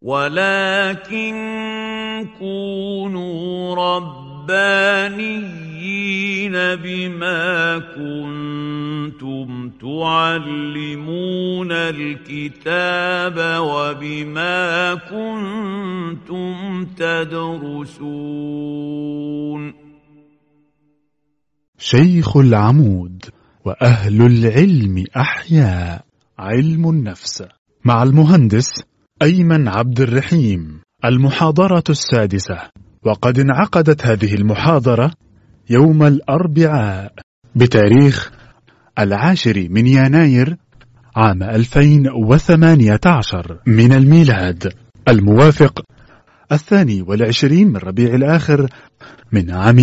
ولكن كونوا ربانيين بما كنتم تعلمون الكتاب وبما كنتم تدرسون شيخ العمود وأهل العلم أحياء علم النفس مع المهندس أيمن عبد الرحيم المحاضرة السادسة وقد انعقدت هذه المحاضرة يوم الأربعاء بتاريخ العاشر من يناير عام 2018 من الميلاد الموافق الثاني والعشرين من ربيع الآخر من عام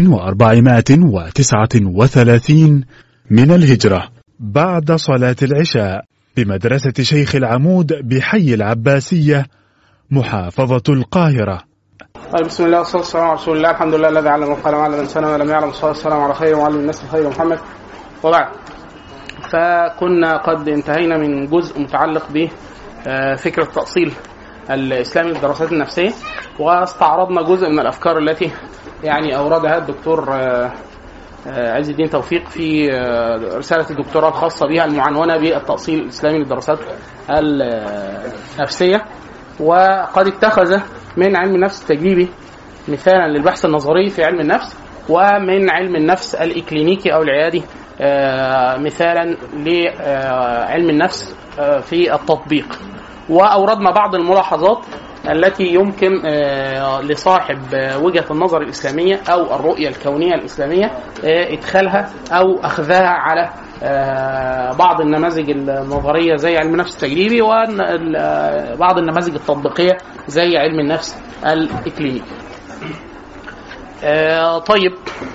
1439 من الهجرة بعد صلاة العشاء بمدرسة شيخ العمود بحي العباسية محافظة القاهرة طيب بسم الله والصلاه والسلام على رسول الله الحمد لله الذي علم القلم علم الانسان ولم يعلم الصلاه والسلام على خير وعلم الناس خير محمد وبعد فكنا قد انتهينا من جزء متعلق بفكره تاصيل الاسلامي للدراسات النفسيه واستعرضنا جزء من الافكار التي يعني اوردها الدكتور آه، آه، عز الدين توفيق في آه، رساله الدكتوراه الخاصه بها المعنونه بالتاصيل الاسلامي للدراسات النفسيه وقد اتخذ من علم النفس التجريبي مثالا للبحث النظري في علم النفس ومن علم النفس الاكلينيكي او العيادي آه، مثالا لعلم النفس آه، في التطبيق واوردنا بعض الملاحظات التي يمكن آه، لصاحب آه، وجهه النظر الاسلاميه او الرؤيه الكونيه الاسلاميه آه، ادخالها او اخذها على آه، بعض النماذج النظريه زي علم النفس التجريبي وبعض النماذج التطبيقيه زي علم النفس الاكلينيكي. آه، طيب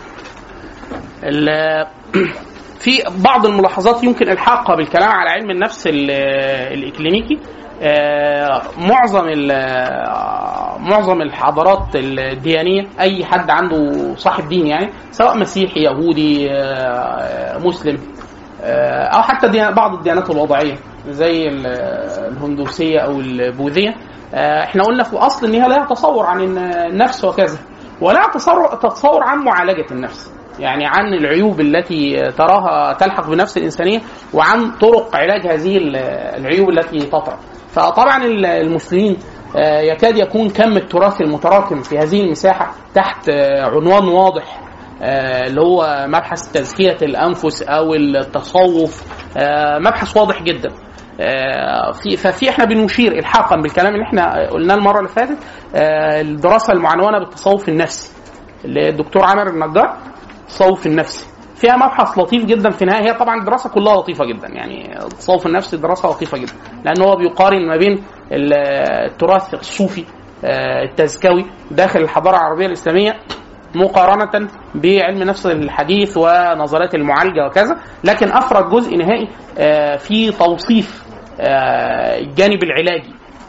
ال- في بعض الملاحظات يمكن الحاقها بالكلام على علم النفس ال- الاكلينيكي آه، معظم ال- آه، معظم الحضارات الديانيه اي حد عنده صاحب دين يعني سواء مسيحي يهودي آه، مسلم آه، او حتى ديان- بعض الديانات الوضعيه زي ال- الهندوسيه او البوذيه آه، احنا قلنا في الاصل ان هي لها تصور عن النفس وكذا ولها تصور تصور عن معالجه النفس يعني عن العيوب التي تراها تلحق بنفس الانسانيه وعن طرق علاج هذه ال- العيوب التي تطرا فطبعا ال- المسلمين آه، يكاد يكون كم التراث المتراكم في هذه المساحه تحت آه، عنوان واضح آه، اللي هو مبحث تزكيه الانفس او التصوف آه، مبحث واضح جدا آه، في ففي احنا بنشير الحاقا بالكلام اللي احنا قلناه المره اللي فاتت آه، الدراسه المعنونه بالتصوف النفسي اللي الدكتور عامر النجار التصوف النفسي فيها مبحث لطيف جدا في النهايه هي طبعا الدراسه كلها لطيفه جدا يعني التصوف النفسي دراسه لطيفه جدا لان هو بيقارن ما بين ال- التراث الصوفي آه، التزكوي داخل الحضاره العربيه الاسلاميه مقارنة بعلم نفس الحديث ونظريات المعالجة وكذا لكن أفرد جزء نهائي آه، في توصيف آه، الجانب العلاجي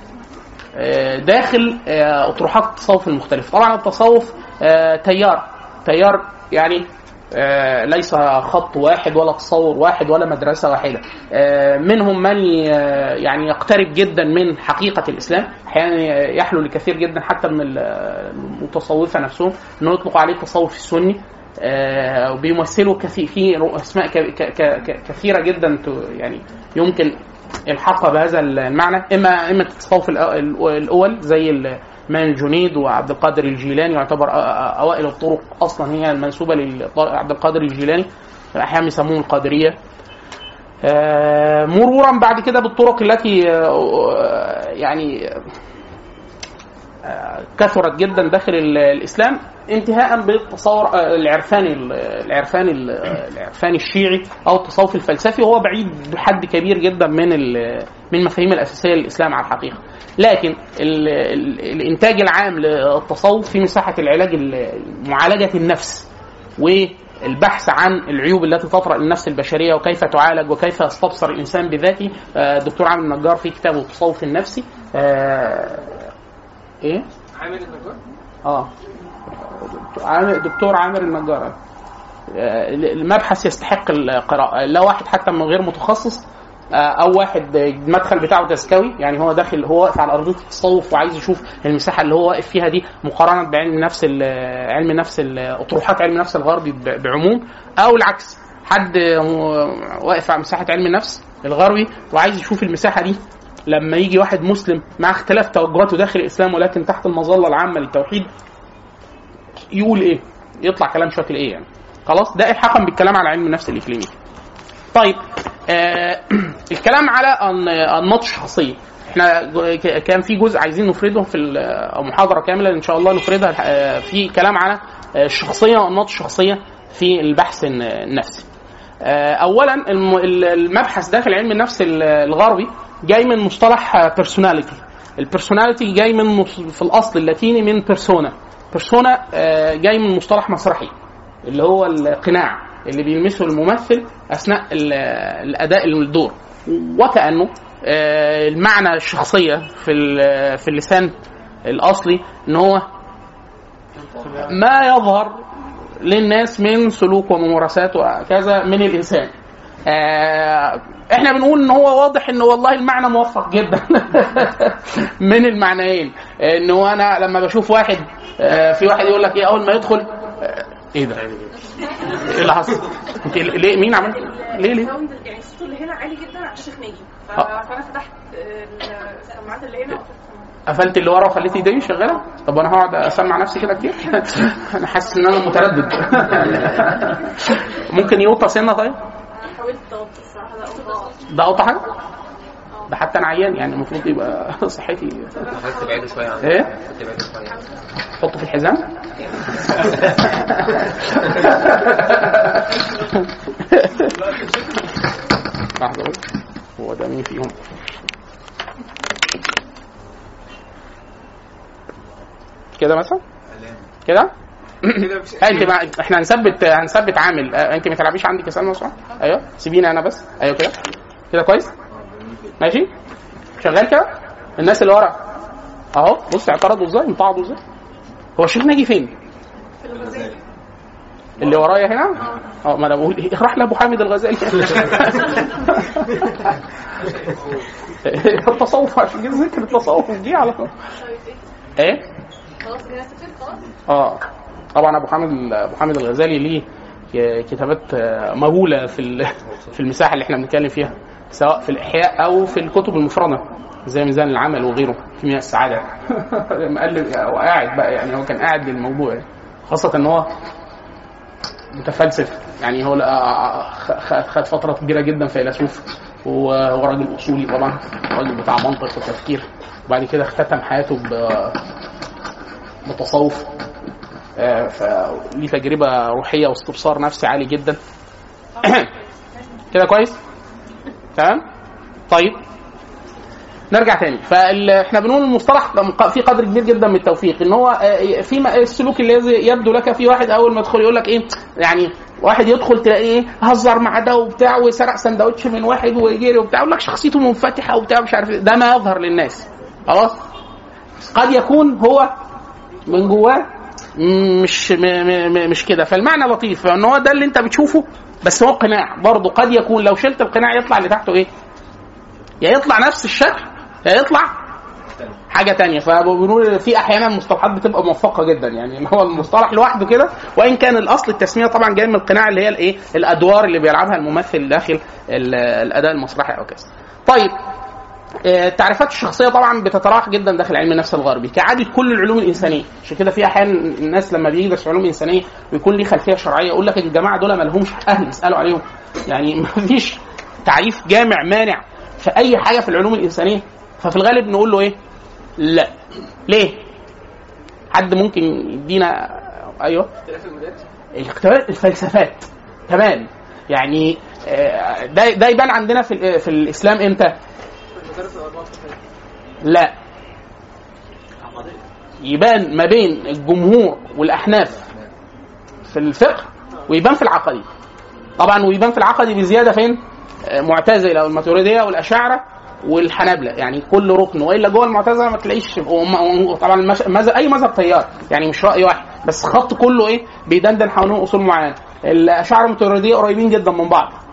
آه، داخل آه، اطروحات التصوف المختلفه طبعا التصوف آه، تيار تيار يعني آه، ليس خط واحد ولا تصور واحد ولا مدرسه واحده آه، منهم من ي- يعني يقترب جدا من حقيقه الاسلام احيانا يحلو لكثير جدا حتى من ال- المتصوفه نفسهم انه يطلق عليه التصوف السني آه، وبيمثلوا كثير في اسماء ك- ك- ك- كثيره جدا ت- يعني يمكن الحاقها بهذا المعنى اما اما التصوف الأ- الاول زي مان الجنيد وعبد القادر الجيلاني يعتبر أ- أ- اوائل الطرق اصلا هي المنسوبه لعبد القادر الجيلاني احيانا يسموهم القادريه آه، مرورا بعد كده بالطرق التي آه، يعني آه، كثرت جدا داخل ال- الاسلام انتهاء بالتصور آه، العرفاني ال- العرفاني ال- العرفاني الشيعي او التصوف الفلسفي وهو بعيد بحد كبير جدا من ال- من المفاهيم الاساسيه للاسلام على الحقيقه لكن ال ال الانتاج العام للتصوف في مساحه العلاج ال- معالجه النفس والبحث عن العيوب التي تطرا للنفس البشريه وكيف تعالج وكيف يستبصر الانسان بذاته آه، الدكتور عامر النجار في كتابه التصوف النفسي آه، ايه؟ عامل النجار اه عامر دكتور عامر النجار آه، المبحث يستحق القراءة لا واحد حتى من غير متخصص آه، او واحد المدخل بتاعه تزكوي يعني هو داخل هو واقف على ارضيه التصوف وعايز يشوف المساحه اللي هو واقف فيها دي مقارنه بعلم النفس ال- علم النفس ال- اطروحات علم النفس الغربي ب- بعموم او العكس حد آه، واقف على مساحه علم النفس الغربي وعايز يشوف المساحه دي لما يجي واحد مسلم مع اختلاف توجهاته داخل الاسلام ولكن تحت المظله العامه للتوحيد يقول ايه؟ يطلع كلام شكل ايه يعني؟ خلاص ده الحقا بالكلام على علم النفس الاكلينيكي. طيب آه الكلام على أن- انماط الشخصيه احنا جو- ك- كان في جزء عايزين نفرده في ال- أو محاضره كامله ان شاء الله نفردها آه، في كلام على آه، الشخصيه وانماط الشخصيه في البحث الن- النفسي. آه، اولا الم- ال- المبحث داخل علم النفس ال- الغربي جاي من مصطلح بيرسوناليتي البيرسوناليتي جاي من مص- في الاصل اللاتيني من بيرسونا بيرسونا آه، جاي من مصطلح مسرحي اللي هو القناع اللي بيلمسه الممثل اثناء ال- الاداء الدور وكانه آه، المعنى الشخصيه في ال- في اللسان الاصلي ان هو ما يظهر للناس من سلوك وممارسات وكذا من الانسان آه، احنا بنقول ان هو واضح ان والله المعنى موفق جدا من المعنيين ان هو انا لما بشوف واحد آه، في واحد يقول لك ايه اول ما يدخل آه، ايه ده ايه اللي حصل انت ليه مين عمل ليه ليه الساوند يعني الصوت اللي هنا عالي جدا على الشيخ ناجي ف- آه. فانا فتحت آه، السماعات اللي هنا وقفلت السماعات. قفلت اللي ورا وخليت ايدي شغاله طب انا هقعد اسمع نفسي كده كتير انا حاسس ان انا متردد ممكن يوطى سنه طيب انا حاولت اغطي الصراحه ده اوضاع ده اوطى حاجه ده حتى انا عيان يعني المفروض يبقى صحتي عايز تبعده شويه عن ايه تبعده شويه حطه في الحزام لحظة بس. هو ده مين فيهم كده مثلا كده انت بقى احنا هنثبت هنثبت عامل اه، انت ما تلعبيش عندي كسال مثلا ايوه سيبيني انا بس ايوه كده كده كويس ماشي شغال كده الناس اللي ورا اهو بص اعترضوا ازاي انتعضوا ازاي هو الشيخ ناجي فين اللي ورايا هنا اه ما انا بقول إيه، راح لابو حامد الغزالي التصوف عشان كده ذكر التصوف جه على طول ايه خلاص كده سكت خلاص اه طبعا ابو حامد ابو حامد الغزالي ليه ك- كتابات آه، مهوله في ال- في المساحه اللي احنا بنتكلم فيها سواء في الاحياء او في الكتب المفرده زي ميزان العمل وغيره كيمياء السعاده مقلب هو قاعد بقى يعني هو كان قاعد للموضوع يعني. خاصه ان هو متفلسف يعني هو لقى- خ- خ- خد فتره كبيره جدا فيلسوف وهو راجل اصولي طبعا راجل بتاع منطق وتفكير وبعد كده اختتم حياته ب- بتصوف آه، فليه تجربه روحيه واستبصار نفسي عالي جدا كده كويس تمام طيب نرجع تاني فاحنا بنقول المصطلح في قدر كبير جدا من التوفيق ان هو آه، في م- السلوك الذي يبدو لك في واحد اول ما يدخل يقول لك ايه يعني واحد يدخل تلاقيه هزر مع ده وبتاع وسرق سندوتش من واحد ويجري وبتاع يقول لك شخصيته منفتحه وبتاع مش عارف إيه. ده ما يظهر للناس خلاص قد يكون هو من جواه مش م م م مش كده فالمعنى لطيف ان هو ده اللي انت بتشوفه بس هو قناع برضه قد يكون لو شلت القناع يطلع اللي تحته ايه يا يطلع نفس الشكل يا يطلع حاجه تانية فبنقول في احيانا مصطلحات بتبقى موفقه جدا يعني اللي هو المصطلح لوحده كده وان كان الاصل التسميه طبعا جاي من القناع اللي هي الايه الادوار اللي بيلعبها الممثل داخل ال- الاداء المسرحي او كذا طيب آه، التعريفات الشخصيه طبعا بتتراوح جدا داخل علم النفس الغربي كعاده كل العلوم الانسانيه عشان كده في احيانا الناس لما بيدرس علوم انسانيه ويكون ليه خلفيه شرعيه يقول لك الجماعه دول ما لهمش اهل يسالوا عليهم يعني ما فيش تعريف جامع مانع في اي حاجه في العلوم الانسانيه ففي الغالب نقول له ايه لا ليه حد ممكن يدينا ايوه الاختلاف الفلسفات كمان يعني آه، ده ده يبان عندنا في في الاسلام امتى؟ لا يبان ما بين الجمهور والاحناف في الفقه ويبان في العقدي طبعا ويبان في العقدي بزياده فين؟ آه، معتزله والماتريديه والاشاعره والحنابله يعني كل ركن والا جوه المعتزله ما تلاقيش وهم- طبعا المش- مذهب- اي مذهب تيار يعني مش راي واحد بس خط كله ايه بيدندن حوالين اصول معينه الاشاعره والماتريديه قريبين جدا من بعض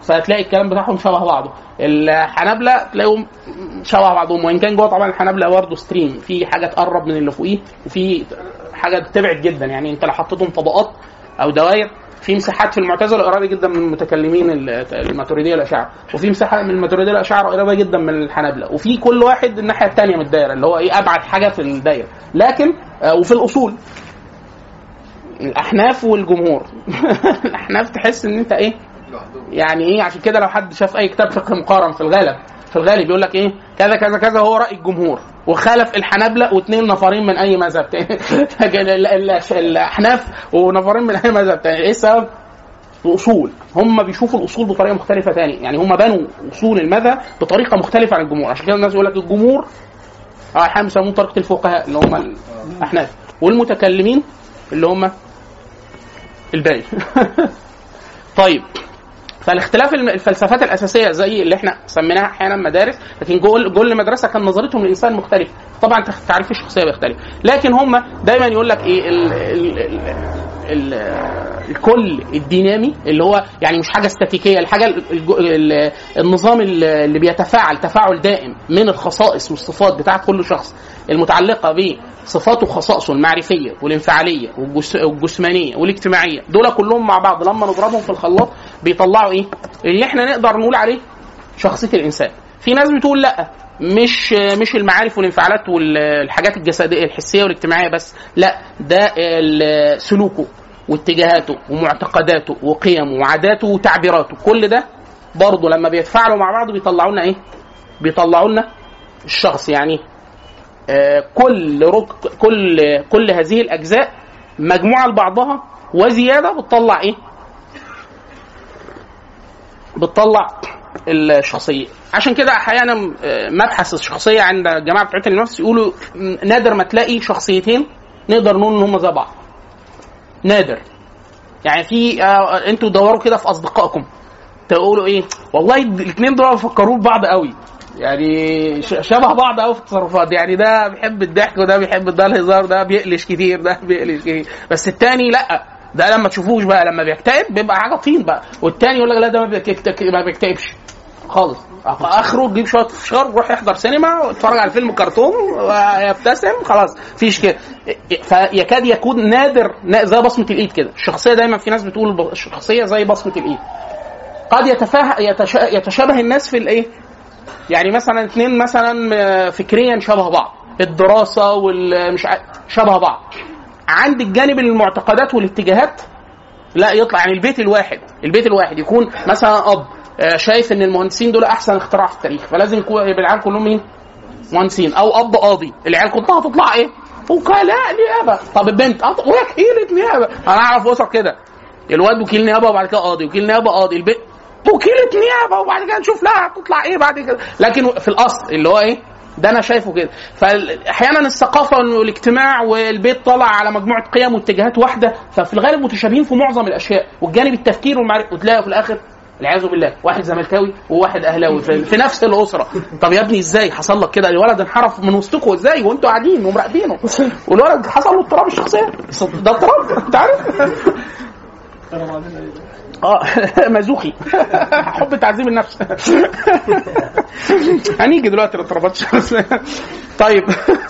فتلاقي الكلام بتاعهم شبه بعضه الحنابله تلاقيهم شبه بعضهم وان كان جوه طبعا الحنابله برضه ستريم في حاجه تقرب من اللي فوقيه وفي حاجه تبعد جدا يعني انت لو حطيتهم طبقات او دوائر في مساحات في المعتزله قريبه جدا من المتكلمين ال- الماتريديه والاشاعره وفي مساحه من الماتريديه والاشاعره قريبه جدا من الحنابله وفي كل واحد الناحيه الثانيه من الدايره اللي هو ايه ابعد حاجه في الدايره لكن آه، وفي الاصول الاحناف والجمهور الاحناف تحس ان انت ايه يعني ايه عشان كده لو حد شاف اي كتاب فقه مقارن في الغالب في الغالب يقول لك ايه كذا كذا كذا هو راي الجمهور وخالف الحنابله واثنين نفرين من اي مذهب تاني ال- ال- الاحناف ونفرين من اي مذهب تاني ايه السبب؟ الاصول هم بيشوفوا الاصول بطريقه مختلفه تاني يعني هم بنوا اصول المذهب بطريقه مختلفه عن الجمهور عشان كده الناس يقول لك الجمهور اه احيانا بيسموه طريقه الفقهاء اللي هم الاحناف والمتكلمين اللي هم الباقي طيب فالاختلاف الم- الفلسفات الاساسيه زي اللي احنا سميناها احيانا مدارس لكن جوه جوه المدرسه كان نظرتهم للانسان مختلفه طبعا تخ- تعريف الشخصيه بيختلف لكن هم دايما يقول لك ايه ال ال ال ال الكل الدينامي اللي هو يعني مش حاجه استاتيكيه الحاجه ال- الج- ال- النظام ال- اللي بيتفاعل تفاعل دائم من الخصائص والصفات بتاعت كل شخص المتعلقه بصفاته وخصائصه المعرفيه والانفعاليه والجس- والجسمانيه والاجتماعيه دول كلهم مع بعض لما نضربهم في الخلاط بيطلعوا ايه؟ اللي احنا نقدر نقول عليه شخصيه الانسان. في ناس بتقول لا مش مش المعارف والانفعالات والحاجات الجسديه الحسيه والاجتماعيه بس لا ده ال- سلوكه واتجاهاته ومعتقداته وقيمه وعاداته وتعبيراته كل ده برضه لما بيتفاعلوا مع بعض بيطلعوا لنا ايه؟ بيطلعوا لنا الشخص يعني آه، كل رك كل كل هذه الاجزاء مجموعه لبعضها وزياده بتطلع ايه؟ بتطلع الشخصيه عشان كده احيانا آه، مبحث الشخصيه عند الجماعه بتوع علم النفس يقولوا م، نادر ما تلاقي شخصيتين نقدر نقول ان هم زي بعض نادر يعني في آه، انتوا دوروا كده في اصدقائكم تقولوا ايه والله الاثنين دول بيفكروا ببعض قوي يعني ش- شبه بعض قوي في التصرفات يعني ده بيحب الضحك وده بيحب ده الهزار ده بيقلش كتير ده بيقلش كتير بس التاني لا ده لما تشوفوش بقى لما بيكتئب بيبقى حاجه طين بقى والتاني يقول لك لا ده ما بيكتئب- ما بيكتئبش خالص اخره تجيب شويه فشار ويروح يحضر سينما ويتفرج على فيلم كرتون ويبتسم خلاص فيش كده فيكاد يكون نادر نا- زي بصمه الايد كده الشخصيه دايما في ناس بتقول ب- الشخصيه زي بصمه الايد قد يتفاه يتشا- يتشابه الناس في الايه يعني مثلا اثنين مثلا آه، فكريا شبه بعض الدراسه والمش ع- شبه بعض عند الجانب المعتقدات والاتجاهات لا يطلع يعني البيت الواحد البيت الواحد يكون مثلا اب آه، شايف ان المهندسين دول احسن اختراع في التاريخ فلازم يكون يبقى العيال كلهم مين؟ مهندسين او اب قاضي العيال كلها هتطلع ايه؟ وكلاء نيابه طب البنت أط- وكيله نيابه انا اعرف اسر كده الواد وكيل نيابه وبعد كده قاضي وكيل نيابه قاضي البنت وكيله نيابه وبعد كده نشوف لها هتطلع ايه بعد كده لكن في الاصل اللي هو ايه؟ ده انا شايفه كده فاحيانا الثقافه والاجتماع والبيت طلع على مجموعه قيم واتجاهات واحده ففي الغالب متشابهين في معظم الاشياء والجانب التفكير والمعرفه وتلاقي في الاخر والعياذ بالله واحد زملكاوي وواحد اهلاوي في, في نفس الاسره طب يا ابني ازاي حصل لك كده الولد انحرف من وسطكم ازاي وانتوا قاعدين ومراقبينه والولد حصل له اضطراب الشخصيه ده اضطراب انت عارف اه مازوخي حب تعذيب النفس هنيجي دلوقتي لاضطرابات الشخصيه طيب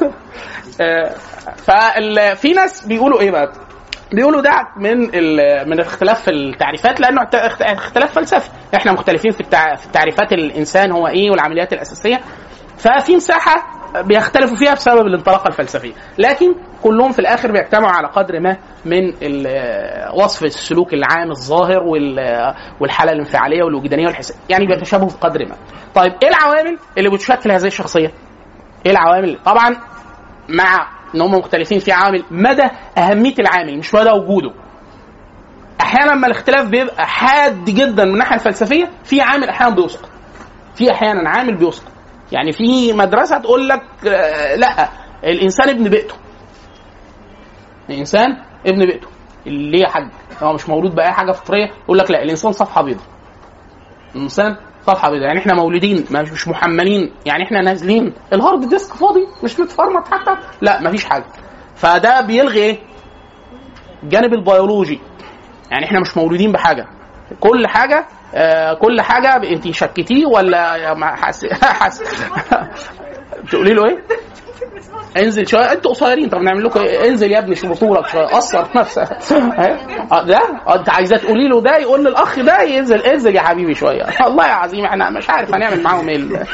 ففي ناس بيقولوا ايه بقى بيقولوا ده من ال- من الاختلاف في التعريفات لانه اخت- اخت- اختلاف فلسفي احنا مختلفين في التع- في التعريفات الانسان هو ايه والعمليات الاساسيه ففي مساحه بيختلفوا فيها بسبب الانطلاقه الفلسفيه لكن كلهم في الاخر بيجتمعوا على قدر ما من ال- وصف السلوك العام الظاهر وال- والحاله الانفعاليه والوجدانيه والحسيه يعني بيتشابهوا في قدر ما طيب ايه العوامل اللي بتشكل هذه الشخصيه ايه العوامل طبعا مع ان هم مختلفين في عامل مدى اهميه العامل مش مدى وجوده احيانا لما الاختلاف بيبقى حاد جدا من الناحيه الفلسفيه في عامل احيانا بيسقط في احيانا عامل بيسقط يعني في مدرسه تقول لك آه، لا الانسان ابن بيئته الانسان ابن بيئته اللي ليه حاج هو مش مولود باي حاجه فطريه يقول لك لا الانسان صفحه بيضاء الانسان صفحه بيضاء يعني احنا مولودين ما- مش محملين يعني احنا نازلين الهارد ديسك فاضي مش متفرمط حتى لا مفيش حاجه فده بيلغي ايه الجانب البيولوجي يعني احنا مش مولودين بحاجه كل حاجه آه كل حاجه انت شكتيه ولا ما حس... حس... تقولي له ايه؟ انزل شويه انتوا قصيرين طب نعمل لكم ايه؟ انزل يا ابني شوف طولك شويه قصر نفسك آه، ده آه، انت عايزاه تقولي له ده يقول للاخ ده ينزل انزل يا حبيبي شويه والله يا عظيم احنا مش عارف هنعمل معاهم ايه ال-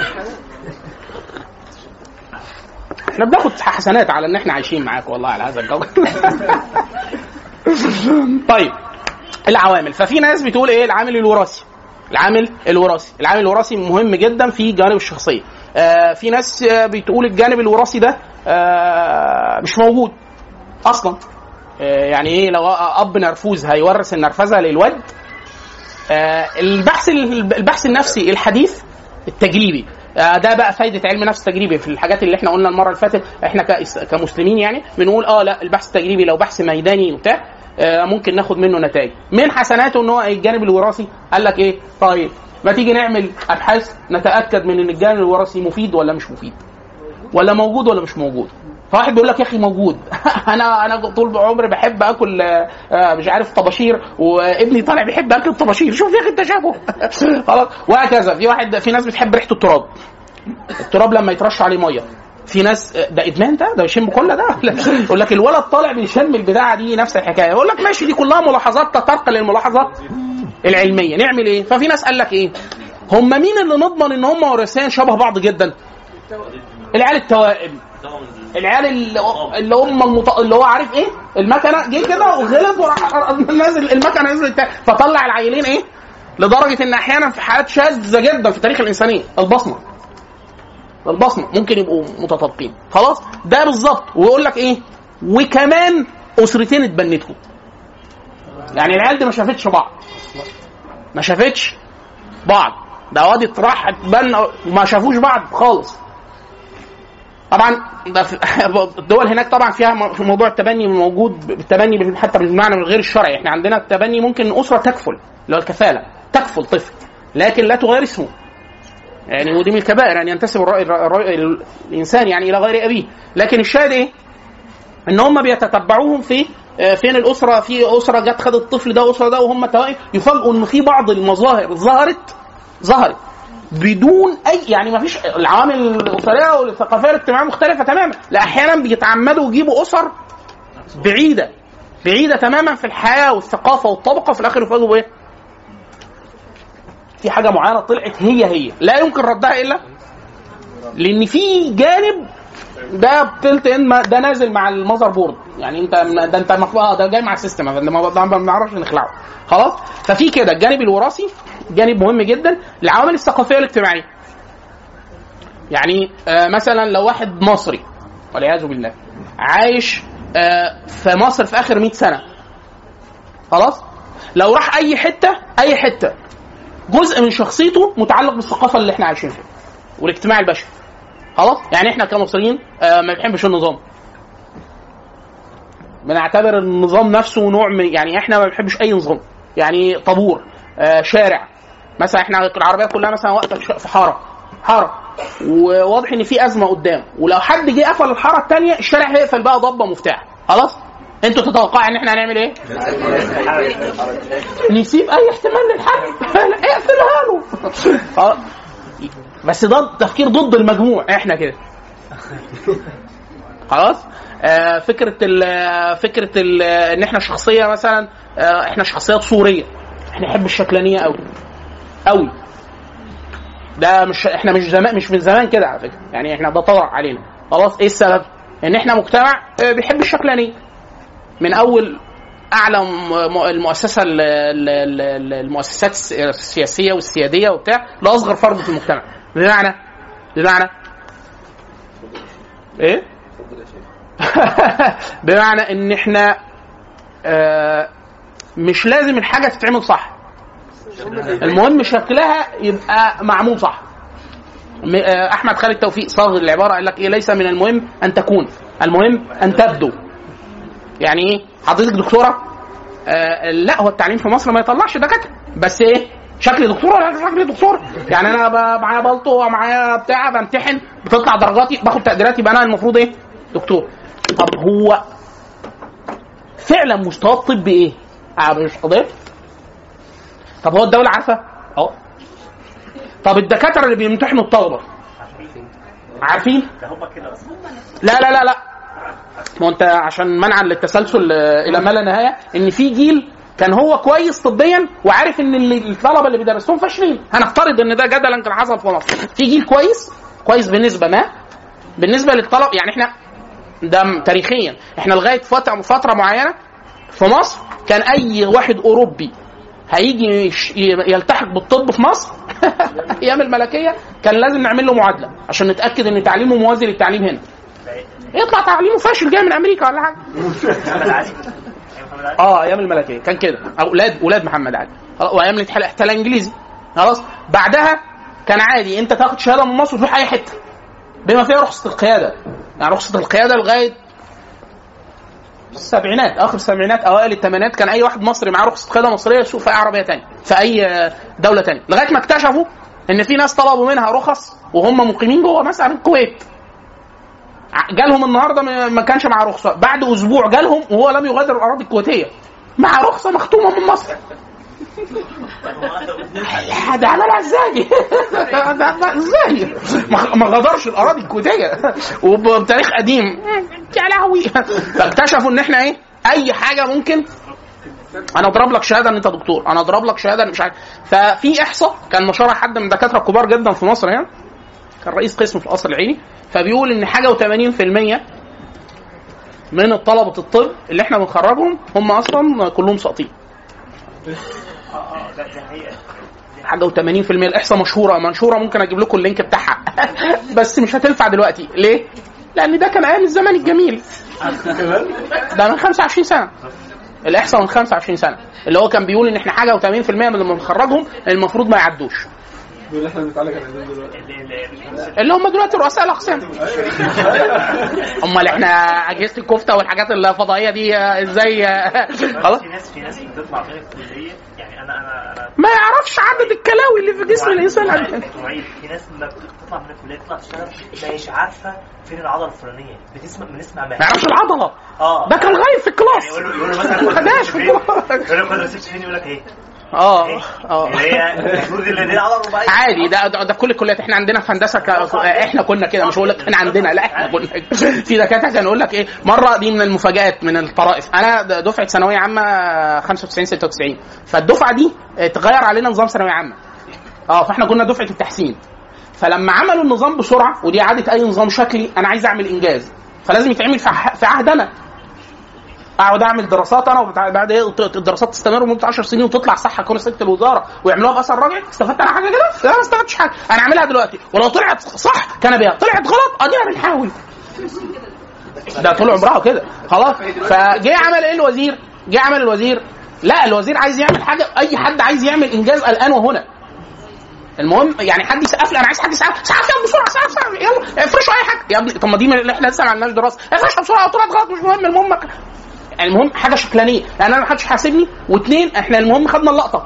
احنا بناخد حسنات على ان احنا عايشين معاك والله على هذا الجو طيب العوامل ففي ناس بتقول ايه العامل الوراثي العامل الوراثي العامل الوراثي مهم جدا في جانب الشخصيه آه في ناس آه، بتقول الجانب الوراثي ده آه مش موجود اصلا آه يعني ايه لو اب نرفوز هيورث النرفزه للولد آه البحث البحث النفسي الحديث التجريبي آه، ده بقى فايده علم النفس التجريبي في الحاجات اللي احنا قلنا المره اللي فاتت احنا كإس- كمسلمين يعني بنقول اه لا البحث التجريبي لو بحث ميداني وبتاع آه، ممكن ناخد منه نتائج من حسناته ان هو الجانب الوراثي قال لك ايه طيب ما تيجي نعمل ابحاث نتاكد من ان الجانب الوراثي مفيد ولا مش مفيد ولا موجود ولا مش موجود فواحد بيقول لك يا اخي موجود انا انا طول عمري بحب اكل آه، آه، مش عارف طباشير وابني طالع بيحب اكل الطباشير شوف يا اخي التشابه خلاص وهكذا في واحد في ناس بتحب ريحه التراب التراب لما يترش عليه ميه في ناس ده ادمان ده ده يشم كل ده يقول لك الولد طالع بيشم البتاعه دي نفس الحكايه يقول لك ماشي دي كلها ملاحظات تترقى للملاحظات العلميه نعمل ايه ففي ناس قال لك ايه هم مين اللي نضمن ان هم ورثان شبه بعض جدا العيال التوائم العيال اللي, اللي هم المط... اللي هو عارف ايه المكنه جه كده وغلط وراح نازل المكنه نزلت تاني. فطلع العيلين ايه لدرجه ان احيانا في حالات شاذه جدا في تاريخ الانسانيه البصمه البصمه ممكن يبقوا متطابقين خلاص ده بالظبط ويقول لك ايه وكمان اسرتين اتبنتهم يعني العيال دي ما شافتش بعض ما شافتش بعض ده واد راح اتبنى وما شافوش بعض خالص طبعا ده في الدول هناك طبعا فيها م- في موضوع التبني موجود التبني بال- حتى بالمعنى من غير الشرعي احنا عندنا التبني ممكن اسره تكفل اللي هو الكفاله تكفل طفل لكن لا تغير اسمه يعني ودي من الكبائر ان ينتسب الرأي الرأي الانسان يعني الى غير ابيه لكن الشاهد ايه ان هم بيتتبعوهم في آه، فين الاسره في اسره جت خدت الطفل ده واسره ده وهم توائم يفاجئوا ان في بعض المظاهر ظهرت ظهرت بدون اي يعني ما فيش العوامل الاسريه والثقافيه والاجتماعيه مختلفه تماما لا احيانا بيتعمدوا يجيبوا اسر بعيده بعيده تماما في الحياه والثقافه والطبقه في الاخر يفاجئوا بايه؟ في حاجه معينه طلعت هي هي لا يمكن ردها الا لان في جانب ده بتلت ان ما- ده نازل مع المذر بورد يعني انت ده انت مف- آه ده جاي مع السيستم ده ما ده ما بنعرفش نخلعه خلاص ففي كده الجانب الوراثي جانب مهم جدا العوامل الثقافيه والاجتماعيه يعني آه مثلا لو واحد مصري والعياذ بالله عايش آه في مصر في اخر 100 سنه خلاص لو راح اي حته اي حته جزء من شخصيته متعلق بالثقافه اللي احنا عايشين فيها والاجتماع البشري خلاص يعني احنا كمصريين آه ما بنحبش النظام بنعتبر النظام نفسه نوع من يعني احنا ما بنحبش اي نظام يعني طابور آه شارع مثلا احنا العربيه كلها مثلا واقفه ش- في حاره حاره وواضح ان في ازمه قدام ولو حد جه قفل الحاره الثانيه الشارع هيقفل بقى ضبه مفتاح خلاص انتوا تتوقعوا ان احنا هنعمل ايه؟ نسيب اي احتمال للحد اقفلها له خلاص. بس ده تفكير ضد المجموع احنا كده خلاص آه فكره ال فكره ال ان احنا شخصيه مثلا آه احنا شخصيات صوريه احنا نحب الشكلانيه قوي قوي ده مش احنا مش زمان مش من زمان كده على فكره يعني احنا ده طرأ علينا خلاص ايه السبب ان احنا مجتمع آه، بيحب الشكلانيه من اول اعلى م- م- المؤسسه ال- ال- ال- المؤسسات الس- السياسيه والسياديه وبتاع لاصغر فرد في المجتمع بمعنى بمعنى ايه بمعنى ان احنا آه مش لازم الحاجه تتعمل صح المهم شكلها يبقى معمول صح م- آه، احمد خالد توفيق صاغ العباره قال لك ايه ليس من المهم ان تكون المهم ان تبدو يعني ايه حضرتك دكتوره آه لا هو التعليم في مصر ما يطلعش دكاتره بس ايه شكل دكتوره ولا شكل دكتور يعني انا ب- معايا بلطو ومعايا بتاع بمتحن بتطلع درجاتي باخد تقديراتي يبقى انا المفروض ايه دكتور طب هو فعلا مستوى الطب ايه؟ آه مش قضيه طب هو الدوله عارفه اه طب الدكاتره اللي بيمتحنوا الطلبه عارفين ده هم كده اصلا لا لا لا لا ما هو انت عشان منعا للتسلسل آه، الى ما لا نهايه ان في جيل كان هو كويس طبيا وعارف ان اللي الطلبه اللي بيدرسوهم فاشلين هنفترض ان ده جدلا كان حصل في مصر في جيل كويس كويس بنسبه ما بالنسبه للطلب يعني احنا ده م- تاريخيا احنا لغايه فتره فتره معينه في مصر كان اي واحد اوروبي هيجي يش- ي- يلتحق بالطب في مصر ايام الملكيه كان لازم نعمل له معادله عشان نتاكد ان تعليمه موازي للتعليم هنا يطلع تعليمه فاشل جاي من امريكا ولا حاجه محمد علي أيوة محمد علي اه ايام الملكيه كان كده اولاد اولاد محمد علي خلاص، وايام الاحتلال الاحتلال الانجليزي خلاص بعدها كان عادي انت تاخد شهاده من مصر وتروح اي حته بما فيها رخصه القياده يعني رخصه القياده لغايه السبعينات اخر السبعينات اوائل الثمانينات كان اي واحد مصري معاه رخصه قياده مصريه يسوق في اي عربيه تانية في اي دوله تانية لغايه ما اكتشفوا ان في ناس طلبوا منها رخص وهم مقيمين جوه مثلا الكويت ع- جالهم النهارده ما- ما كانش معاه رخصه بعد اسبوع جالهم وهو لم يغادر الاراضي الكويتيه مع رخصه مختومه من مصر لا، ده عملها ازاي؟ ده- ده- ده ازاي؟ ما ما غادرش الاراضي الكويتيه وبتاريخ قديم يا لهوي فاكتشفوا ان احنا ايه؟ اي حاجه ممكن انا اضرب لك شهاده ان انت دكتور انا اضرب لك شهاده إن مش عارف ففي احصاء كان نشرها حد من الدكاتره الكبار جدا في مصر هنا كان رئيس قسم في القصر العيني فبيقول ان حاجه و80% من طلبه الطب اللي احنا بنخرجهم هم اصلا كلهم ساقطين اه اه ده دي حقيقه حاجه و80% الاحصاء مشهوره منشوره ممكن اجيب لكم اللينك بتاعها بس مش هتنفع دلوقتي ليه؟ لان ده كان ايام الزمن الجميل ده من 25 سنه الاحصاء من 25 سنه اللي هو كان بيقول ان احنا حاجه و80% من اللي بنخرجهم المفروض ما يعدوش دول احنا بنتعالج على دلوقتي اللي اللي اللي هم دلوقتي رؤساء الاقسام امال احنا اجهزه الكفته والحاجات الفضائيه دي آه، ازاي آه، خلاص في ناس في ناس بتطلع من الكليه يعني انا انا انا ما يعرفش عدد الكلاوي اللي في جسم الانسان معيد في ناس لما بتطلع من الكليه تطلع تشتغل ما هيش عارفه فين العضله الفلانيه بتسمع بنسمع ما يعرفش العضله اه ده كان غايب في الكلاس يعني يقول له يقول له مثلا ما خدهاش في الكلاس يقول لك مدرسة فين يقول لك ايه اه ايه اه هي المفروض اللي دي العضله الرباعيه عادي ده ده, ده كل الكليات احنا عندنا في هندسه ك... احنا كنا كده مش هقول لك احنا عندنا لا احنا كنا في دكاتره كان يقول لك ايه مره دي من المفاجات من الطرائف انا د- دفعه ثانويه عامه 95 96 فالدفعه دي اتغير علينا نظام ثانويه عامه اه فاحنا كنا دفعه التحسين فلما عملوا النظام بسرعه ودي عاده اي نظام شكلي انا عايز اعمل انجاز فلازم يتعمل في ع- في عهد انا اقعد اعمل دراسات انا وبتاع- بعد ايه الت- الدراسات تستمر لمده 10 سنين وتطلع صح كون سكه الوزاره ويعملوها باثر راجع استفدت انا حاجه كده؟ لا ما استفدتش حاجه انا اعملها دلوقتي ولو طلعت صح كان بيها طلعت غلط ادينا بنحاول ده طول عمرها كده خلاص فجه عمل ايه الوزير؟ جه عمل الوزير لا الوزير عايز يعمل حاجه اي حد عايز يعمل انجاز الان وهنا المهم يعني حد يسقف لي انا عايز حد يسقف سقف يلا بسرعه سقف سقف يلا افرشوا اي حاجه يا ابني طب ما دي من اللي احنا لسه ما عملناش دراسه افرشها بسرعه طلعت غلط مش مهم المهم يعني المهم حاجه شكلانيه لان انا ما حدش حاسبني واثنين احنا المهم خدنا اللقطه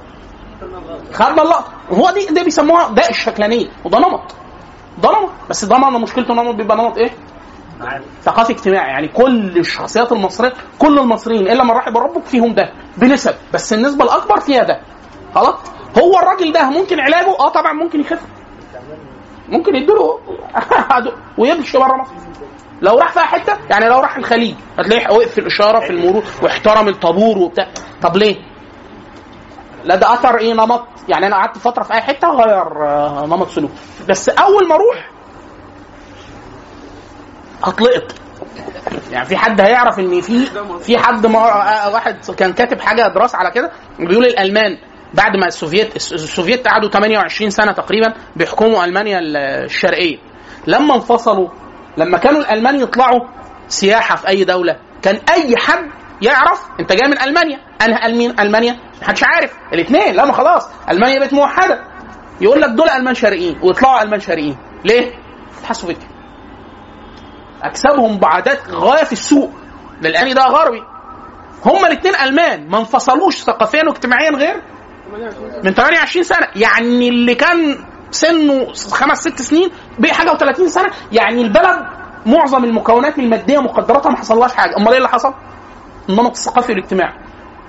خدنا اللقطه وهو دي ده بيسموها ده الشكلانيه وده نمط ده نمط بس ده نمط مشكلته نمط بيبقى نمط ايه؟ معاك ثقافي اجتماعي يعني كل الشخصيات المصريه كل المصريين الا من رحم ربك فيهم ده بنسب بس النسبه الاكبر فيها ده خلاص هو الراجل ده ممكن علاجه اه طبعا ممكن يخف ممكن يديله ويمشي بره مصر لو راح في حته يعني لو راح الخليج هتلاقيه وقف في الاشاره في المرور واحترم الطابور وبتاع طب ليه؟ لا ده اثر ايه نمط يعني انا قعدت فتره في اي حته غير آه، نمط سلوك بس اول ما اروح هتلقط يعني في حد هيعرف ان في في حد ما آه، واحد كان كاتب حاجه دراسه على كده بيقول الالمان بعد ما السوفيت السوفيت قعدوا 28 سنه تقريبا بيحكموا المانيا الشرقيه لما انفصلوا لما كانوا الالمان يطلعوا سياحه في اي دوله كان اي حد يعرف انت جاي من المانيا انا المين المانيا محدش عارف الاثنين لا ما خلاص المانيا بقت موحده يقول لك دول المان شرقيين ويطلعوا المان شرقيين ليه؟ الاتحاد السوفيتي اكسبهم بعادات غايه في السوق للان ده غربي هما الاثنين المان ما انفصلوش ثقافيا واجتماعيا غير من 28 سنه يعني اللي كان سنه خمس ست سنين بقي حاجه و30 سنه يعني البلد معظم المكونات الماديه مقدراتها ما حصلهاش حاجه امال ايه اللي حصل؟ النمط الثقافي والاجتماعي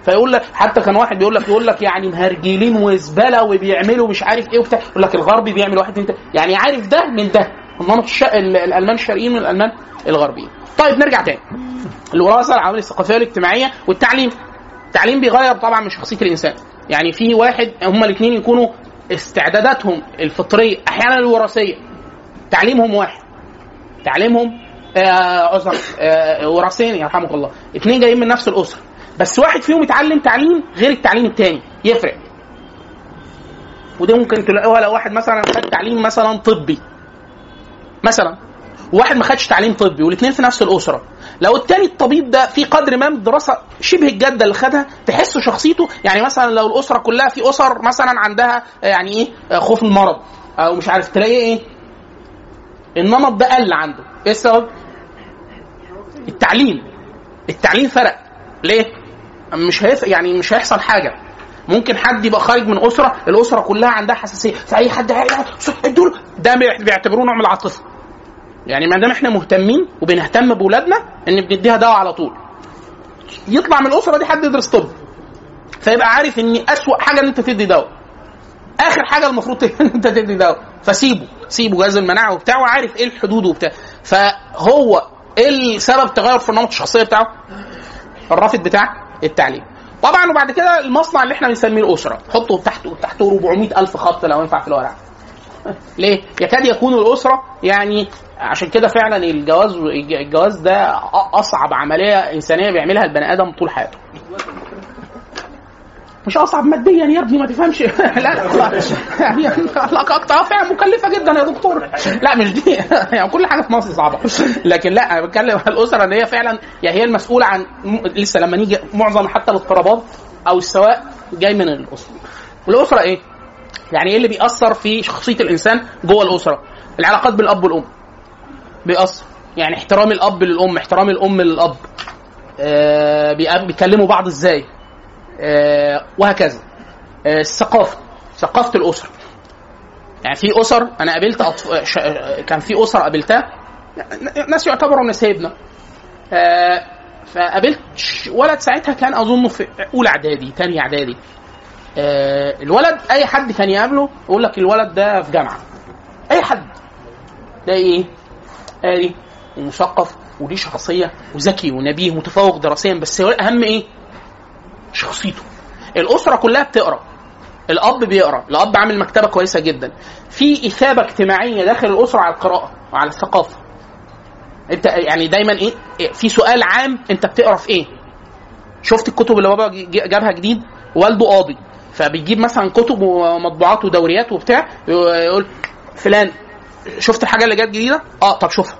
فيقول لك حتى كان واحد بيقول لك يقول لك يعني مهرجلين وزباله وبيعملوا مش عارف ايه وبتاع يقول لك الغرب بيعمل واحد اتنين تلاته. يعني عارف ده من ده النمط الش... ال- الالمان الشرقيين من الالمان الغربيين طيب نرجع تاني الوراثه العوامل الثقافيه والاجتماعيه والتعليم التعليم بيغير طبعا من شخصيه الانسان يعني في واحد هما الاثنين يكونوا استعداداتهم الفطريه احيانا الوراثيه تعليمهم واحد تعليمهم آه، عذر آه، وراثيا يرحمك الله اثنين جايين من نفس الاسره بس واحد فيهم يتعلم تعليم غير التعليم الثاني يفرق وده ممكن تلاقوها لو واحد مثلا خد تعليم مثلا طبي مثلا وواحد ما خدش تعليم طبي والاثنين في نفس الاسره لو التاني الطبيب ده في قدر ما من الدراسه شبه الجاده اللي خدها تحس شخصيته يعني مثلا لو الاسره كلها في اسر مثلا عندها يعني ايه آه، خوف من المرض او مش عارف تلاقيه ايه النمط ده قل عنده ايه السبب التعليم التعليم فرق ليه مش هيف يعني مش هيحصل حاجه ممكن حد يبقى خارج من اسره الاسره كلها عندها حساسيه فاي حد ادوا ده بيعتبروه نوع من العاطفه يعني ما دام احنا مهتمين وبنهتم باولادنا ان بنديها دواء على طول يطلع من الاسره دي حد يدرس طب فيبقى عارف ان اسوأ حاجه ان انت تدي دواء اخر حاجه المفروض ان انت تدي دواء فسيبه سيبه جهاز المناعه وبتاع وعارف ايه الحدود وبتاع فهو ايه السبب تغير في النمط الشخصيه بتاعه الرافد بتاع التعليم طبعا وبعد كده المصنع اللي احنا بنسميه الاسره حطه تحته تحته 400 الف خط لو ينفع في الورق ليه؟ يكاد يكون الاسره يعني عشان كده فعلا الجواز الجواز ده اصعب عمليه انسانيه بيعملها البني ادم طول حياته. مش اصعب ماديا يا ابني ما تفهمش لا لا يعني لا اكتر فعلا مكلفه جدا يا دكتور لا مش دي يعني كل حاجه في مصر صعبه لكن لا انا بتكلم عن الاسره ان هي فعلا يعني هي المسؤوله عن م- لسه لما نيجي معظم حتى الاضطرابات او السواء جاي من الاسره. والاسره ايه؟ يعني ايه اللي بيأثر في شخصيه الانسان جوه الاسره؟ العلاقات بالاب والام بيأثر يعني احترام الاب للام احترام الام للاب آه بيق- بيكلموا بعض ازاي آه وهكذا آه الثقافه ثقافه الاسره يعني في اسر انا قابلت أطف... ش... كان في اسر قابلتها ناس يعتبروا نسيبنا آه فقابلت ش- ولد ساعتها كان اظنه في اولى اعدادي تاني اعدادي آه الولد اي حد كان يقابله يقول لك الولد ده في جامعه اي حد ده ايه قاري ومثقف وليه شخصيه وذكي ونبيه متفوق دراسيا بس هو الاهم ايه شخصيته الاسره كلها بتقرا الاب بيقرا الاب عامل مكتبه كويسه جدا في اثابه اجتماعيه داخل الاسره على القراءه وعلى الثقافه انت يعني دايما ايه إيه، في سؤال عام انت بتقرا في ايه شفت الكتب اللي بابا ج- جابها جديد والده قاضي فبيجيب مثلا كتب ومطبوعات ودوريات وبتاع يقول فلان شفت الحاجه اللي جت جديده اه طب شوفها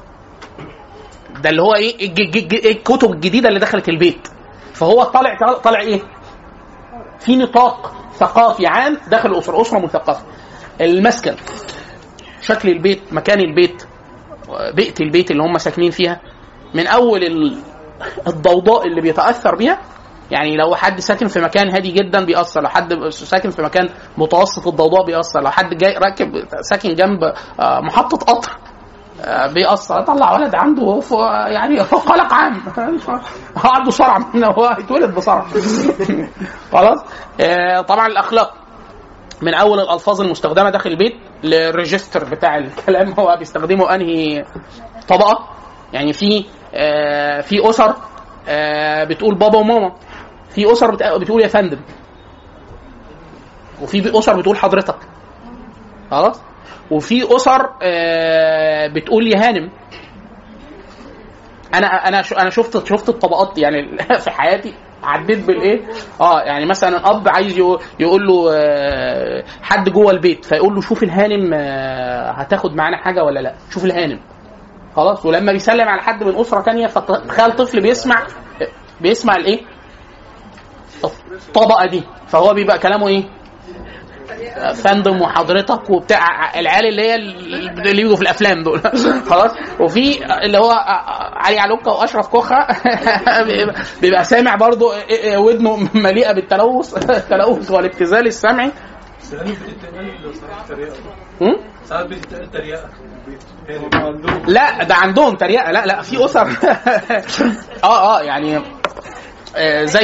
ده اللي هو ايه الج- الج- الج- الكتب الجديده اللي دخلت البيت فهو طالع طالع ايه في نطاق ثقافي عام داخل الاسره اسره مثقفه المسكن شكل البيت مكان البيت بيئه البيت اللي هم ساكنين فيها من اول ال- الضوضاء اللي بيتاثر بيها يعني لو حد ساكن في مكان هادي جدا بيأثر لو حد ساكن في مكان متوسط الضوضاء بيأثر لو حد جاي راكب ساكن جنب آه، محطة قطر آه، بيأثر طلع ولد عنده ف- يعني قلق عام هو عنده صرع من هو اتولد بصرع خلاص آه، طبعا الأخلاق من أول الألفاظ المستخدمة داخل البيت للريجستر بتاع الكلام هو بيستخدمه أنهي طبقة يعني في آه، في أسر آه، بتقول بابا وماما في اسر بت- بتقول يا فندم وفي اسر بتقول حضرتك خلاص وفي اسر آه، بتقول يا هانم انا انا ش- انا شفت شفت الطبقات يعني في حياتي عديت بالايه اه يعني مثلا اب عايز يقو- يقول له آه، حد جوه البيت فيقول له شوف الهانم آه، هتاخد معانا حاجه ولا لا شوف الهانم خلاص ولما بيسلم على حد من اسره تانية فتخيل طفل بيسمع بيسمع الايه الطبقه دي فهو بيبقى كلامه ايه فندم وحضرتك وبتاع العيال اللي هي اللي بيجوا في الافلام دول خلاص وفي اللي هو علي علوكة واشرف كوخه بيبقى- بيبقى سامع برضو ودنه مليئه بالتلوث التلوث والابتذال السمعي ساعات بتتقال لو سمحت تريقة م? ساعات بتتقال تريقة يعني عندهم لا ده عندهم تريقه لا لا في اسر اه اه يعني آه زي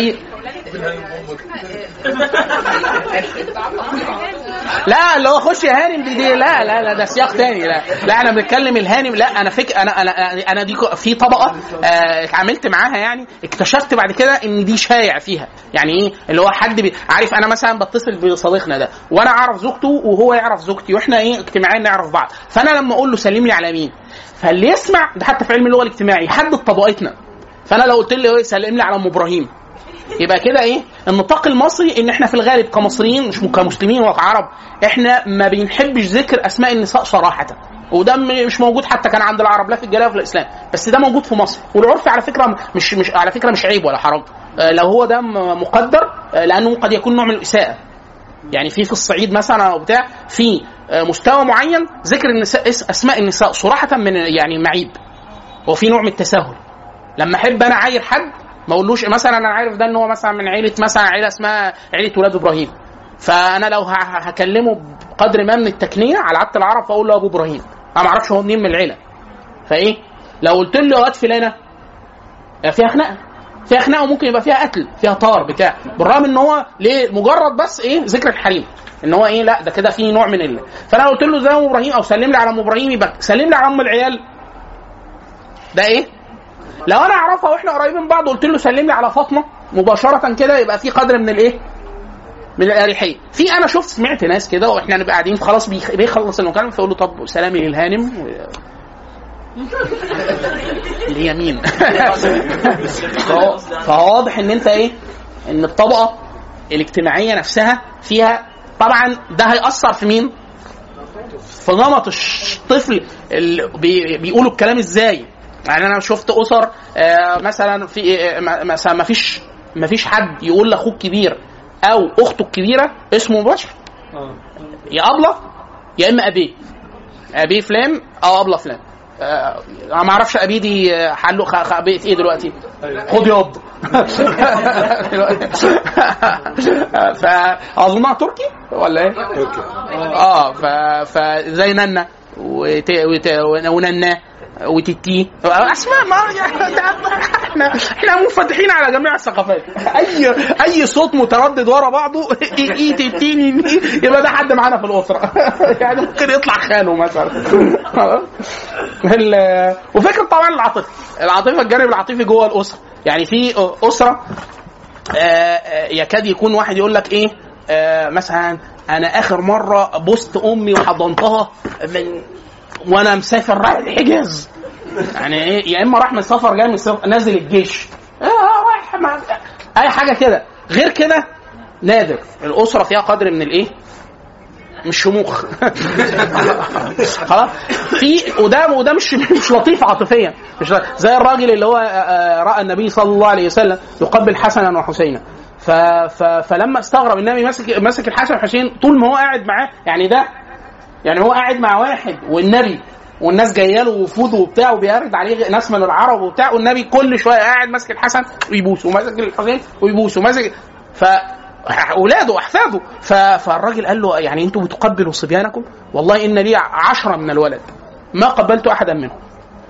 لا اللي هو خش يا هانم دي, دي لا لا لا ده سياق تاني لا لا انا بنتكلم الهانم لا انا فك انا انا انا دي كو- في طبقه آه، اتعاملت معاها يعني اكتشفت بعد كده ان دي شايع فيها يعني ايه اللي هو حد بي عارف انا مثلا بتصل بصديقنا ده وانا اعرف زوجته وهو يعرف زوجتي واحنا ايه اجتماعيا نعرف بعض فانا لما اقول له سلم لي على مين فاللي يسمع ده حتى في علم اللغه الاجتماعي يحدد طبقتنا فانا لو قلت له ايه سلم لي على ام ابراهيم يبقى كده ايه النطاق المصري ان احنا في الغالب كمصريين مش كمسلمين ولا كعرب احنا ما بنحبش ذكر اسماء النساء صراحه وده م- مش موجود حتى كان عند العرب لا في الجاهليه ولا في الاسلام بس ده موجود في مصر والعرف على فكره مش مش على فكره مش عيب ولا حرام آه، لو هو ده م- مقدر آه، لانه قد يكون نوع من الاساءه يعني في في الصعيد مثلا او بتاع في آه، مستوى معين ذكر النساء اس- اسماء النساء صراحه من يعني معيب وفي نوع من التساهل لما احب انا اعاير حد ما اقولوش مثلا انا عارف ده ان هو مثلا من عيله مثلا عيله اسمها عيله ولاد ابراهيم فانا لو ه- ه- هكلمه بقدر ما من التكنيه على عاده العرب فاقول له ابو ابراهيم انا ما اعرفش هو منين من العيله فايه لو قلت له واد فلانه فيها خناقه فيها خناقه وممكن يبقى فيها قتل فيها طار بتاع بالرغم ان هو ليه مجرد بس ايه ذكر الحريم ان هو ايه لا ده كده في نوع من ال فانا لو قلت له زي ام ابراهيم او سلم لي على ام ابراهيم يبقى سلم لي على ام العيال ده ايه لو انا اعرفها واحنا قريبين من بعض قلت له سلم لي على فاطمه مباشره كده يبقى في قدر من الايه من الاريحيه في انا شفت سمعت ناس كده واحنا نبقى قاعدين خلاص بيخ- بيخلص المكالمه فيقول له طب سلامي للهانم و- اللي هي مين فهو فهو واضح ان انت ايه ان الطبقه الاجتماعيه نفسها فيها طبعا ده هيأثر في مين؟ في نمط الطفل اللي بي بيقولوا الكلام ازاي يعني انا شفت اسر آه، مثلا في آه، م- مثلا ما فيش ما فيش حد يقول لاخوه الكبير او اخته الكبيره اسمه مباشر يا ابله يا اما ابيه ابيه فلان او ابله فلان آه، انا ما اعرفش ابيه دي آه، حله خ- خ- بقت ايه دلوقتي خد ياض فاظنها تركي ولا ايه؟ تركي اه ف... فزي نانا وت... وت... وننا وتتي اسماء ما يعني احنا احنا منفتحين على جميع الثقافات اي اي صوت متردد ورا بعضه اي اي تتي ني- ني، يبقى ده حد معانا في الاسره يعني ممكن يطلع خاله مثلا ال- وفكره طبعا العاطفه العاطفه الجانب العاطفي جوه الاسره يعني في اسره آه، آه، يكاد يكون واحد يقول لك ايه آه، مثلا انا اخر مره بوست امي وحضنتها من وانا مسافر رايح الحجاز يعني ايه يا اما راح من سفر جاي من سفر نازل الجيش آه رايح مع اي حاجه كده غير كده نادر الاسره فيها قدر من الايه مش شموخ خلاص في وده وده مش مش لطيف عاطفيا مش لطيف. زي الراجل اللي هو آه، آه، راى النبي صلى الله عليه وسلم يقبل حسنا وحسينا ف ف فلما استغرب النبي ماسك ماسك الحسن والحسين طول ما هو قاعد معاه يعني ده يعني هو قاعد مع واحد والنبي والناس جايه له وفود وبتاع وبيعرض عليه ناس من العرب وبتاع والنبي كل شويه قاعد ماسك الحسن ويبوسه وماسك الحسين ويبوسه وماسك ف اولاده واحفاده ف... فالراجل قال له يعني انتم بتقبلوا صبيانكم والله ان لي عشرة من الولد ما قبلت احدا منهم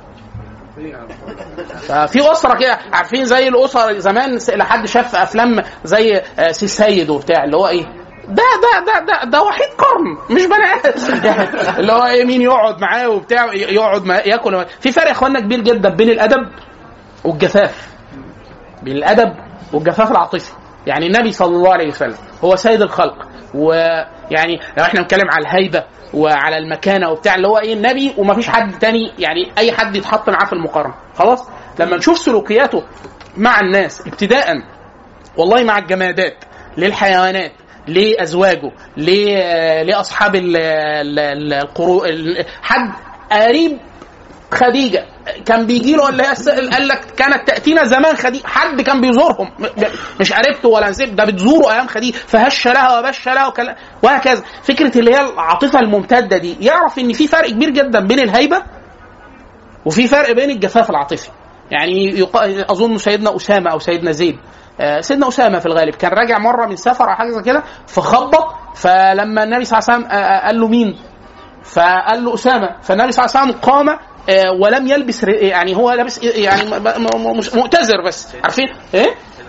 ففي اسره كده عارفين زي الاسر زمان س- لحد شاف افلام زي آه، سي سيد وبتاع اللي هو ايه ده ده ده ده ده وحيد قرن مش بني ادم يعني اللي هو ايه مين يقعد معاه وبتاع ي- يقعد معاه ياكل في فرق يا اخوانا كبير جدا بين الادب والجفاف بين الادب والجفاف العاطفي يعني النبي صلى الله عليه وسلم هو سيد الخلق ويعني لو احنا بنتكلم على الهيبه وعلى المكانه وبتاع اللي هو ايه النبي ومفيش حد تاني يعني اي حد يتحط معاه في المقارنه خلاص لما نشوف سلوكياته مع الناس ابتداء والله مع الجمادات للحيوانات لازواجه ل- لاصحاب ال- ال- ال- القرو ال- حد قريب خديجه كان بيجي له اللي هي الس- قال لك كانت تاتينا زمان خديجه حد كان بيزورهم م- مش قريبته ولا نسيب ده بتزوره ايام خديجه فهش لها وبش لها وكلا وهكذا فكره اللي هي العاطفه الممتده دي يعرف ان في فرق كبير جدا بين الهيبه وفي فرق بين الجفاف العاطفي يعني يق... اظن سيدنا اسامه او سيدنا زيد آه، سيدنا اسامه في الغالب كان راجع مره من سفر او حاجه زي كده فخبط فلما النبي صلى الله عليه وسلم آه، آه، قال له مين فقال له اسامه فالنبي صلى الله عليه وسلم قام آه، ولم يلبس ر- يعني هو لابس يعني م- م- م- مش- مؤتزر بس عارفين ايه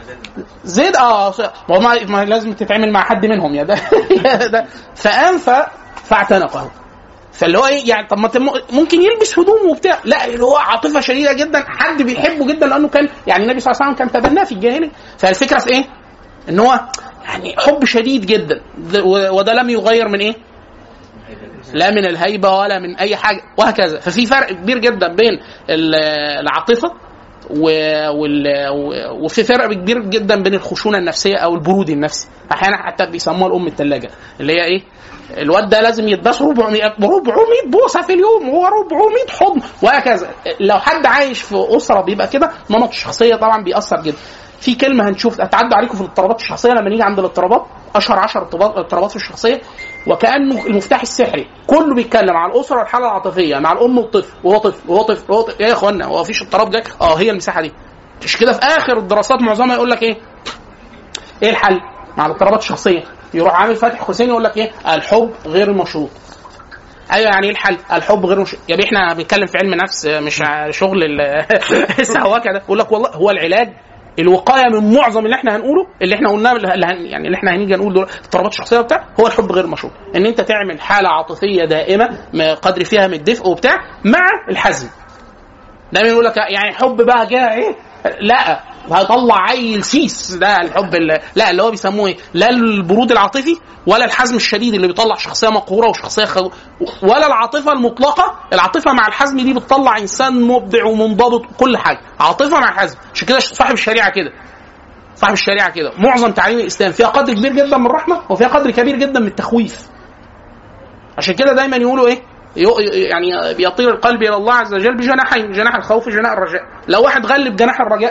زيد اه ما هو ما ما لازم تتعامل مع حد منهم يا ده يا ده فقام ف- فاعتنقه فاللي هو ايه يعني طب ما تم- ممكن يلبس هدوم وبتاع لا اللي هو عاطفه شديده جدا حد بيحبه جدا لانه كان يعني النبي صلى الله عليه وسلم كان تبناه في الجاهليه فالفكره في ايه؟ ان هو يعني حب شديد جدا ده- و- وده لم يغير من ايه؟ لا من الهيبه ولا من اي حاجه وهكذا ففي فرق كبير جدا بين ال- العاطفه و- وال- و- وفي فرق كبير جدا بين الخشونه النفسيه او البرود النفسي احيانا حتى بيسموها الام الثلاجه اللي هي ايه الواد ده لازم يتباس 400 400 بوسه في اليوم و400 حضن وهكذا لو حد عايش في اسره بيبقى كده نمط الشخصيه طبعا بيأثر جدا في كلمه هنشوف هتعدوا عليكم في الاضطرابات الشخصيه لما نيجي عند الاضطرابات اشهر 10 اضطرابات اضطرابات في الشخصيه وكانه المفتاح السحري كله بيتكلم على الاسره والحاله العاطفيه مع الام والطفل وهو طفل وهو طفل وهو طفل يا اخوانا هو مفيش اضطراب جاي اه هي المساحه دي مش كده في اخر الدراسات معظمها يقول لك ايه ايه الحل مع الاضطرابات الشخصيه يروح عامل فاتح حسين يقول لك ايه الحب غير المشروط ايوه يعني ايه الحل؟ الحب غير مش يا بيه احنا بنتكلم في علم نفس مش ع- شغل ال- السهواكه ده يقول لك والله هو العلاج الوقايه من معظم اللي احنا هنقوله اللي احنا قلناه اللي هن يعني اللي احنا هنيجي نقول دول اضطرابات الشخصيه وبتاع هو الحب غير المشروط ان انت تعمل حاله عاطفيه دائمه ما قدر فيها من الدفء وبتاع مع الحزم دايما يقول لك يعني حب بقى جاء ايه لا هيطلع عيل سيس ده الحب اللي لا اللي هو بيسموه ايه لا البرود العاطفي ولا الحزم الشديد اللي بيطلع شخصيه مقهوره وشخصيه خو... ولا العاطفه المطلقه العاطفه مع الحزم دي بتطلع انسان مبدع ومنضبط كل حاجه عاطفه مع حزم عشان كده صاحب الشريعه كده صاحب الشريعه كده معظم تعاليم الاسلام فيها قدر كبير جدا من الرحمه وفيها قدر كبير جدا من التخويف عشان كده دايما يقولوا ايه يو- يعني بيطير القلب الى الله عز وجل بجناحين جناح الخوف وجناح الرجاء لو واحد غلب جناح الرجاء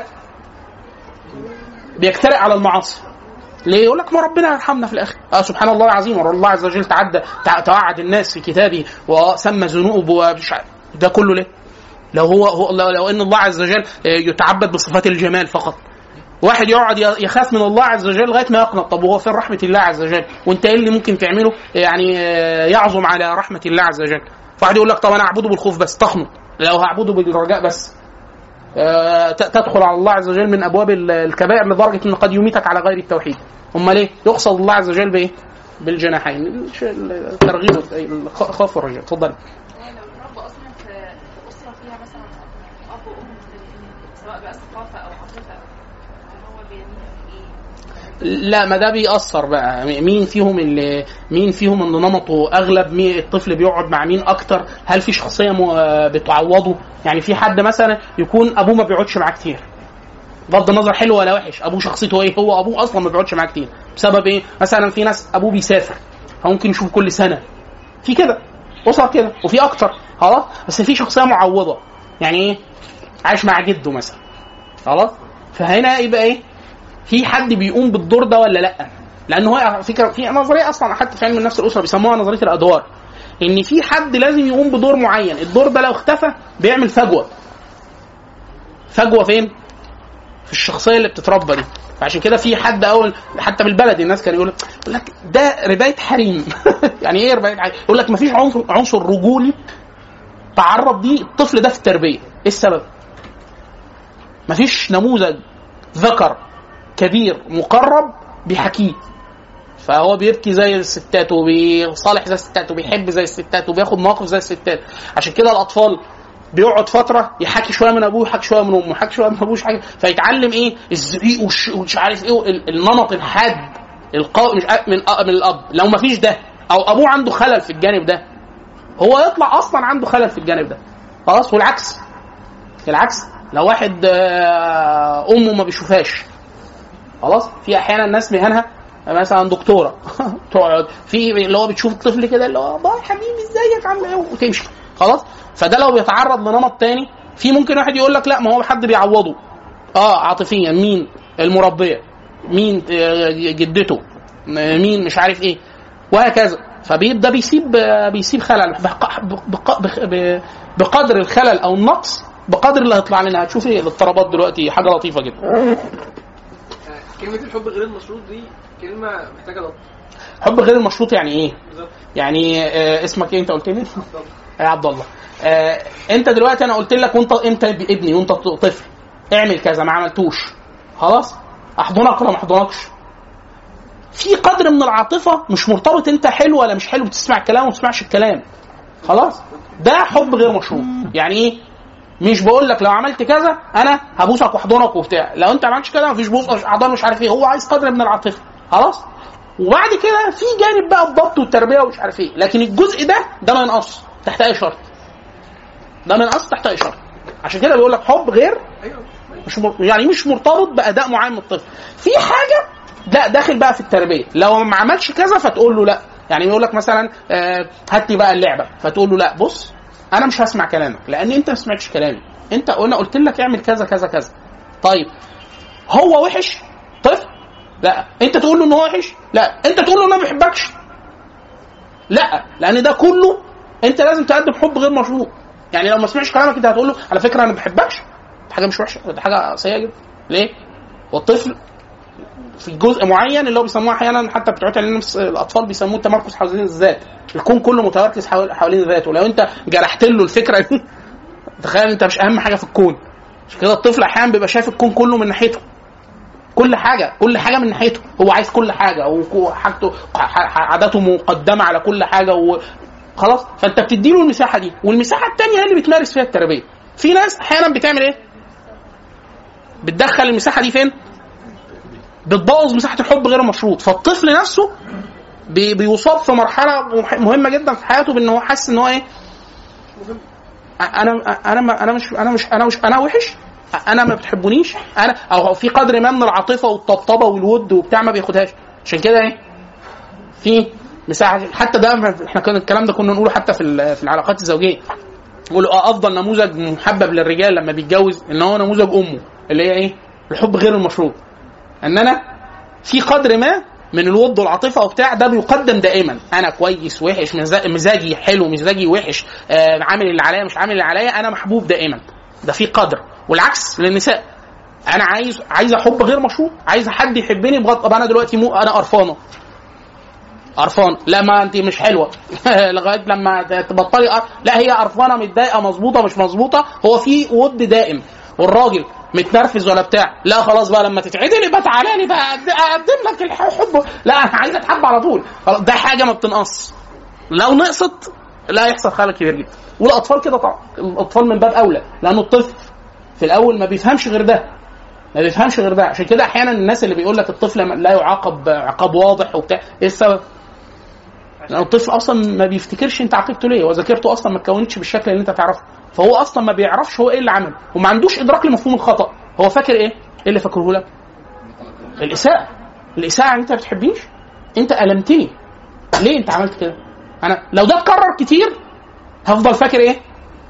بيجترئ على المعاصي ليه؟ يقول لك ما ربنا يرحمنا في الاخر. اه سبحان الله العظيم الله عز وجل تعدى تع- توعد الناس في كتابه وسمى ذنوب ومش عارف. ده كله ليه؟ لو هو, هو لو, لو ان الله عز وجل آه، يتعبد بصفات الجمال فقط. واحد يقعد ي- يخاف من الله عز وجل لغايه ما يقنط طب وهو فين رحمه الله عز وجل؟ وانت ايه اللي ممكن تعمله يعني آه، يعظم على رحمه الله عز وجل؟ واحد يقول لك طب انا اعبده بالخوف بس تخنط لو هعبده بالرجاء بس آه، ت- تدخل على الله عز وجل من ابواب ال- الكبائر لدرجه انه قد يميتك على غير التوحيد. امال ايه؟ يقصد الله عز وجل بايه؟ بالجناحين الش- الترغيب الخوف والرجاء اتفضل لو اتربى اصلا في في اسره فيها مثلا اب وام مختلفين سواء بقى ثقافه او عاطفه هو بيميل ايه لا ما ده بيأثر بقى مين فيهم اللي مين فيهم اللي نمطه اغلب مين الطفل بيقعد مع مين اكتر هل في شخصيه م- بتعوضه يعني في حد مثلا يكون ابوه ما بيقعدش معاه كتير بغض النظر حلو ولا وحش ابوه شخصيته ايه هو ابوه اصلا ما بيقعدش معاه كتير بسبب ايه مثلا في ناس ابوه بيسافر فممكن يشوف كل سنه في كده اسر كده وفي اكتر خلاص بس في شخصيه معوضه يعني ايه عايش مع جده مثلا خلاص فهنا يبقى ايه في حد بيقوم بالدور ده ولا لا لان هو فكره في نظريه اصلا حتى في علم النفس الاسره بيسموها نظريه الادوار ان في حد لازم يقوم بدور معين الدور ده لو اختفى بيعمل فجوه فجوه فين في الشخصيه اللي بتتربى دي فعشان كده في حد اول حتى في البلد الناس كانوا يقول يقول لك ده ربايه حريم يعني ايه ربايه حريم يقول لك مفيش عنصر عنصر رجولي تعرض دي الطفل ده في التربيه ايه السبب مفيش نموذج ذكر كبير مقرب بيحكيه فهو بيبكي زي الستات وبيصالح زي الستات وبيحب زي الستات وبياخد مواقف زي الستات عشان كده الاطفال بيقعد فتره يحكي شويه من ابوه يحكي شويه من امه يحكي شويه من ابوه يحكي فيتعلم ايه الزعيق والش- ومش عارف ايه ال- النمط الحاد القوي مش عارف من أ- من الاب لو ما فيش ده او ابوه عنده خلل في الجانب ده هو يطلع اصلا عنده خلل في الجانب ده خلاص والعكس العكس لو واحد آه، امه ما بيشوفهاش خلاص في احيانا ناس مهنها مثلا دكتوره تقعد في اللي هو بتشوف الطفل كده اللي هو باي حبيبي ازيك عامل ايه وتمشي خلاص فده لو بيتعرض لنمط تاني في ممكن واحد يقول لك لا ما هو حد بيعوضه اه عاطفيا مين المربيه مين آه، جدته م- مين مش عارف ايه وهكذا فبيبدا بيسيب آه، بيسيب خلل بق- بق- بق- ب- بقدر الخلل او النقص بقدر اللي هيطلع لنا هتشوفي الاضطرابات دلوقتي حاجه لطيفه جدا كلمة الحب غير المشروط دي كلمة محتاجة ضبط حب غير المشروط يعني ايه بالظبط يعني آه اسمك ايه انت قلت لي يا عبد الله آه انت دلوقتي انا قلت لك وانت انت ابني وانت طفل اعمل كذا ما عملتوش خلاص احضنك ولا ما احضنكش في قدر من العاطفه مش مرتبط انت حلو ولا مش حلو بتسمع الكلام وما تسمعش الكلام خلاص ده حب غير مشروط يعني ايه مش بقول لك لو عملت كذا انا هبوسك واحضنك وبتاع لو انت ما عملتش كده مفيش بوس مش احضان مش عارف ايه هو عايز قدر من العاطفه خلاص وبعد كده في جانب بقى الضبط والتربيه ومش عارف ايه لكن الجزء ده ده ما ينقص تحت اي شرط ده ما ينقص تحت اي شرط عشان كده بيقول لك حب غير مش مر... يعني مش مرتبط باداء معين من الطفل في حاجه لا داخل بقى في التربيه لو ما عملش كذا فتقول له لا يعني يقول لك مثلا آه هات لي بقى اللعبه فتقول له لا بص انا مش هسمع كلامك لان انت ما سمعتش كلامي انت انا قلت لك اعمل كذا كذا كذا طيب هو وحش طفل لا انت تقول له ان هو وحش لا انت تقول له ان انا ما بحبكش لا لان ده كله انت لازم تقدم حب غير مشروط يعني لو ما سمعش كلامك انت هتقول له على فكره انا ما بحبكش دي حاجه مش وحشه دي حاجه سيئه جدا ليه؟ والطفل في جزء معين اللي هو بيسموه احيانا حتى بتوع علم النفس الاطفال بيسموه التمركز حوالين الذات الكون كله متمركز حوالين حوالين ذاته لو انت جرحت له الفكره دي تخيل انت مش اهم حاجه في الكون عشان كده الطفل احيانا بيبقى شايف الكون كله من ناحيته كل حاجه كل حاجه من ناحيته هو عايز كل حاجه وحاجته عاداته مقدمه على كل حاجه و... خلاص فانت بتدي له المساحه دي والمساحه الثانيه هي اللي بتمارس فيها التربيه في ناس احيانا بتعمل ايه بتدخل المساحه دي فين بتبوظ مساحه الحب غير المشروط فالطفل نفسه بي- بيصاب في مرحله مح- مهمه جدا في حياته بان هو حاسس ان هو ايه انا انا ما- انا مش انا مش انا مش انا وحش انا ما بتحبونيش انا او في قدر ما من العاطفه والطبطبه والود وبتاع ما بياخدهاش عشان كده ايه في مساحه حتى ده احنا كان الكلام ده كنا نقوله حتى في ال- في العلاقات الزوجيه يقولوا اه افضل نموذج محبب للرجال لما بيتجوز ان هو نموذج امه اللي هي ايه الحب غير المشروط ان انا في قدر ما من الود والعاطفه وبتاع ده بيقدم دائما انا كويس وحش مزا- مزاجي حلو مزاجي وحش آه عامل اللي عليا مش عامل اللي عليا انا محبوب دائما ده في قدر والعكس للنساء انا عايز عايزه حب غير مشروط عايزه حد يحبني بغض طب انا دلوقتي مو انا قرفانه قرفان لا ما انت مش حلوه لغايه لما تبطلي قر... لا هي قرفانه متضايقه مظبوطه مش مظبوطه هو في ود دائم والراجل متنرفز ولا بتاع لا خلاص بقى لما تتعدل يبقى تعالى لي بقى أقد- اقدم لك الحب لا انا عايز اتحب على طول خلاص ده حاجه ما بتنقص لو نقصت لا يحصل خلل كبير جدا والاطفال كده طبعا الاطفال من باب اولى لانه الطفل في الاول ما بيفهمش غير ده ما بيفهمش غير ده عشان كده احيانا الناس اللي بيقول لك الطفل لا يعاقب عقاب واضح وبتاع ايه السبب؟ لان الطفل اصلا ما بيفتكرش انت عاقبته ليه وذاكرته اصلا ما اتكونتش بالشكل اللي انت تعرفه فهو اصلا ما بيعرفش هو ايه اللي عمله وما عندوش ادراك لمفهوم الخطا هو فاكر ايه؟ ايه اللي فاكره لك؟ الاساءه الاساءه انت ما بتحبنيش انت المتني ليه انت عملت كده؟ انا لو ده اتكرر كتير هفضل فاكر ايه؟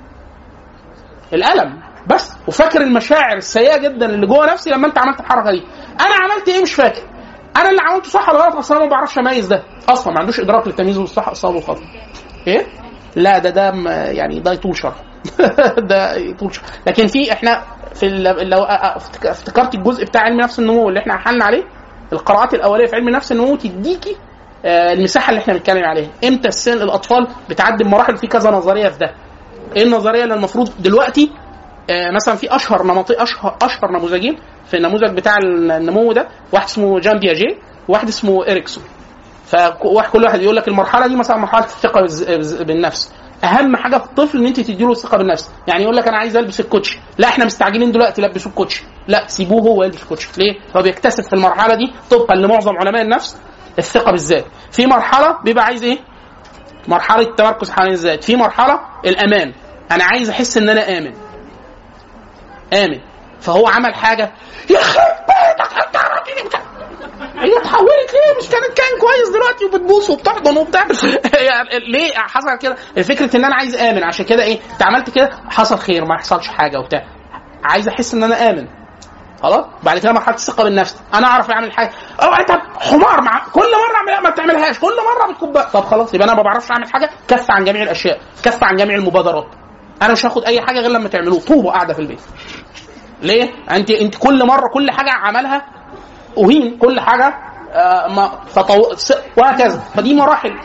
الالم بس وفاكر المشاعر السيئه جدا اللي جوه نفسي لما انت عملت الحركه دي انا عملت ايه مش فاكر انا اللي عملته صح ولا غلط اصلا ما بعرفش اميز ده اصلا ما عندوش ادراك للتمييز والصح والصواب والخطا ايه لا ده ده م- يعني ده يطول شرح ده يطول شرح لكن في احنا في ال- لو افتك- افتكرت الجزء بتاع علم نفس النمو اللي احنا حلنا عليه القراءات الاوليه في علم نفس النمو تديكي آه، المساحه اللي احنا بنتكلم عليها امتى السن الاطفال بتعدي بمراحل في كذا نظريه في ده ايه النظريه اللي المفروض دلوقتي آه، مثلا في اشهر نمط اشهر اشهر نموذجين في النموذج بتاع النمو ده واحد اسمه جان بياجي وواحد اسمه اريكسون فواحد كل واحد يقول لك المرحله دي مثلا مرحله الثقه بالز- بالز- بالنفس اهم حاجه في الطفل ان انت تديله الثقه بالنفس يعني يقول لك انا عايز البس الكوتشي لا احنا مستعجلين دلوقتي لبسوه الكوتشي لا سيبوه هو يلبس الكوتشي ليه هو بيكتسب في المرحله دي طبقا لمعظم علماء النفس الثقه بالذات في مرحله بيبقى عايز ايه مرحله التمركز حوالين الذات في مرحله الامان انا عايز احس ان انا امن امن فهو عمل حاجه يخرب بيتك انت عرفتني بتاع. هي اتحولت ليه مش كانت كان كويس دلوقتي وبتبوس وبتحضن وبتاع يعني ليه حصل كده فكره ان انا عايز امن عشان كده ايه انت عملت كده حصل خير ما يحصلش حاجه وبتاع عايز احس ان انا امن خلاص بعد كده مرحله الثقه بالنفس انا اعرف اعمل حاجه او انت حمار مع كل مره اعملها ما بتعملهاش كل مره بتكب طب خلاص يبقى انا ما بعرفش اعمل حاجه كف عن جميع الاشياء كف عن جميع المبادرات انا مش هاخد اي حاجه غير لما تعملوه طوبه قاعده في البيت ليه انت انت كل مره كل حاجه عملها اهين كل حاجه آه ما تطو... س- وهكذا فدي مراحل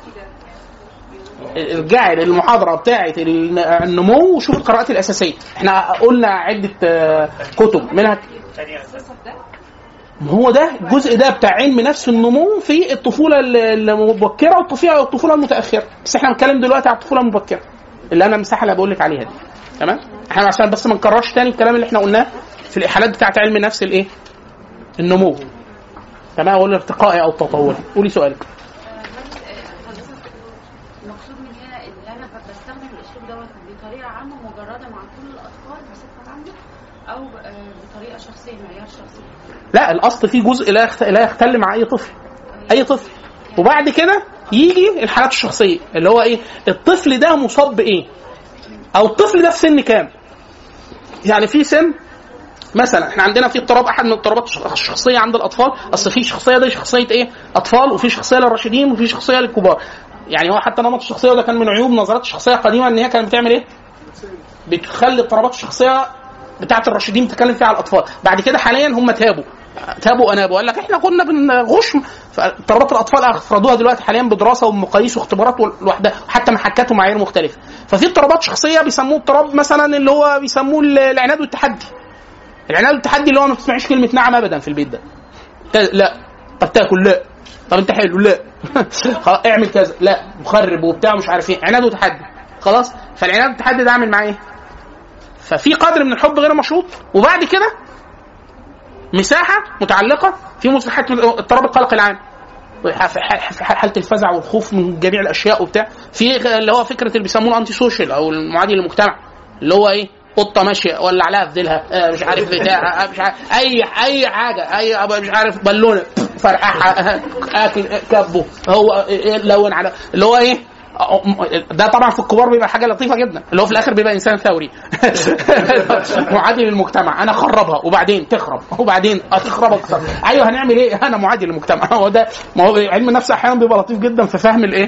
ارجعي للمحاضره بتاعه النمو وشوف القراءات الاساسيه احنا قلنا عده آه، كتب منها ثانية بس ما هو ده الجزء ده بتاع علم نفس النمو في الطفوله ال- المبكره والطفوله والطفوله المتاخره بس احنا بنتكلم دلوقتي على الطفوله المبكره اللي انا المساحه اللي بقول لك عليها دي تمام احنا عشان بس ما نكررش تاني الكلام اللي احنا قلناه في الاحالات بتاعت علم النفس الايه النمو تمام ولا ارتقائي او تطوري قولي سؤالك حضرتك المقصود من هنا ان انا ب- بستخدم الاسلوب دوت بطريقه عامه مجرده مع كل الاطفال بصفه عامه او آه، بطريقه شخصيه معيار شخصي لا الاصل فيه جزء لا يخت... لا يختل مع اي طفل اي طفل وبعد كده يجي الحالات الشخصيه اللي هو ايه الطفل ده مصاب بايه او الطفل ده في سن كام يعني في سن مثلا احنا عندنا في اضطراب احد من الاضطرابات الش- الشخصيه عند الاطفال اصل في شخصيه دي شخصيه ايه اطفال وفي شخصيه للراشدين وفي شخصيه للكبار يعني هو حتى نمط الشخصيه وده كان من عيوب نظرات الشخصيه القديمه ان هي كانت بتعمل ايه بتخلي اضطرابات الشخصيه بتاعه الراشدين بتتكلم فيها على الاطفال بعد كده حاليا هم تابوا تابوا وانابوا قال لك احنا كنا بنغش فاضطرابات الاطفال افردوها دلوقتي حاليا بدراسه ومقاييس واختبارات لوحدها وحتى محكات ومعايير مختلفه ففي اضطرابات شخصيه بيسموه اضطراب مثلا اللي هو بيسموه العناد والتحدي العناد والتحدي اللي هو ما بتسمعيش كلمه نعم ابدا في البيت ده تا- لا طب تاكل لا طب انت حلو لا خلاص اعمل كذا لا مخرب وبتاع مش عارف ايه عناد وتحدي خلاص فالعناد والتحدي ده عامل معاه ايه ففي قدر من الحب غير مشروط وبعد كده مساحه متعلقه في مساحات اضطراب القلق العام في ح- في حاله الفزع والخوف من جميع الاشياء وبتاع في اللي هو فكره اللي بيسموه الانتي سوشيال او المعادي للمجتمع اللي هو ايه قطه ماشيه ولا عليها في ديلها آه، مش عارف بتاع آه، مش عارف اي اي حاجه اي مش عارف بالونه فرقعها اكل كبه هو إيه، لون على اللي هو ايه ده طبعا في الكبار بيبقى حاجه لطيفه جدا اللي هو في الاخر بيبقى انسان ثوري معادي للمجتمع انا اخربها وبعدين تخرب وبعدين هتخرب اكتر ايوه هنعمل ايه انا معادي للمجتمع هو ده ما هو علم النفس احيانا بيبقى لطيف جدا في فهم الايه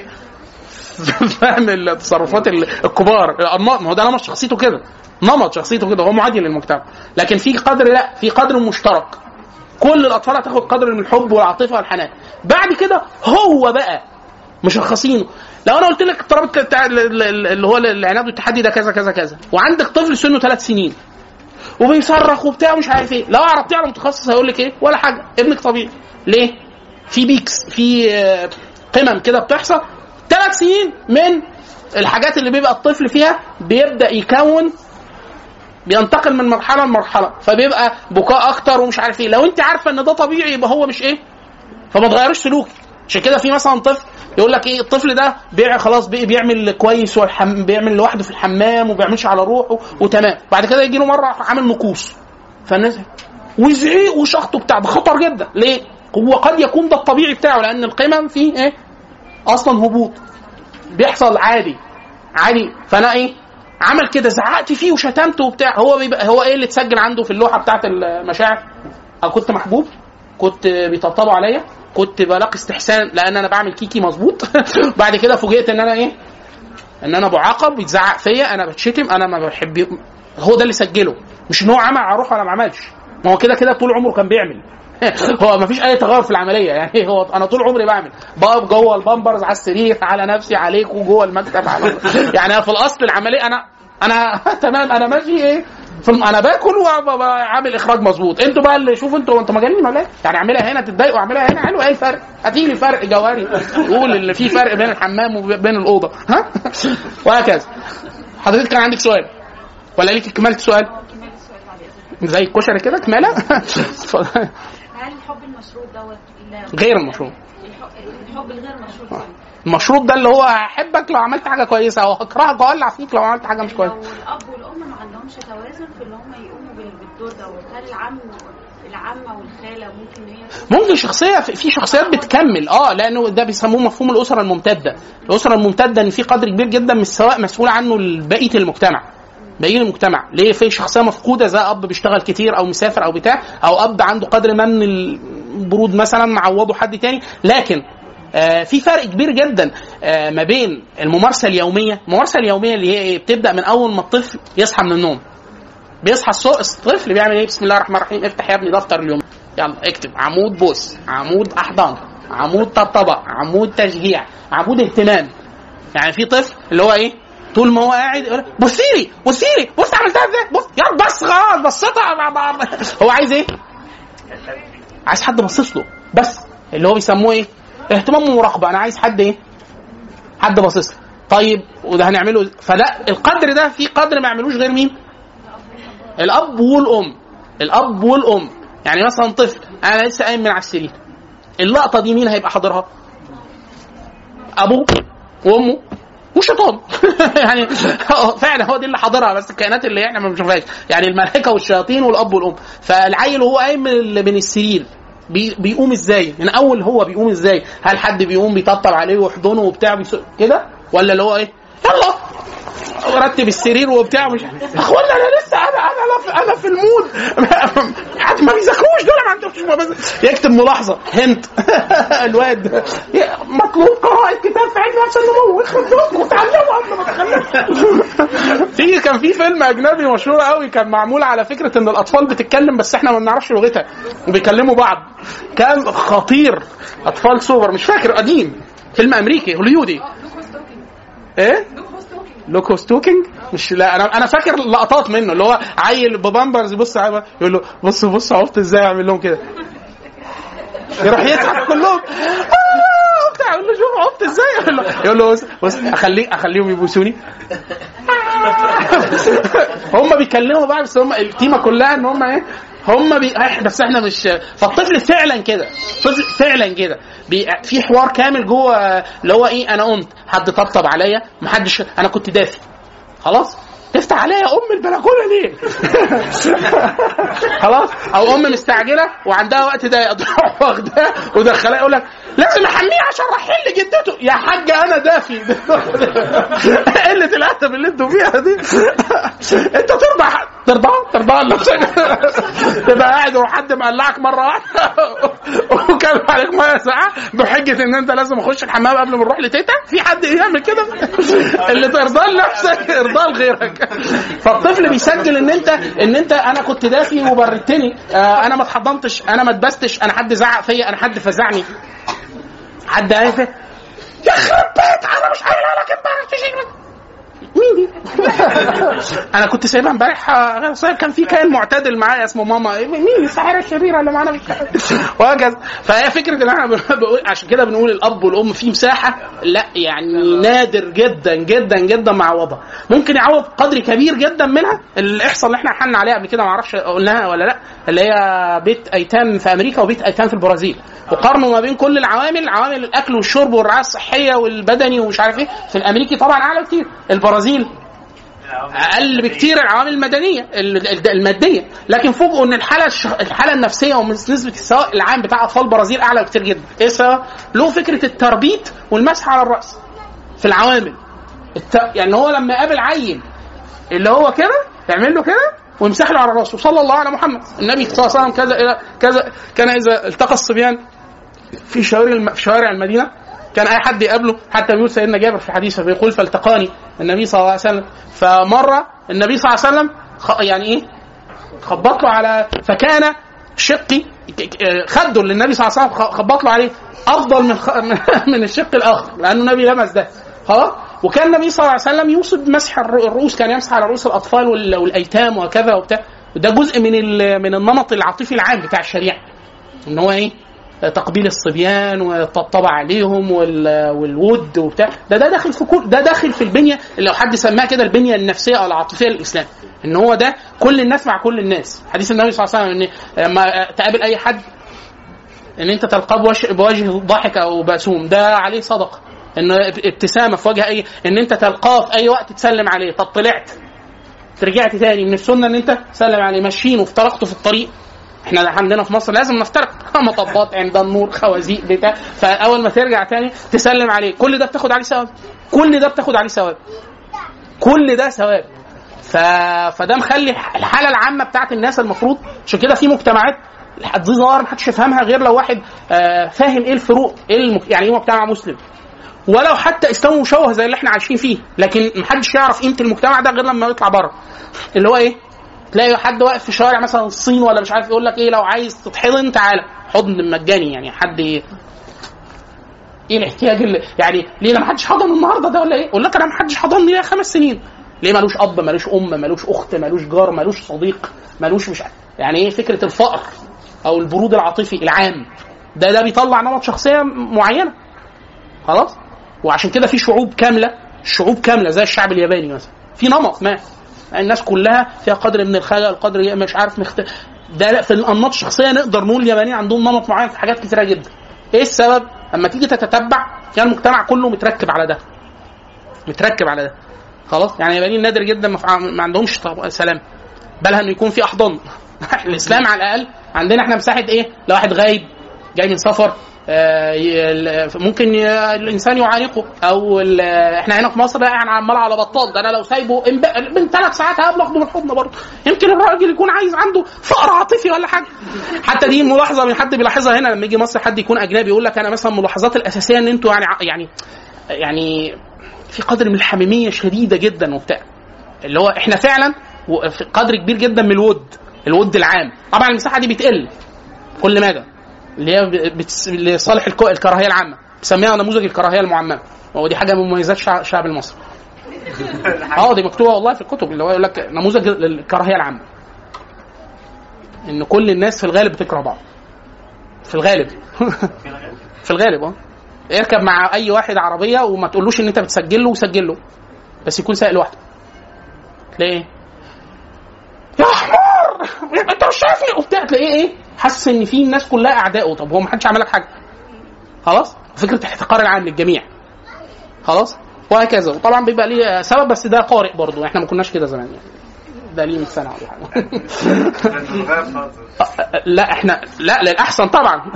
فهم التصرفات ال- الكبار الانماط ما هو ده نمط شخصيته كده نمط شخصيته كده هو معادي للمجتمع لكن في قدر لا في قدر مشترك كل الاطفال هتاخد قدر من الحب والعاطفه والحنان بعد كده هو بقى مشخصينه لو انا قلت لك اضطراب بتاع ال- ال- ال- اللي هو العناد والتحدي ده كذا كذا كذا وعندك طفل سنه ثلاث سنين وبيصرخ وبتاع مش عارف ايه لو عرضتيه على متخصص هيقول لك ايه ولا حاجه ابنك طبيعي ليه في بيكس في آه، قمم كده بتحصل ثلاث سنين من الحاجات اللي بيبقى الطفل فيها بيبدا يكون بينتقل من مرحله لمرحله فبيبقى بكاء اكتر ومش عارف ايه لو انت عارفه ان ده طبيعي يبقى هو مش ايه فما تغيرش سلوكي عشان كده في مثلا طفل يقول لك ايه الطفل ده بيع خلاص بقى بيعمل كويس والحم بيعمل لوحده في الحمام وبيعملش على روحه وتمام بعد كده يجي له مره عامل نقوص فالناس وزعيق وشخط وبتاع ده خطر جدا ليه؟ هو قد يكون ده الطبيعي بتاعه لان القمم فيه ايه؟ اصلا هبوط بيحصل عادي عادي فانا ايه؟ عمل كده زعقت فيه وشتمته وبتاع هو بيبقى هو ايه اللي اتسجل عنده في اللوحه بتاعت المشاعر؟ أنا كنت محبوب كنت بيطبطبوا عليا كنت بلاقي استحسان لان انا بعمل كيكي مظبوط بعد كده فوجئت ان انا ايه ان انا بعاقب بيتزعق فيا انا بتشتم انا ما بحب هو ده اللي سجله مش ان هو عمل على روحه ولا ما عملش ما هو كده كده طول عمره كان بيعمل هو ما فيش اي تغير في العمليه يعني هو انا طول عمري بعمل بقف جوه البامبرز على السرير على نفسي عليك وجوه المكتب على يعني أنا في الاصل العمليه انا انا تمام انا ماشي ايه في الم- انا باكل وعامل اخراج مظبوط انتوا بقى اللي شوفوا انتوا انتوا مجانين ولا ايه؟ يعني اعملها هنا تتضايقوا اعملها هنا حلو ايه الفرق؟ هاتي لي فرق جوهري قول اللي في فرق بين الحمام وبين الاوضه ها؟ وهكذا حضرتك كان عندك سؤال ولا ليك كمالة سؤال؟ كمال السؤال بعد إذنك. زي الكشري كده كمالة؟ هل الحب المشروط دوت لا- غير المشروط. الحب, الحب الغير مشروط يعني. المشروط ده اللي هو هحبك لو عملت حاجه كويسه او هكرهك واولع فيك لو عملت حاجه مش كويسه لو الاب والام ما عندهمش توازن في ان هم يقوموا بال- بالدور دوت هل العم العمه والخاله ممكن هي ممكن شخصيه في في شخصيات بتكمل اه لانه ده بيسموه مفهوم الاسره الممتده الاسره الممتده ان في قدر كبير جدا من السواء مسؤول عنه بقيه المجتمع بقيه المجتمع ليه في شخصيه مفقوده زي اب بيشتغل كتير او مسافر او بتاع او اب عنده قدر ما من البرود مثلا معوضه حد تاني لكن آه في فرق كبير جدا آه ما بين الممارسه اليوميه الممارسه اليوميه اللي هي إيه؟ بتبدا من اول ما الطفل يصحى من النوم بيصحى الصبح الطفل بيعمل ايه بسم الله الرحمن الرحيم افتح يا ابني دفتر اليوم يلا اكتب عمود بوس عمود احضان عمود طبطبه عمود تشجيع عمود اهتمام يعني في طفل اللي هو ايه طول ما هو قاعد يقول بصي لي بصي لي بص عملتها ازاي بص يلا بس خلاص بصيتها هو عايز ايه عايز حد باصص له بس اللي هو بيسموه ايه اهتمام ومراقبه انا عايز حد ايه حد باصص لي طيب وده هنعمله فده القدر ده في قدر ما يعملوش غير مين الاب والام الاب والام يعني مثلا طفل انا لسه قايم من على السرير اللقطه دي مين هيبقى حاضرها ابوه وامه والشيطان يعني هو فعلا هو دي اللي حاضرها بس الكائنات اللي احنا ما بنشوفهاش يعني الملائكه والشياطين والاب والام فالعيل وهو قايم من من السرير بي بيقوم ازاي؟ من اول هو بيقوم ازاي؟ هل حد بيقوم بيطبطب عليه ويحضنه وبتاع بيسو- كده؟ ولا اللي هو ايه؟ يلا رتب السرير وبتاع مش اخوانا انا لسه انا انا انا في, أنا في المود حد ما بيذاكروش دول ما عندهمش بس يكتب ملاحظه هنت الواد مطلوب قراءه كتاب في علم نفس النمو يخرب بيوتكم اتعلموا قبل ما تخلفوا في كان في فيلم اجنبي مشهور قوي كان معمول على فكره ان الاطفال بتتكلم بس احنا ما بنعرفش لغتها وبيكلموا بعض كان خطير اطفال سوبر مش فاكر قديم فيلم امريكي هوليودي ايه لوكو ستوكينج مش لا انا انا فاكر لقطات منه اللي هو عيل ببامبرز يبص على يقول له بص بص عرفت ازاي اعمل لهم كده يروح يضحك كلهم آه، وبتاع يقول له شوف عرفت ازاي يقول له يقول له بص بص اخليه اخليهم يبوسوني هم بيكلموا بقى بس هم التيمه كلها ان هم ايه هم بي... إح- بس احنا مش فالطفل فعلا كده الطفل فعلا كده بي... في حوار كامل جوه اللي هو ايه انا قمت حد طبطب عليا محدش انا كنت دافي خلاص تفتح عليا يا ام البلكونه ليه؟ خلاص او ام مستعجله وعندها وقت ضيق تروح واخداه ودخلها يقول لك لازم احميه عشان رايحين لجدته يا حاجه انا دافي قله الادب اللي انتوا فيها دي انت ترضى ترضى ترضى لنفسك تبقى قاعد وحد مقلعك مره واحده وكان عليك ميه ساقعه بحجه ان انت لازم اخش الحمام قبل ما نروح لتيتا في حد يعمل كده اللي ترضاه لنفسك ارضاه لغيرك فالطفل بيسجل ان انت ان انت انا كنت دافي وبردتني آه انا ما اتحضنتش انا ما اتبستش انا حد زعق فيا انا حد فزعني حد قال في- يخرب بيت انا مش قايلها لك امبارح تجي مين دي؟ انا كنت سايبها امبارح آه، غير صغير كان في كائن معتدل معايا اسمه ماما إيه، مين الساحره الشريره اللي معانا وهكذا فهي فكره ان احنا بنقول عشان كده بنقول الاب والام في مساحه لا يعني نادر جدا جدا جدا معوضها ممكن يعوض قدر كبير جدا منها الاحصاء اللي احنا حلنا عليها قبل كده ما اعرفش قلناها ولا لا اللي هي بيت ايتام في امريكا وبيت ايتام في البرازيل وقارنوا ما بين كل العوامل عوامل الاكل والشرب والرعايه الصحيه والبدني ومش عارف ايه في الامريكي طبعا اعلى كتير البرازيل اقل بكتير العوامل المدنيه ال- ال- الماديه لكن فوجئوا ان الحاله الش- الحاله النفسيه ونسبه السواء العام بتاع اطفال البرازيل اعلى بكتير جدا ايه السبب؟ له فكره التربيط والمسح على الراس في العوامل الت... يعني هو لما يقابل عيل اللي هو كده يعمل له كده ويمسح له على راسه صلى الله على محمد النبي صلى الله عليه وسلم كذا الى كذا كان اذا التقى الصبيان في شوارع الم... في شوارع المدينه كان اي حد يقابله حتى بيقول سيدنا جابر في حديثه بيقول فالتقاني النبي صلى الله عليه وسلم فمره النبي صلى الله عليه وسلم خ... يعني ايه خبط له على فكان شقي ك- ك- خده اللي النبي صلى الله عليه وسلم خ- خبط له عليه افضل من خ... من الشق الاخر لانه النبي لمس ده خلاص وكان النبي صلى الله عليه وسلم يوصي بمسح الر- الرؤوس كان يمسح على رؤوس الاطفال وال... والايتام وكذا وبتاع وده جزء من ال... من النمط العاطفي العام بتاع الشريعه ان هو ايه تقبيل الصبيان والطبطبة عليهم وال- والود وبتاع ده ده داخل في كل ده داخل في البنيه اللي لو حد سماها كده البنيه النفسيه او العاطفيه للاسلام ان هو ده كل الناس مع كل الناس حديث النبي صلى الله عليه وسلم ان لما تقابل اي حد ان انت تلقاه بوجه, بوجه ضاحك او باسوم ده عليه صدقه ان ابتسامه في وجه اي ان انت تلقاه في اي وقت تسلم عليه طب طلعت رجعت تاني من السنه ان انت تسلم عليه ماشيين وافترقتوا في الطريق احنا عندنا في مصر لازم نفترق مطبات عند النور خوازيق بتاع فاول ما ترجع تاني تسلم عليه كل ده بتاخد عليه ثواب كل ده بتاخد عليه ثواب كل ده ثواب ف... فده مخلي الحاله العامه بتاعت الناس المفروض عشان كده في مجتمعات دي ظواهر محدش يفهمها غير لو واحد آه، فاهم ايه الفروق ايه الم... يعني ايه مجتمع مسلم ولو حتى اسلامه مشوه زي اللي احنا عايشين فيه لكن محدش يعرف قيمه المجتمع ده غير لما يطلع بره اللي هو ايه تلاقي حد واقف في شارع مثلا الصين ولا مش عارف يقول لك ايه لو عايز تتحضن تعالى حضن مجاني يعني حد ايه ايه الاحتياج اللي يعني ليه ما حدش حضن النهارده ده ولا ايه؟ يقول لك انا ما حدش حضني ليا خمس سنين ليه ملوش اب ملوش ام ملوش اخت ملوش جار ملوش صديق ملوش مش عارف يعني ايه فكره الفقر او البرود العاطفي العام ده ده بيطلع نمط شخصيه معينه خلاص وعشان كده في شعوب كامله شعوب كامله زي الشعب الياباني مثلا في نمط ما الناس كلها فيها قدر من الخجل قدر مش عارف مخت... ده لا، في الانماط الشخصيه نقدر نقول اليابانيين عندهم نمط معين في حاجات كتيره جدا ايه السبب اما تيجي تتتبع يعني المجتمع كله متركب على ده متركب على ده خلاص يعني اليابانيين نادر جدا ما, فع- ما عندهمش طب- سلام بل انه يكون في احضان الاسلام على الاقل عندنا احنا مساحه ايه لو واحد غايب جاي من سفر آه، ي- ال- ممكن ي- الانسان يعانقه او ال- احنا هنا في مصر لا يعني عمال على بطال ده انا لو سايبه إمب- من ثلاث ساعات هقابله اخده من الحضن برضه يمكن الراجل يكون عايز عنده فقر عاطفي ولا حاجه حتى دي ملاحظه من حد بيلاحظها هنا لما يجي مصر حد يكون اجنبي يقول لك انا مثلا ملاحظات الاساسيه ان انتوا يعني ع- يعني يعني في قدر من الحميميه شديده جدا وبتاع اللي هو احنا فعلا و- في قدر كبير جدا من الود الود العام طبعا المساحه دي بتقل كل مدى اللي هي ب- بتس... لصالح الكو... الكراهيه العامه بسميها نموذج الكراهيه المعممه ودي حاجه من مميزات شع- الشعب المصري اه دي مكتوبه والله في الكتب اللي هو يقول لك نموذج الكراهيه العامه ان كل الناس في الغالب بتكره بعض في الغالب في الغالب اه اركب مع اي واحد عربيه وما تقولوش ان انت بتسجل له وسجل له بس يكون سائل لوحده تلاقيه ايه يا حمار انت مش شايفني وبتاع تلاقيه ايه حاسس ان في الناس كلها اعدائه طب هو ما حدش عمل لك حاجه خلاص فكره الاحتقار العام للجميع خلاص وهكذا وطبعا بيبقى ليه سبب بس ده قارئ برضه احنا ما كناش كده زمان يعني ده ليه 100 سنه ولا حاجه لا احنا لا للاحسن طبعا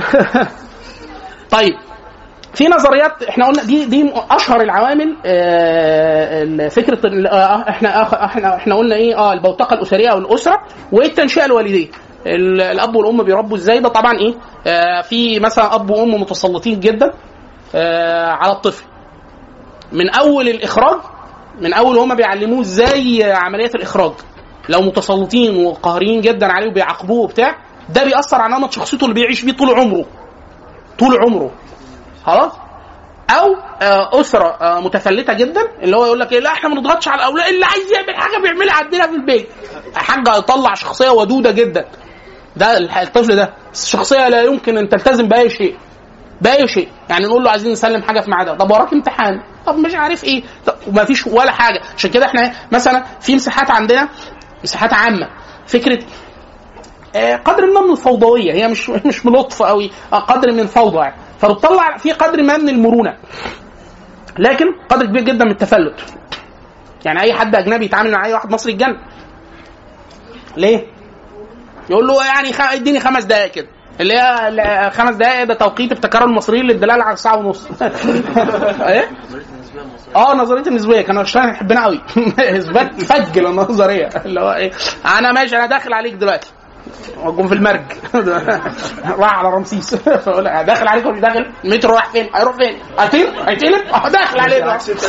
طيب في نظريات احنا قلنا دي دي اشهر العوامل آه، ال- فكره ال- آه، احنا آخ- احنا احنا قلنا ايه اه البوتقه الاسريه او الاسره والتنشئه الوالديه ال- الاب والام بيربوا ازاي ده طبعا ايه آه، في مثلا اب وام متسلطين جدا آه، على الطفل من اول الاخراج من اول هما بيعلموه ازاي عمليه الاخراج لو متسلطين وقاهرين جدا عليه وبيعاقبوه وبتاع ده بيأثر على نمط شخصيته اللي بيعيش بيه طول عمره طول عمره خلاص او آه، اسره آه، متفلته جدا اللي هو يقول لك إيه لا احنا ما نضغطش على الاولاد اللي عايز يعمل حاجه بيعملها عندنا في البيت حاجه يطلع شخصيه ودوده جدا ده الح- الطفل ده شخصيه لا يمكن ان تلتزم باي شيء باي شيء يعني نقول له عايزين نسلم حاجه في ميعادها طب وراك امتحان طب مش عارف ايه طب وما فيش ولا حاجه عشان كده احنا مثلا في مساحات عندنا مساحات عامه فكره آه، قدر ما من الفوضويه هي مش مش بلطف قوي آه، قدر من الفوضى يعني فبتطلع في قدر ما من المرونه لكن قدر كبير جدا من التفلت يعني اي حد اجنبي يتعامل مع اي واحد مصري الجنة ليه؟ يقول له يعني خ... اديني خمس دقائق كده اللي هي ال- خمس دقائق ده توقيت ابتكار المصريين للدلاله على ساعه ونص ايه؟ اه نظريه النسبيه كانوا اشتغل يحبنا قوي اثبات فج للنظريه اللي هو ايه انا ماشي انا داخل عليك دلوقتي واقوم في المرج راح على رمسيس فاقول لك داخل عليك ولا داخل المترو رايح فين هيروح فين هيطير هيتقلب اه داخل عليك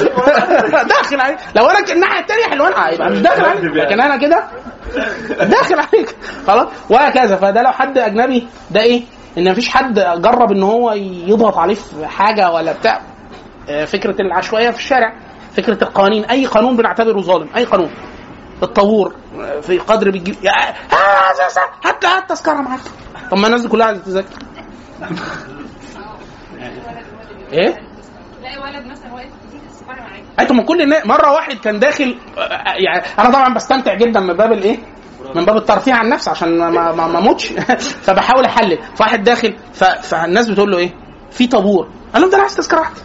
داخل عليك لو انا ك- الناحيه الثانيه حلوان هيبقى مش داخل عليك لكن انا كده داخل عليك خلاص وهكذا فده لو حد اجنبي ده ايه ان مفيش حد جرب ان هو يضغط عليه في حاجه ولا بتاع آه، فكره العشوائيه في الشارع فكره القوانين اي قانون بنعتبره ظالم اي قانون الطابور آه، في قدر بتجيب يا آه، ز- ز- هات هات تذكره معاك طب ما الناس دي كلها عايزه تذاكر ايه؟ تلاقي ولد مثلا واقف كتير السفاره معاك انتوا من كل الناس مره واحد كان داخل آه، يعني انا طبعا بستمتع جدا من باب الايه؟ من باب الترفيه عن النفس عشان ما ما ما ما اموتش فبحاول احلل فواحد داخل ف... فالناس بتقول له ايه؟ في طابور قال لهم ده انا عايز تذكره واحده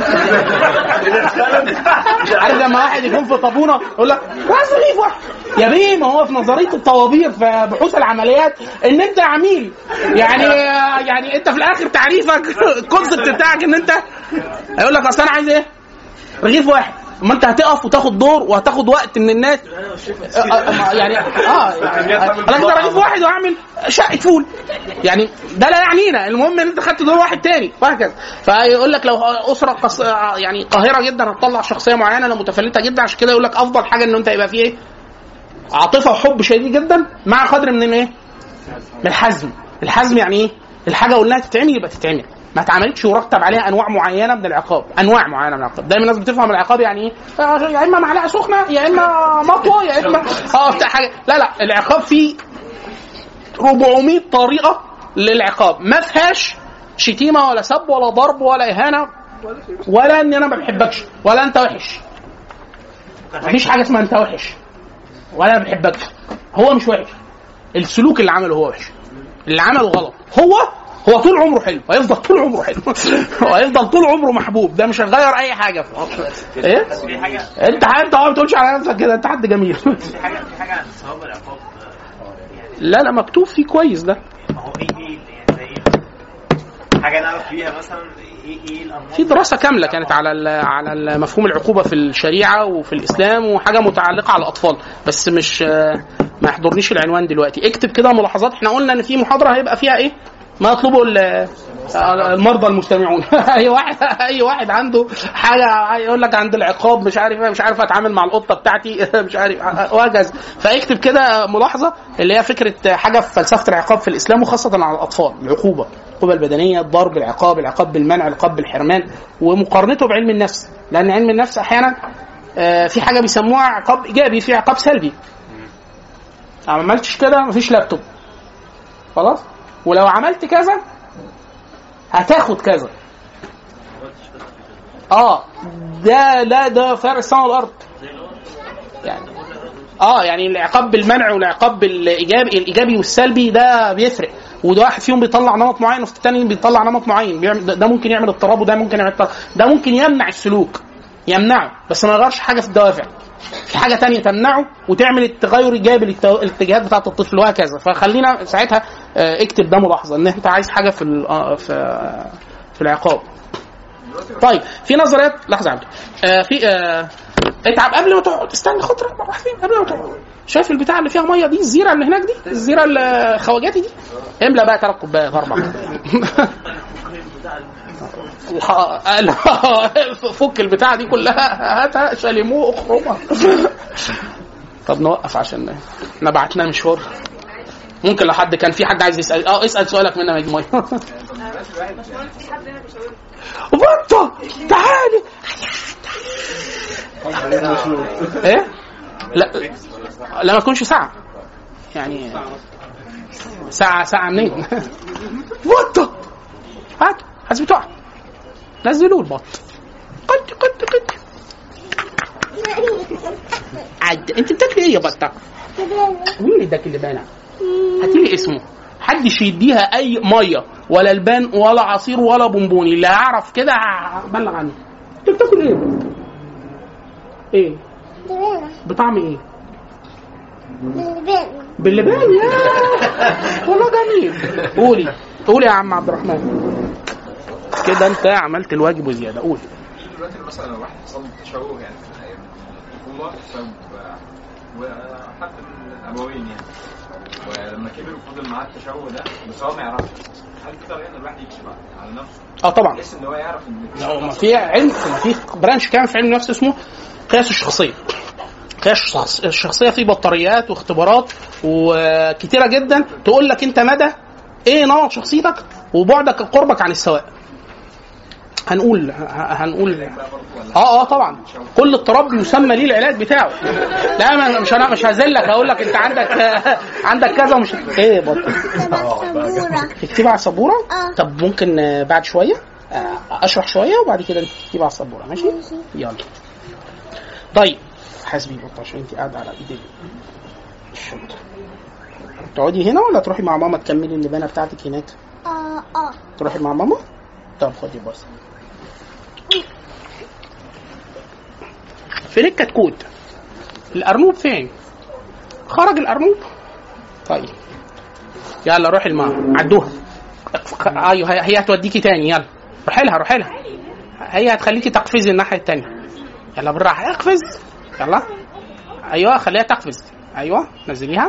عارف لما واحد يكون في طابونه يقول لك عايز رغيف واحد يا بيه ما هو في نظريه الطوابير في بحوث العمليات ان انت عميل يعني يعني انت في الاخر تعريفك الكونسبت بتاعك ان انت هيقول لك اصل انا عايز ايه؟ رغيف واحد اما انت هتقف وتاخد دور وهتاخد وقت من الناس آه، آه، يعني اه يعني انا كده رغيف واحد واعمل شقه فول يعني ده لا يعنينا المهم ان انت خدت دور واحد تاني وهكذا فيقول لك لو اسره قص... يعني قاهره جدا هتطلع شخصيه معينه لو متفلته جدا عشان كده يقول لك افضل حاجه ان انت يبقى فيه ايه عاطفه وحب شديد جدا مع قدر من الايه من الحزم الحزم يعني ايه الحاجه قلناها تتعمل يبقى تتعمل ما اتعملتش ورتب عليها انواع معينه من العقاب انواع معينه من العقاب دايما الناس بتفهم العقاب يعني ايه آه، يا اما معلقه سخنه يا اما مطوه يا اما اه بتاع حاجه لا لا العقاب فيه 400 طريقه للعقاب ما فيهاش شتيمه ولا سب ولا ضرب ولا اهانه ولا ان انا ما بحبكش ولا انت وحش مفيش حاجه اسمها انت وحش ولا ما بحبكش هو مش وحش السلوك اللي عمله هو وحش اللي عمله غلط هو هو طول عمره حلو هيفضل طول عمره حلو وهيفضل طول عمره محبوب ده مش هيغير اي حاجه في ايه بس في حاجه انت انت ما بتقولش على نفسك كده انت حد جميل في حاجه في حاجه عن الثواب والعقاب آه، يعني لا لا مكتوب فيه كويس ده ما هو ايه ايه يعني زي ايه حاجه نعرف فيها مثلا ايه ايه الانماط في دراسه كامله كانت على ال- على مفهوم العقوبه في الشريعه وفي الاسلام وحاجه متعلقه على الاطفال بس مش ما يحضرنيش العنوان دلوقتي اكتب كده ملاحظات احنا قلنا ان في محاضره هيبقى فيها ايه ما يطلبه ال- المرضى المستمعون اي واحد اي واحد عنده حاجه يقول لك عند العقاب مش عارف إيه، مش عارف اتعامل مع القطه بتاعتي مش عارف وهكذا فاكتب كده ملاحظه اللي هي فكره حاجه في فلسفه العقاب في الاسلام وخاصه على الاطفال العقوبه العقوبه البدنيه الضرب العقاب العقاب بالمنع العقاب بالحرمان ومقارنته بعلم النفس لان علم النفس احيانا آه، في حاجه بيسموها عقاب ايجابي في عقاب سلبي ما عملتش كده مفيش لابتوب خلاص ولو عملت كذا هتاخد كذا اه ده لا ده فرق السماء والارض يعني اه يعني العقاب بالمنع والعقاب بالايجابي الايجابي والسلبي ده بيفرق وده واحد فيهم بيطلع نمط معين وفي الثاني بيطلع نمط معين بيعمل ده- ده ممكن يعمل اضطراب وده ممكن يعمل اضطراب ده ممكن يمنع السلوك يمنعه بس ما يغيرش حاجه في الدوافع في حاجه تانية تمنعه وتعمل التغير ايجابي للتو- الاتجاهات بتاعه الطفل وهكذا فخلينا ساعتها آه، اكتب ده ملاحظه ان انت عايز حاجه في ال- آه، في آه، في العقاب طيب في نظريات لحظه يا عبد آه في آه اتعب قبل ما تقعد استنى خد رقم واحدين قبل ما تقعد شايف البتاع اللي فيها ميه دي الزيره اللي هناك دي الزيره الخواجاتي دي املى بقى ثلاث كوبايات اربع كوبايات الح- لا، فك البتاع دي كلها هاتها شاليموه اخرمها طب نوقف عشان احنا بعتنا مشوار ممكن لو حد كان في حد عايز يسال اه اسال سؤالك منها يا ميه بطه تعالي ايه لا لا ما تكونش ساعه يعني ساعه ساعه منين بطه هات حسب تقع نزلوا البط قد قد قد عد انت بتاكلي ايه يا بطه؟ مين اللي اداك اللبانه؟ هاتي لي اسمه محدش يديها اي ميه ولا لبان ولا عصير ولا بونبوني اللي هيعرف كده بلغ عنه انت بتاكل ايه يا بطه؟ ايه؟ بطعم ايه؟ باللبان يا والله جميل قولي قولي يا عم عبد الرحمن كده انت عملت الواجب وزياده قول دلوقتي مثلا لو واحد حصل له تشوه يعني في ايام الطفوله بسبب وحد من الابوين يعني ولما كبر وفضل معاه التشوه ده بس هو ما يعرفش هل في طريقه ان الواحد يكشف على نفسه اه طبعا بحيث ان هو يعرف ان لو ما في علم ما في برانش كامل في علم النفس اسمه قياس الشخصيه قياس الشخص- الشخصيه فيه بطاريات واختبارات وكتيره جدا تقول لك انت مدى ايه نمط شخصيتك وبعدك قربك عن السواء هنقول ه- هنقول اه اه طبعا كل اضطراب يسمى ليه العلاج بتاعه لا ما مش انا مش هذلك هقول لك انت عندك عندك كذا ومش ايه يا بطل تكتبها على السبوره طب ممكن آه، بعد شويه آه، اشرح شويه وبعد كده انت تكتبها على السبوره ماشي يلا طيب حاسبي بطه عشان انت قاعده على ايدي الشنطه تقعدي هنا ولا تروحي مع ماما تكملي اللبانه بتاعتك هناك اه اه تروحي مع ماما طب خدي بس فين الكتكوت الارنوب فين خرج الارنوب طيب يلا روحي الماما عدوها ايوه هي هي هتوديكي تاني يلا روحي لها روحي لها هي هتخليكي تقفزي الناحيه التانيه يلا بالراحه اقفز يلا ايوه خليها تقفز ايوه نزليها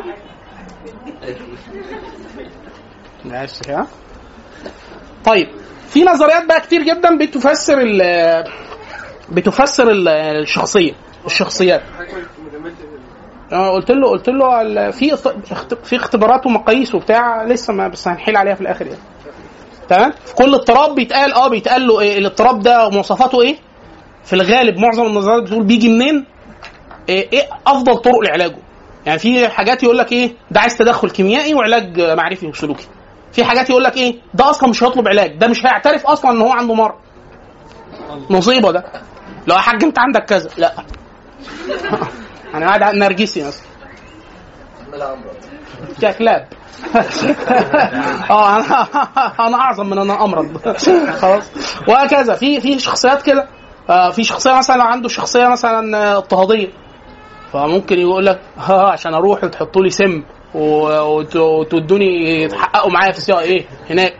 بس كده طيب في نظريات بقى كتير جدا بتفسر ال بتفسر ال- الشخصيه الشخصيات آه، قلت له قلت له ال- في اخت- في اختبارات ومقاييس وبتاع لسه ما بس هنحيل عليها في الاخر يعني تمام في كل اضطراب بيتقال اه بيتقال له ايه الاضطراب ده مواصفاته ايه في الغالب معظم النظريات بتقول بيجي منين ايه, إيه افضل طرق لعلاجه يعني في حاجات يقول لك ايه ده عايز تدخل كيميائي وعلاج معرفي وسلوكي في حاجات يقول لك ايه ده اصلا مش هيطلب علاج ده مش هيعترف اصلا ان هو عنده مرض مصيبه ده لو يا حاج انت عندك كذا لا انا قاعد على النرجسي مثلا كلاب اه انا انا اعظم من انا امرض خلاص وهكذا في في شخصيات كده آه، في شخصيه مثلا عنده شخصيه مثلا آه، اضطهاديه فممكن يقول لك ها عشان اروح وتحطوا لي سم و- وت- وتودوني يتحققوا معايا في سي ايه هناك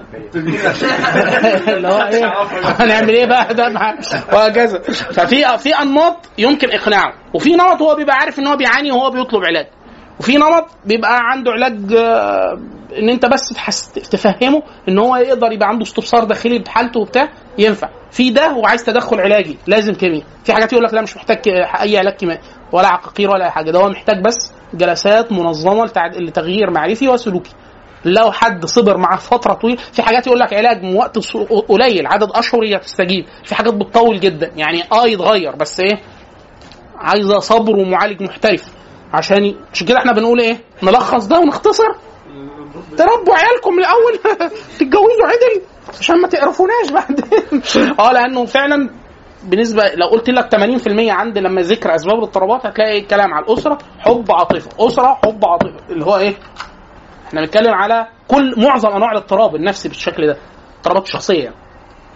اللي هو ايه هنعمل ايه بقى ده مع- وهكذا ففي في انماط يمكن اقناعه وفي نمط هو بيبقى عارف ان هو بيعاني وهو بيطلب علاج وفي نمط بيبقى عنده علاج آه، ان انت بس تحس تفهمه ان هو يقدر يبقى عنده استبصار داخلي بحالته وبتاع ينفع في ده وعايز تدخل علاجي لازم كيمياء في حاجات يقول لك لا مش محتاج ك- اي علاج كيميائي ولا عقاقير ولا اي حاجه ده هو محتاج بس جلسات منظمه لتع- لتغيير معرفي وسلوكي لو حد صبر معاه فتره طويله في حاجات يقول لك علاج من وقت ص- قليل عدد اشهر هي تستجيب في حاجات بتطول جدا يعني اه يتغير بس ايه عايزه صبر ومعالج محترف عشان ي- عشان كده احنا بنقول ايه نلخص ده ونختصر تربوا عيالكم الاول تتجوزوا عدل عشان ما تقرفوناش بعدين اه لانه فعلا بالنسبه لو قلت لك 80% عند لما ذكر اسباب الاضطرابات هتلاقي الكلام على الاسره حب عاطفه اسره حب عاطفه اللي هو ايه احنا بنتكلم على كل معظم انواع الاضطراب النفسي بالشكل ده اضطرابات شخصيه يعني.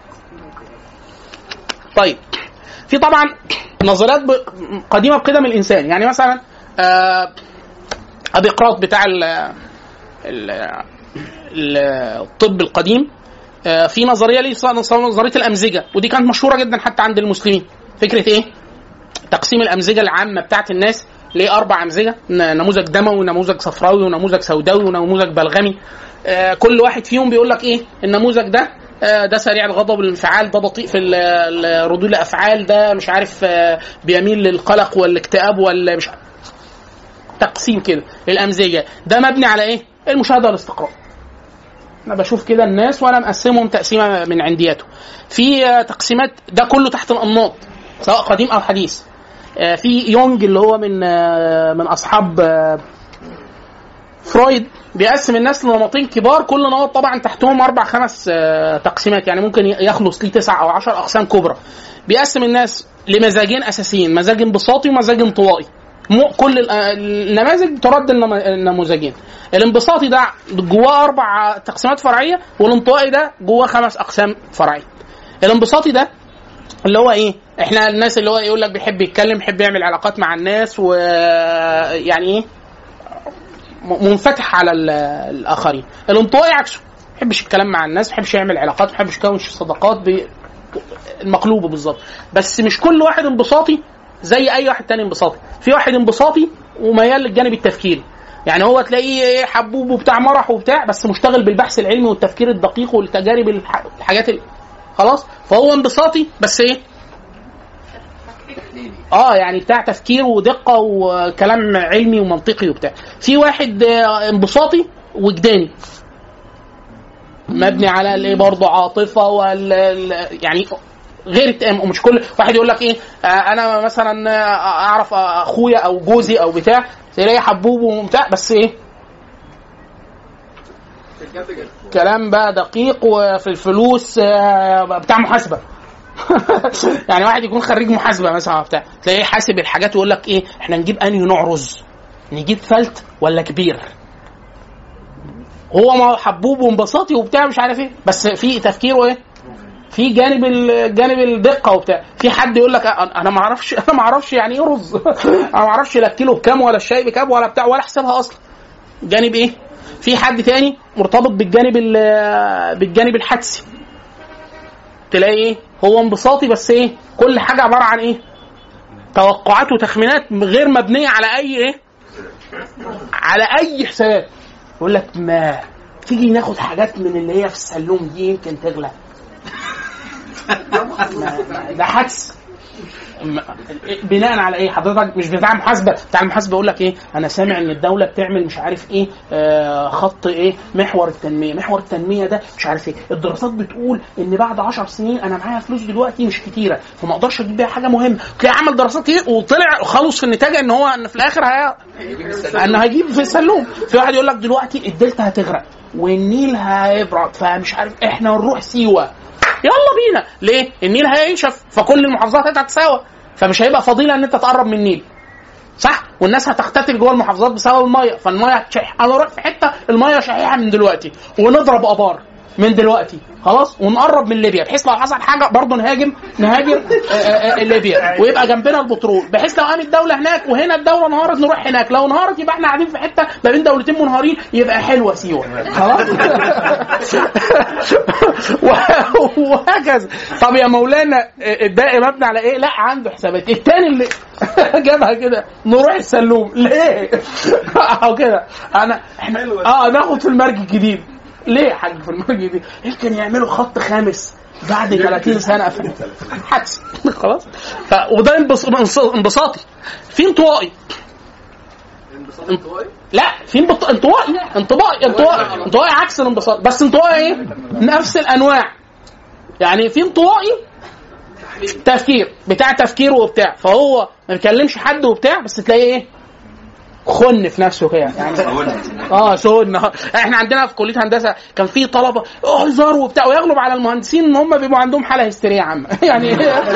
طيب في طبعا نظريات ب- قديمه بقدم الانسان يعني مثلا آه، ابي قراط بتاع ال ال ال- الطب القديم آه، في نظريه ليه اسمها نظريه الامزجه ودي كانت مشهوره جدا حتى عند المسلمين فكره ايه تقسيم الامزجه العامه بتاعت الناس لاربع امزجه ن- نموذج دموي ونموذج صفراوي ونموذج سوداوي ونموذج بلغمي آه، كل واحد فيهم بيقول لك ايه النموذج ده آه، ده سريع الغضب والانفعال ده بطيء في ال- ال- ردود الافعال ده مش عارف آه، بيميل للقلق والاكتئاب ولا مش عارف. تقسيم كده الامزجه ده مبني على ايه المشاهده والاستقراء انا بشوف كده الناس وانا مقسمهم تقسيمه من عندياته في آه، تقسيمات ده كله تحت الانماط سواء قديم او حديث آه، في يونج اللي هو من آه، من اصحاب آه، فرويد بيقسم الناس لنمطين كبار كل نمط طبعا تحتهم اربع خمس آه، تقسيمات يعني ممكن يخلص ليه تسع او عشر اقسام كبرى بيقسم الناس لمزاجين اساسيين مزاج انبساطي ومزاج انطوائي مو كل ال- آه، النماذج ترد النم- النموذجين الانبساطي ده جواه اربع تقسيمات فرعيه والانطوائي ده جواه خمس اقسام فرعيه الانبساطي ده اللي هو ايه احنا الناس اللي هو يقول لك بيحب يتكلم بيحب يعمل علاقات مع الناس ويعني ايه م- منفتح على ال- الاخرين الانطوائي عكسه ما بيحبش الكلام مع الناس ما بيحبش يعمل علاقات ما بيحبش يكون صداقات بي... المقلوبه بالظبط بس مش كل واحد انبساطي زي اي واحد تاني انبساطي في واحد انبساطي وميال للجانب التفكيري يعني هو تلاقيه ايه حبوب وبتاع مرح وبتاع بس مشتغل بالبحث العلمي والتفكير الدقيق والتجارب الح... الحاجات ال... خلاص فهو انبساطي بس ايه اه يعني بتاع تفكير ودقه وكلام علمي ومنطقي وبتاع في واحد آه، انبساطي وجداني مبني على الايه برضه عاطفه وال ال- يعني غير التأم ومش كل واحد يقول لك ايه آه انا مثلا آه، اعرف اخويا او جوزي او بتاع تلاقيه حبوب وبتاع بس ايه الجد جد كلام بقى دقيق وفي الفلوس آه، بتاع محاسبه يعني واحد يكون خريج محاسبه مثلا بتاع تلاقيه حاسب الحاجات ويقول لك ايه احنا نجيب انهي نوع رز نجيب فلت ولا كبير هو ما حبوب وانبساطي وبتاع مش عارف ايه بس في تفكيره ايه في جانب ال- جانب الدقه وبتاع في حد يقول لك أ- انا ما اعرفش انا ما اعرفش يعني ايه رز انا ما اعرفش لا الكيلو بكام ولا الشاي بكام ولا بتاع ولا احسبها اصلا جانب ايه في حد تاني مرتبط بالجانب ال- بالجانب الحدسي تلاقي ايه هو انبساطي بس ايه كل حاجه عباره عن ايه توقعات وتخمينات غير مبنيه على اي ايه على اي حسابات يقول لك ما تيجي ناخد حاجات من اللي هي في السلوم دي يمكن تغلى ما- ما- ده حدس م- بناء على ايه حضرتك مش بتاع محاسبه بتاع المحاسبه يقول لك ايه انا سامع ان الدوله بتعمل مش عارف ايه آه خط ايه محور التنميه محور التنميه ده مش عارف ايه الدراسات بتقول ان بعد 10 سنين انا معايا فلوس دلوقتي مش كتيره فما اقدرش اجيب بيها حاجه مهمه تلاقي عمل دراسات كتير وطلع خلص في النتاج ان هو ان في الاخر هي ان هيجيب في السلوم في واحد يقول لك دلوقتي الدلتا هتغرق والنيل هيبرد فمش عارف احنا نروح سيوه يلا بينا ليه النيل هينشف فكل المحافظات هتتساوى فمش هيبقى فضيله ان انت تقرب من النيل صح والناس هتختتل جوه المحافظات بسبب الميه فالميه هتشح انا اروح في حته الميه شحيحه من دلوقتي ونضرب ابار من دلوقتي خلاص ونقرب من ليبيا بحيث لو حصل حاجه برضه نهاجم نهاجم آه، آه، آه، ليبيا ويبقى جنبنا البترول بحيث لو قامت دوله هناك وهنا الدوله انهارت نروح هناك لو انهارت يبقى احنا قاعدين في حته ما بين دولتين منهارين يبقى حلوه سيوه خلاص و- وهكذا طب يا مولانا الباقي مبني على ايه؟ لا عنده حسابات التاني اللي جابها كده نروح السلوم ليه؟ او كده انا احنا اه ناخد في المرج الجديد ليه يا حاج في المرج الجديد؟ يمكن يعملوا خط خامس بعد 30 سنه في حدس خلاص ف... وده انبس- انبس- انبساطي في انطوائي انبساط انطوائي لا في انبط... انطوائي انطبائي انطوائي انطوائي عكس الانبساط بس انطوائي ايه؟ نفس الانواع يعني في انطوائي تفكير بتاع تفكير وبتاع فهو ما بيكلمش حد وبتاع بس تلاقيه ايه؟ خن في نفسه كده يعني اه سن احنا عندنا في كليه هندسه كان في طلبه اه هزار وبتاع ويغلب على المهندسين ان هم بيبقوا عندهم حاله هستيريه عامه يعني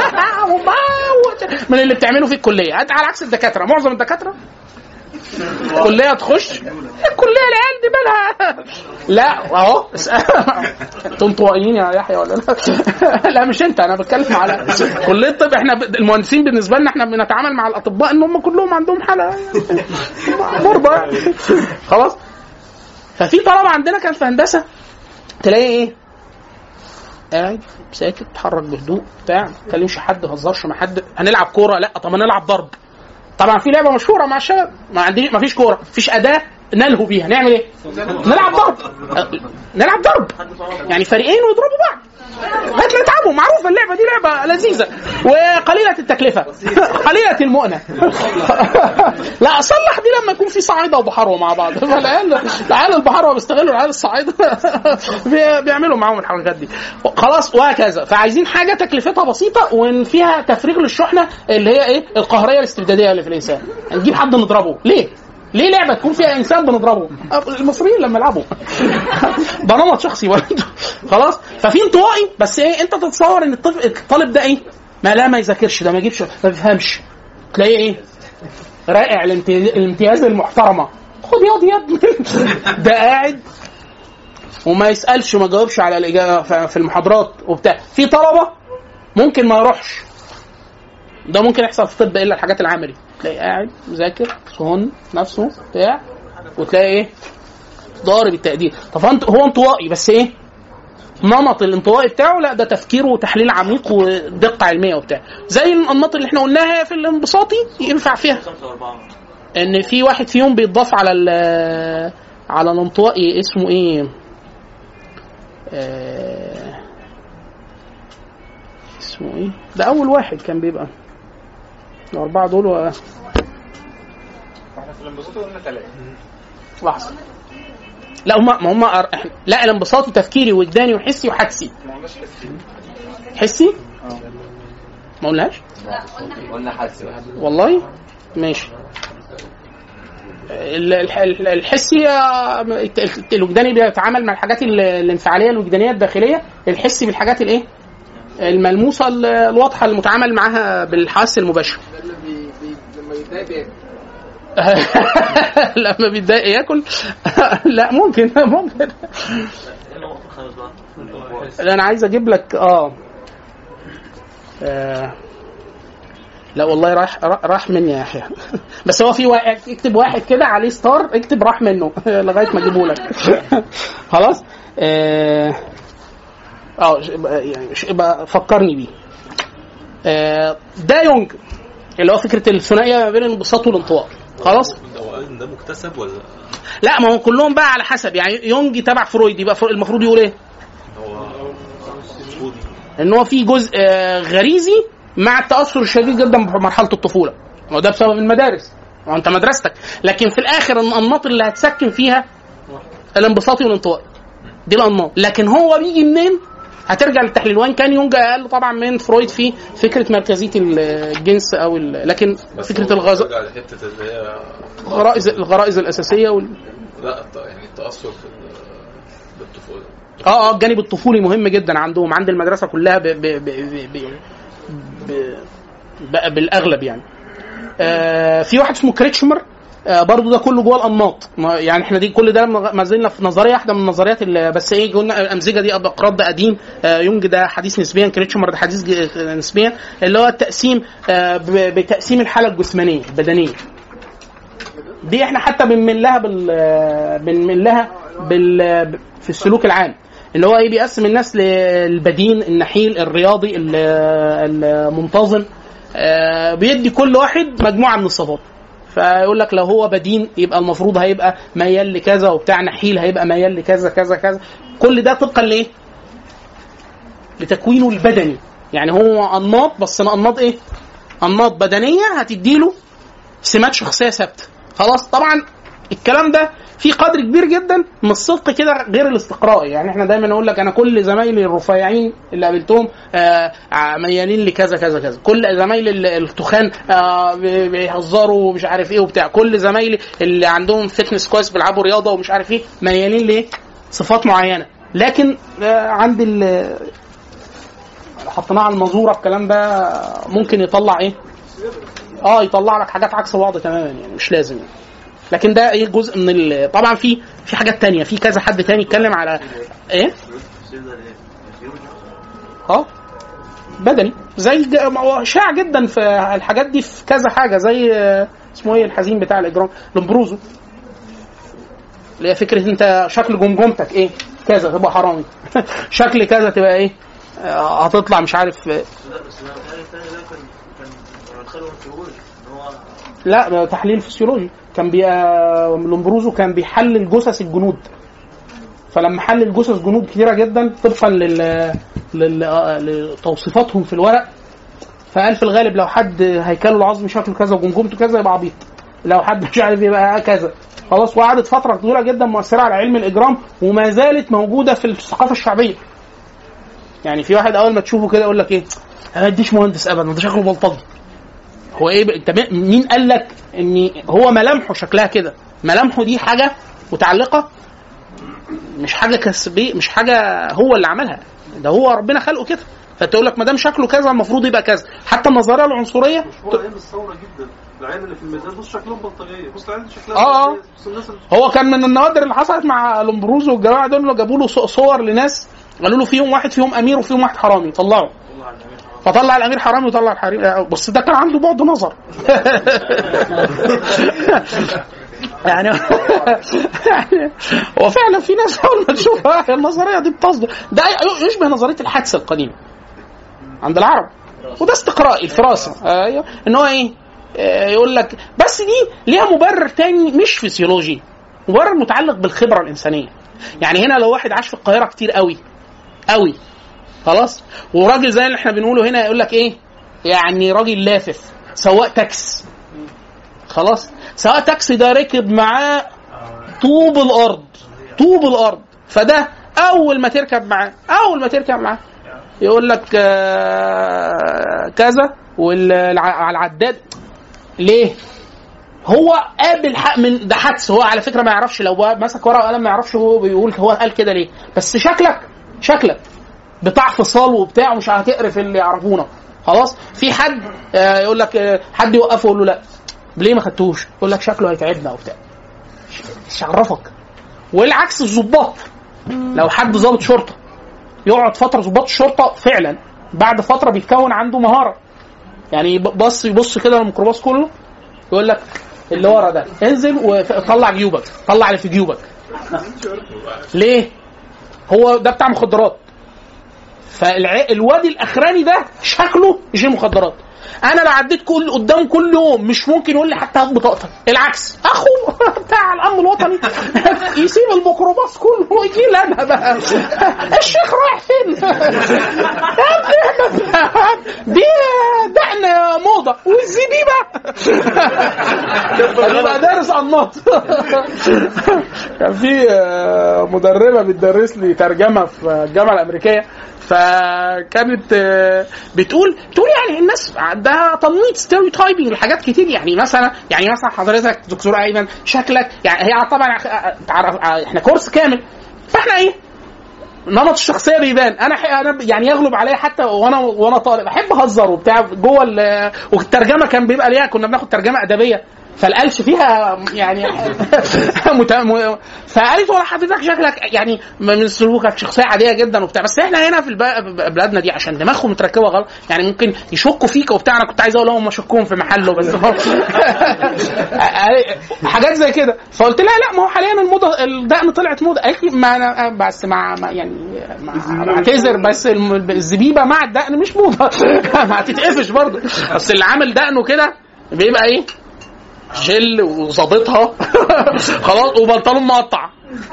من اللي بتعمله في الكليه على عكس الدكاتره معظم الدكاتره كليه تخش الكليه العيال دي بالها لا اهو انتوا انطوائيين يا يحيى ولا لا؟ لا مش انت انا بتكلم على كليه الطب احنا ب- المهندسين بالنسبه لنا احنا بنتعامل مع الاطباء ان هم كلهم عندهم حاله مرضى يعني. خلاص ففي طلبه عندنا كان في هندسه تلاقي ايه قاعد ساكت اتحرك بهدوء بتاع ما تكلمش حد ما تهزرش مع حد هنلعب كوره لا طب هنلعب ضرب طبعا في لعبه مشهوره مع الشباب ما عندي ما فيش كوره مفيش اداه نلهو بيها نعمل ايه؟ نلعب ضرب أه، نلعب ضرب يعني فريقين ويضربوا بعض لغايه ما يتعبوا معروفه اللعبه دي لعبه لذيذه وقليله التكلفه قليله المؤنه لا اصلح دي لما يكون في صعايده وبحروه مع بعض فالعيال العيال البحروه بيستغلوا العيال الصعايده بي- بيعملوا معاهم الحركات دي خلاص وهكذا فعايزين حاجه تكلفتها بسيطه وان فيها تفريغ للشحنه اللي هي ايه القهريه الاستبداديه اللي في الانسان نجيب حد نضربه ليه ليه لعبه تكون فيها انسان بنضربه؟ المصريين لما يلعبوا ده نمط شخصي برضه خلاص ففي انطوائي بس ايه انت تتصور ان الطفل الطالب ده ايه؟ ما لا ما يذاكرش ده ما يجيبش ما بيفهمش تلاقيه ايه؟ رائع الامتياز, الامتياز المحترمه خد ياض يا ابني ده قاعد وما يسالش وما يجاوبش على الاجابه ف- في المحاضرات وبتاع في طلبه ممكن ما يروحش ده ممكن يحصل في الطب الا الحاجات العملي تلاقي قاعد مذاكر صهن نفسه بتاع وتلاقي ايه ضارب التقدير طب انت هو انطوائي بس ايه نمط الانطوائي بتاعه لا ده تفكير وتحليل عميق ودقه علميه وبتاع زي الانماط اللي احنا قلناها في الانبساطي ينفع فيها ان في واحد فيهم بيتضاف على ال على الانطوائي اسمه ايه آه اسمه ايه ده اول واحد كان بيبقى الاربعه دول و... احنا في الانبساط قلنا ثلاثة لحظه لا هم ما هم أر... إحنا- لا الانبساطي تفكيري وجداني وحسي وحدسي ما قلناش حسي حسي ما قلناش قلنا حدس بقى والله ماشي ال- الح- الح- الحسي آه، الت- الوجداني بيتعامل مع الحاجات ال- الانفعاليه الوجدانيه الداخليه الحسي بالحاجات الايه الملموسه ال- الواضحه المتعامل معاها بالحواس المباشره ده اللي بي بي لما يتضايق بياكل لما بيتضايق ياكل لا ممكن ممكن لا انا عايز اجيب لك اه, آه. لا والله راح راح مني يا يحيى بس هو في واحد اكتب واحد كده عليه ستار اكتب راح منه لغايه ما اجيبه لك خلاص اه اه يعني ش- يبقى فكرني بيه آه ده يونج اللي هو فكره الثنائيه ما بين الانبساط والانطواء خلاص هو قال إن ده مكتسب ولا لا ما هو كلهم بقى على حسب يعني يونج تبع فرويد يبقى فرو- المفروض يقول ايه هو وجودي ان هو في جزء آه، غريزي مع التاثر الشديد جدا بمرحله الطفوله وده بسبب المدارس وانت مدرستك لكن في الاخر الانماط اللي هتسكن فيها الانبساطي والانطوائي دي الانماط لكن هو بيجي منين هترجع للتحليل وان كان يونج اقل طبعا من فرويد في فكره مركزيه الجنس او ال- لكن فكره الغز... رجع لحته اللي هي الغرائز الغرائز الاساسيه وال... لا الت- يعني التاثر في ال- بالطفوله اه اه الجانب الطفولي مهم جدا عندهم عند المدرسه كلها ب ب ب ب ب ب ب بالاغلب يعني آه في واحد اسمه كريتشمر آه برضو ده كله جوه الانماط ما- يعني احنا دي كل ده ما زلنا في نظريه واحده من النظريات اللي بس ايه قلنا الامزجه دي اقراض ده قديم آه يونج ده حديث نسبيا كريتشمر ده حديث ج- نسبيا اللي هو التقسيم آه ب- بتقسيم الحاله الجسمانيه البدنيه دي احنا حتى بنميل لها بال بنميل لها بال في السلوك العام اللي هو ايه بيقسم الناس للبدين النحيل الرياضي ال- المنتظم آه، بيدي كل واحد مجموعه من الصفات فيقول لك لو هو بدين يبقى المفروض هيبقى ميال لكذا وبتاع نحيل هيبقى ميال لكذا كذا كذا كل ده طبقا لايه؟ لتكوينه البدني يعني هو انماط بس انماط ايه؟ انماط بدنيه هتديله سمات شخصيه ثابته خلاص طبعا الكلام ده في قدر كبير جدا من الصدق كده غير الاستقرائي يعني احنا دايما نقول لك انا كل زمايلي الرفيعين اللي قابلتهم آه ع- ميالين لكذا كذا كذا كل زمايلي ال- التخان آه بي- بيهزروا ومش عارف ايه وبتاع كل زمايلي اللي عندهم فتنس كويس بيلعبوا رياضه ومش عارف ايه ميالين ليه صفات معينه لكن آه عند ال حطيناه على المزوره الكلام ده ممكن يطلع ايه اه يطلع لك حاجات عكس بعض تماما يعني مش لازم يعني. لكن ده ايه جزء من ال... طبعا في في حاجات تانية في كذا حد تاني يتكلم على ايه اه بدني زي ج- ما هو شائع جدا في الحاجات دي في كذا حاجه زي آه، اسمه ايه الحزين بتاع الاجرام لومبروزو اللي هي فكره انت شكل جمجمتك ايه كذا تبقى حرامي شكل كذا تبقى ايه آه، هتطلع مش عارف آه، لا بس انا الثاني الثاني ده كان كان دخلوا الفيولوجي ان هو لا ده تحليل فسيولوجي كان بي لومبروزو كان بيحلل جثث الجنود فلما حلل جثث جنود كتيره جدا طبقا لل... لل... آه، لتوصيفاتهم في الورق فقال في الغالب لو حد هيكله العظمي شكله كذا وجمجمته كذا يبقى عبيط لو حد مش عارف يبقى كذا خلاص وقعدت فتره طويله جدا مؤثره على علم الاجرام وما زالت موجوده في الثقافه الشعبيه يعني في واحد اول ما تشوفه كده يقول لك ايه انا ما اديش مهندس ابدا ده شكله بلطجي هو ايه ب- انت م- مين قال لك ان هو ملامحه شكلها كده ملامحه دي حاجه متعلقه مش حاجه كسبيه مش حاجه هو اللي عملها ده هو ربنا خلقه كده فتقول لك ما دام شكله كذا المفروض يبقى كذا حتى النظريه العنصريه هو ايام الثوره جدا العيال اللي في الميدان بص شكلهم بلطجيه بص العيال دي شكلها آه، آه. بلطجية. بص الناس اللي هو كان من النوادر اللي حصلت مع لومبروزو والجماعه دول اللي جابوا له ص- صور لناس قالوا له فيهم واحد فيهم امير وفيهم واحد حرامي طلعوا فطلع الامير حرامي وطلع الحريم بس ده كان عنده بعد نظر يعني يعني هو فعلا في ناس اول ما تشوفها النظريه دي بتصدق ده يشبه نظريه الحدس القديمه عند العرب وده استقراء الفراسه ايوه ان هو ايه آه، يقول لك بس دي ليها مبرر تاني مش فسيولوجي مبرر متعلق بالخبره الانسانيه يعني هنا لو واحد عاش في القاهره كتير قوي قوي خلاص وراجل زي اللي احنا بنقوله هنا يقول لك ايه يعني راجل لافف سواق تاكس خلاص سواق تاكسي ده ركب معاه طوب الارض طوب الارض فده اول ما تركب معاه اول ما تركب معاه يقول لك آه، كذا وعلى العداد ليه؟ هو قابل حق من ده حدس هو على فكره ما يعرفش لو بقى مسك ورقه وقلم ما يعرفش هو بيقول هو قال كده ليه بس شكلك شكلك بتاع فصال وبتاع ومش هتقرف اللي يعرفونا خلاص في حد آه، يقول لك آه، حد يوقفه يقول له لا ليه ما خدتوش يقول لك شكله هيتعبنا وبتاع مش عرفك والعكس الظباط لو حد ضابط شرطه يقعد فتره ضباط الشرطه فعلا بعد فتره بيتكون عنده مهاره يعني يب- بص يبص كده الميكروباص كله يقول لك اللي ورا ده انزل وطلع جيوبك طلع اللي في جيوبك ليه؟ هو ده بتاع مخدرات فالواد الاخراني ده شكله يشيل مخدرات انا لو عديت كل قدام كل يوم مش ممكن يقول لي حتى هات بطاقتك العكس اخو بتاع الامن الوطني يسيب الميكروباص كله ويجي لي انا بقى الشيخ رايح فين؟ يا ابني احنا دي دقن موضه والزبيبه ببقى دارس انماط كان في آه، مدربه بتدرس لي ترجمه في الجامعه الامريكيه فكانت آه، بتقول بتقول يعني الناس عندها تنميط ستيريوتايبنج لحاجات كتير يعني مثلا يعني مثلا حضرتك دكتور ايمن شكلك يعني هي طبعا آه، تعرف آه، احنا كورس كامل فاحنا ايه نمط الشخصيه بيبان انا ح- انا يعني يغلب عليا حتى وانا وانا طالب احب اهزر وبتاع جوه ال- والترجمه كان بيبقى ليها كنا بناخد ترجمه ادبيه فالقلش فيها يعني مت... م... فقالت والله حضرتك شكلك يعني من سلوكك شخصيه عاديه جدا وبتاع بس احنا هنا في الب... بلادنا دي عشان دماغهم متركبه غلط يعني ممكن يشكوا فيك وبتاع انا كنت عايز اقول لهم شكوهم في محله بس حاجات زي كده فقلت لها لا ما هو حاليا الموضه الدقن طلعت موضه قالت لي ما انا بس مع مع- يعني مع- بعتذر بس الم- الزبيبه مع الدقن مش موضه ما هتتقفش برضه بس اللي عامل دقنه كده بيبقى ايه جل وظابطها خلاص وبنطلون مقطع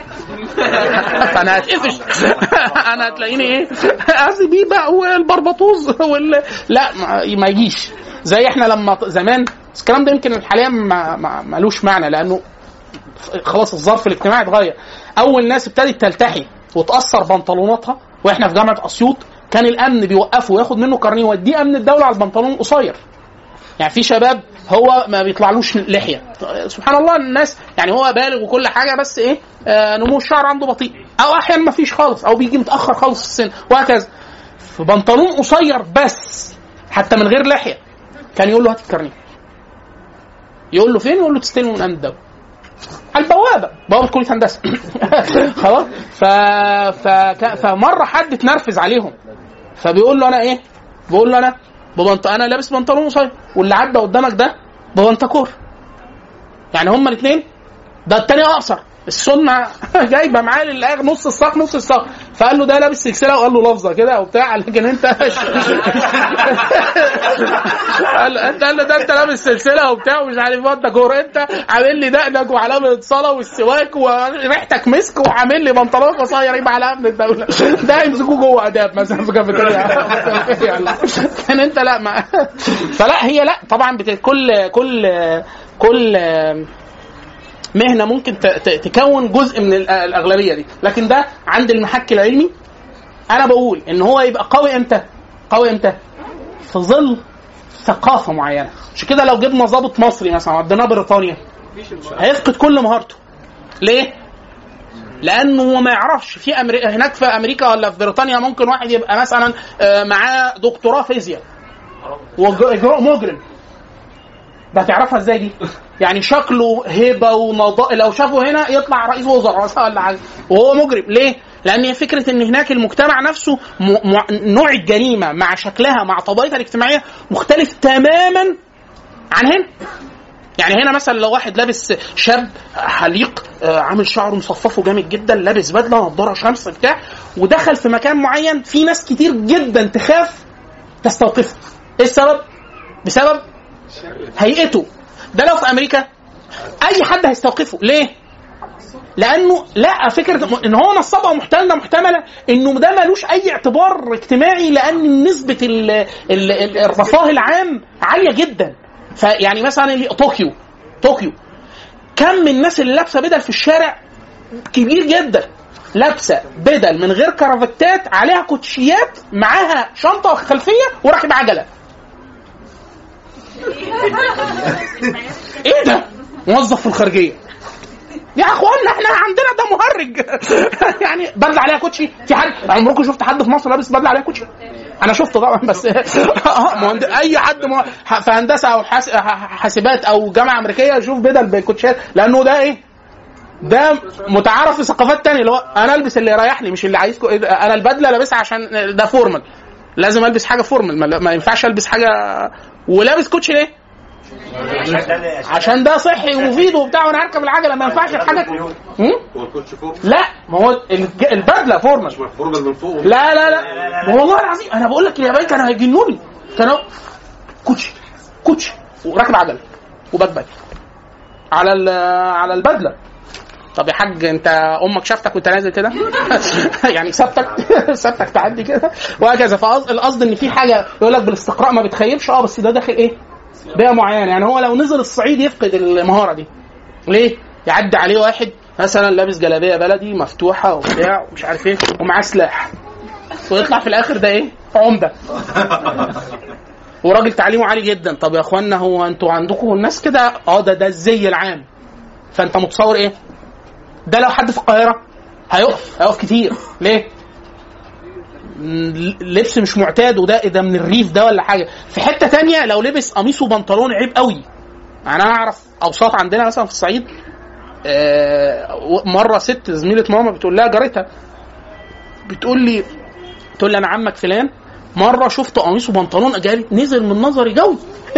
فانا هتقفش انا هتلاقيني ايه زبيبه والبربطوز وال... لا ما, ما يجيش زي احنا لما ط- زمان بس الكلام ده يمكن حاليا ما ما- ملوش معنى لانه خلاص الظرف الاجتماعي اتغير اول ناس ابتدت تلتحي وتاثر بنطلوناتها واحنا في جامعه اسيوط كان الامن بيوقفه وياخد منه كارنيه ويوديه امن الدوله على البنطلون القصير يعني في شباب هو ما بيطلعلوش لحيه سبحان الله الناس يعني هو بالغ وكل حاجه بس ايه آه نمو الشعر عنده بطيء او احيانا ما فيش خالص او بيجي متاخر خالص في السن وهكذا في بنطلون قصير بس حتى من غير لحيه كان يقول له هات الكارنيه يقول له فين يقول له تستلمه من امن الدوله على البوابه بوابه كليه هندسه خلاص ف... ف... فمره حد اتنرفز عليهم فبيقول له انا ايه بقول له انا ببنط... انا لابس بنطلون قصير واللي عدى قدامك ده ببنطكور يعني هما الاثنين ده التاني اقصر السنه جايبه معاه للاخر نص الساق نص الساق فقال له ده لابس سلسله وقال له لفظه كده وبتاع لكن انت قال له انت قال له ده انت لابس سلسله وبتاع ومش عارف انت كور انت عامل لي دقنك وعلامه صلاه والسواك وريحتك مسك وعامل لي بنطلون قصير يبقى على امن الدوله ده يمسكوه جوه اداب مثلا في كافيتيريا كان انت لا ما فلا هي لا طبعا بت... كل كل كل مهنه ممكن ت- ت- تكون جزء من ال- الاغلبيه دي لكن ده عند المحك العلمي انا بقول ان هو يبقى قوي امتى قوي امتى في ظل ثقافه معينه عشان كده لو جبنا ضابط مصري مثلا وديناه بريطانيا هيفقد كل مهارته ليه لانه هو ما يعرفش في أمري... هناك في امريكا ولا في بريطانيا ممكن واحد يبقى مثلا آه، معاه دكتوراه فيزياء واجراء مجرم ده هتعرفها ازاي دي؟ يعني شكله هيبه ونضاء لو شافه هنا يطلع رئيس وزراء مثلا ولا حاجه وهو مجرم ليه؟ لان هي فكره ان هناك المجتمع نفسه م... م... نوع الجريمه مع شكلها مع طبيعتها الاجتماعيه مختلف تماما عن هنا يعني هنا مثلا لو واحد لابس شاب حليق آه، عامل شعره مصففه جامد جدا لابس بدله نضاره شمس بتاع ودخل في مكان معين في ناس كتير جدا تخاف تستوقفه ايه السبب؟ بسبب هيئته ده لو في امريكا اي حد هيستوقفه ليه؟ لانه لا فكره ان هو نصاب او محتل ده محتمله انه ده ملوش اي اعتبار اجتماعي لان نسبه ال ال ال الرفاه العام عاليه جدا فيعني مثلا اللي- طوكيو طوكيو كم من الناس اللي لابسه بدل في الشارع كبير جدا لابسه بدل من غير كرافتات عليها كوتشيات معاها شنطه خلفيه وراكب عجله ايه ده موظف في الخارجيه يا اخوانا احنا عندنا ده مهرج يعني بدله عليها كوتشي في حد عمركم شفت حد في مصر لابس بدله عليها كوتشي انا شفته طبعا بس اه ما هو عند- اي حد مو- في هندسه او حاس- حاسبات او جامعه امريكيه يشوف بدل بالكوتشات لانه ده ايه ده متعارف في ثقافات تانية اللي هو انا البس اللي يريحني مش اللي عايزكم انا البدله لابسها عشان ده فورمال لازم البس حاجه فورمال ما- ما ينفعش البس حاجه ولابس كوتشي ليه؟ عشان ده صحي ومفيد وبتاع وانا هركب العجله ما ينفعش حاجه هم؟ هو الكوتش فوق لا ما هو الج- البدله فورمال فورمال من فوق لا لا لا ما هو والله العظيم انا بقول لك اليابان كانوا هيجنوني كانوا كوتشي كوتشي وراكب عجله وبدبل على ال- على البدله طب يا حاج انت امك شافتك وانت نازل كده يعني سابتك سابتك تعدي كده وهكذا فالقصد ان في حاجه يقول لك بالاستقراء ما بتخيبش اه بس ده داخل ايه بيئه معينه يعني هو لو نزل الصعيد يفقد المهاره دي ليه يعدي عليه واحد مثلا لابس جلابيه بلدي مفتوحه وبتاع ومش عارف ايه ومعاه سلاح ويطلع في الاخر ده ايه عمده وراجل تعليمه عالي جدا طب يا اخوانا هو انتوا عندكم الناس كده اه ده ده الزي العام فانت متصور ايه ده لو حد في القاهره هيقف هيقف كتير ليه م- لبس مش معتاد وده ده من الريف ده ولا حاجه في حته تانية لو لبس قميص وبنطلون عيب قوي يعني انا اعرف اوساط عندنا مثلا في الصعيد آه، مره ست زميله ماما بتقول لها جارتها بتقول لي تقول لي انا عمك فلان مره شفت قميص وبنطلون جالي نزل من نظري جوي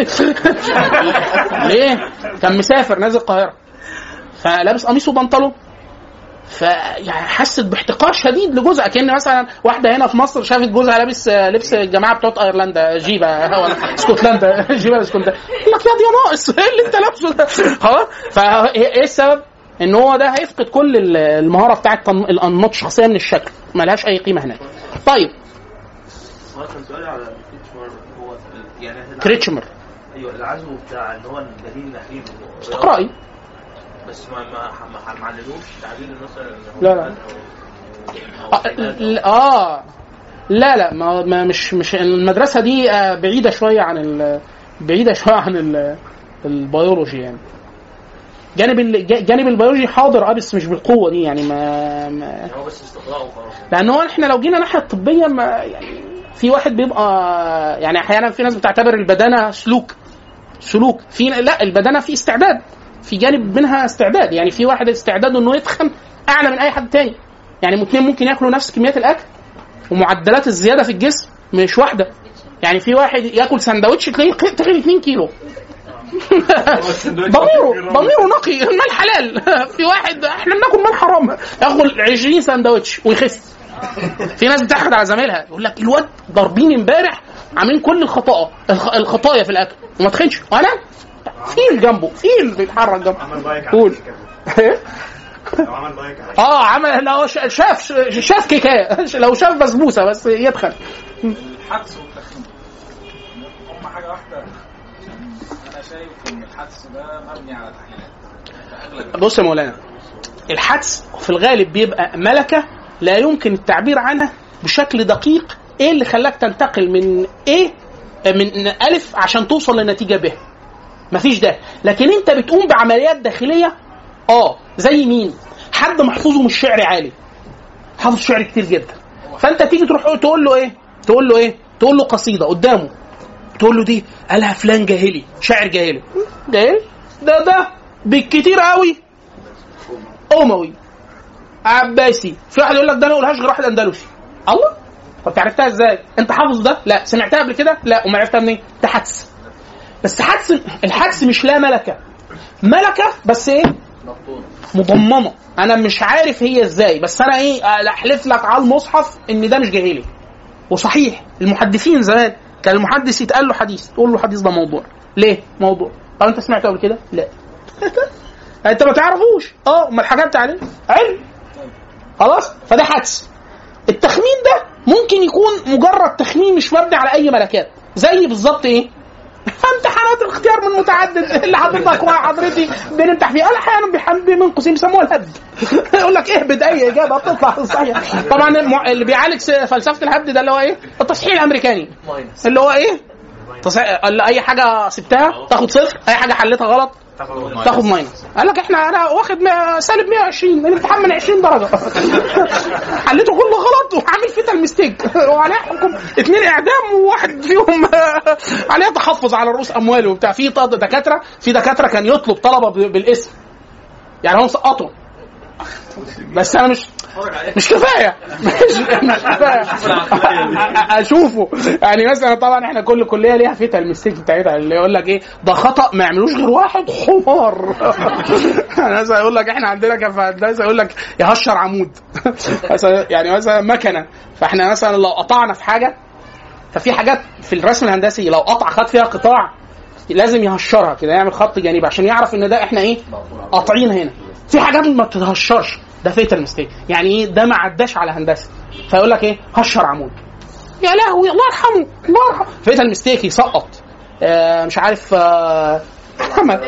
ليه؟ كان مسافر نازل القاهره فلابس قميص وبنطلون فيعني حست باحتقار شديد لجوزها كان مثلا واحده هنا في مصر شافت جوزها لابس آه، لبس الجماعه بتوع ايرلندا جيبه ولا اسكتلندا جيبه اسكتلندا يقول لك يا دي ناقص ايه اللي انت لابسه ده خلاص فايه السبب؟ ان هو ده هيفقد كل ال- المهاره بتاعت تن- الانماط الشخصيه من الشكل ملهاش اي قيمه هناك طيب هو كان سؤالي على كريتشمر هو ال- يعني إحنا- كريتشمر ايوه العزو بتاع ان هو الدليل الاخير استقرائي بس ما ما ما ما عللوش تعديل النصر اللي هو لا، لا. آه, ل- اه لا لا ما, ما مش مش المدرسه دي آه، بعيده شويه عن ال بعيده شويه عن ال البيولوجي يعني جانب ال- جا- جانب البيولوجي حاضر اه بس مش بالقوه دي يعني ما, ما يعني هو بس استقراء وخلاص لان هو احنا لو جينا ناحيه الطبيه ما يعني في واحد بيبقى يعني احيانا في ناس بتعتبر البدانه سلوك سلوك في لا البدانه في استعداد في جانب منها استعداد يعني في واحد استعداده انه يتخن اعلى من اي حد تاني يعني اثنين ممكن ياكلوا نفس كميات الاكل ومعدلات الزياده في الجسم مش واحده يعني في واحد ياكل سندوتش تلاقيه تخن 2 كيلو ضميره ضميره نقي المال حلال في واحد احنا بناكل مال حرام ياكل 20 سندوتش ويخس في ناس بتحقد على زميلها يقول لك الواد ضاربين امبارح عاملين كل الخطا الخ- الخطايا في الاكل وما تخنش وانا فيل جنبه فيل بيتحرك جنبه قول لو عمل لايك على اه عمل لو ش- شاف شاف كيكايه لو شاف بسبوسه بس يدخل الحدس والتخمين هم حاجه واحده انا شايف ان الحدس ده مبني على تحليلات في اغلب بص يا مولانا الحدس في الغالب بيبقى ملكه لا يمكن التعبير عنها بشكل دقيق ايه اللي خلاك تنتقل من ايه من الف عشان توصل لنتيجه ب مفيش ده لكن انت بتقوم بعمليات داخليه اه زي مين حد محفوظه من الشعر عالي حافظ شعر كتير جدا فانت تيجي تروح تقول له ايه تقول له ايه تقول له قصيده قدامه تقول له دي قالها فلان جاهلي شاعر جاهلي جاهلي ده ده بالكتير قوي اموي عباسي في واحد يقول لك ده ما يقولهاش غير واحد اندلسي الله طب عرفتها ازاي انت حافظ ده لا سمعتها قبل كده لا وما عرفتها منين ده حدس بس حدس الحدس مش لا ملكه ملكه بس ايه مضمنه انا مش عارف هي ازاي بس انا ايه احلف لك على المصحف ان ده مش جاهلي وصحيح المحدثين زمان كان المحدث يتقال له حديث تقول له حديث ده موضوع ليه موضوع طب انت سمعته قبل كده لا انت ما تعرفوش اه امال حكمت عليه علم خلاص فده حدس التخمين ده ممكن يكون مجرد تخمين مش مبني على اي ملكات زي بالظبط ايه امتحانات الاختيار من متعدد اللي حضرتك وحضرتي بنمتح فيها احيانا بيحب من قوسين بيسموها الهبد يقول لك اهبد اي اجابه تطلع صحيح طبعا المع- اللي بيعالج س- فلسفه الهبد ده اللي هو ايه التصحيح الامريكاني اللي هو ايه تصحيح اللي اي حاجه سبتها تاخد صفر اي حاجه حلتها غلط تاخد ماينس قال لك احنا انا واخد مية- سالب 120 الامتحان من 20 درجه حليته كله غلط وعامل فيتال ميستيك وعليه حكم اثنين اعدام وواحد فيهم عليه تحفظ على رؤوس امواله وبتاع في طب- دكاتره في دكاتره كان يطلب طلبه ب- بالاسم يعني هو مسقطهم بس انا مش مش كفايه مش, مش كفايه اشوفه يعني مثلا طبعا احنا كل كليه ليها فيتا المستيك بتاعتها اللي يقول لك ايه ده خطا ما يعملوش غير واحد حمار يعني مثلا يقول لك احنا عندنا كان في هندسه يقول لك يهشر عمود مثلا يعني مثلا مكنه فاحنا مثلا لو قطعنا في حاجه ففي حاجات في الرسم الهندسي لو قطع خد فيها قطاع لازم يهشرها كده يعمل خط جانبي عشان يعرف ان ده احنا ايه قاطعين هنا في حاجات ما بتتهشرش ده فيتال ميستيك يعني ايه ده ما عداش على هندسه فيقول لك ايه هشر عمود يا لهوي الله يرحمه الله يرحمه فيتال ميستيك يسقط آه مش عارف آه محمد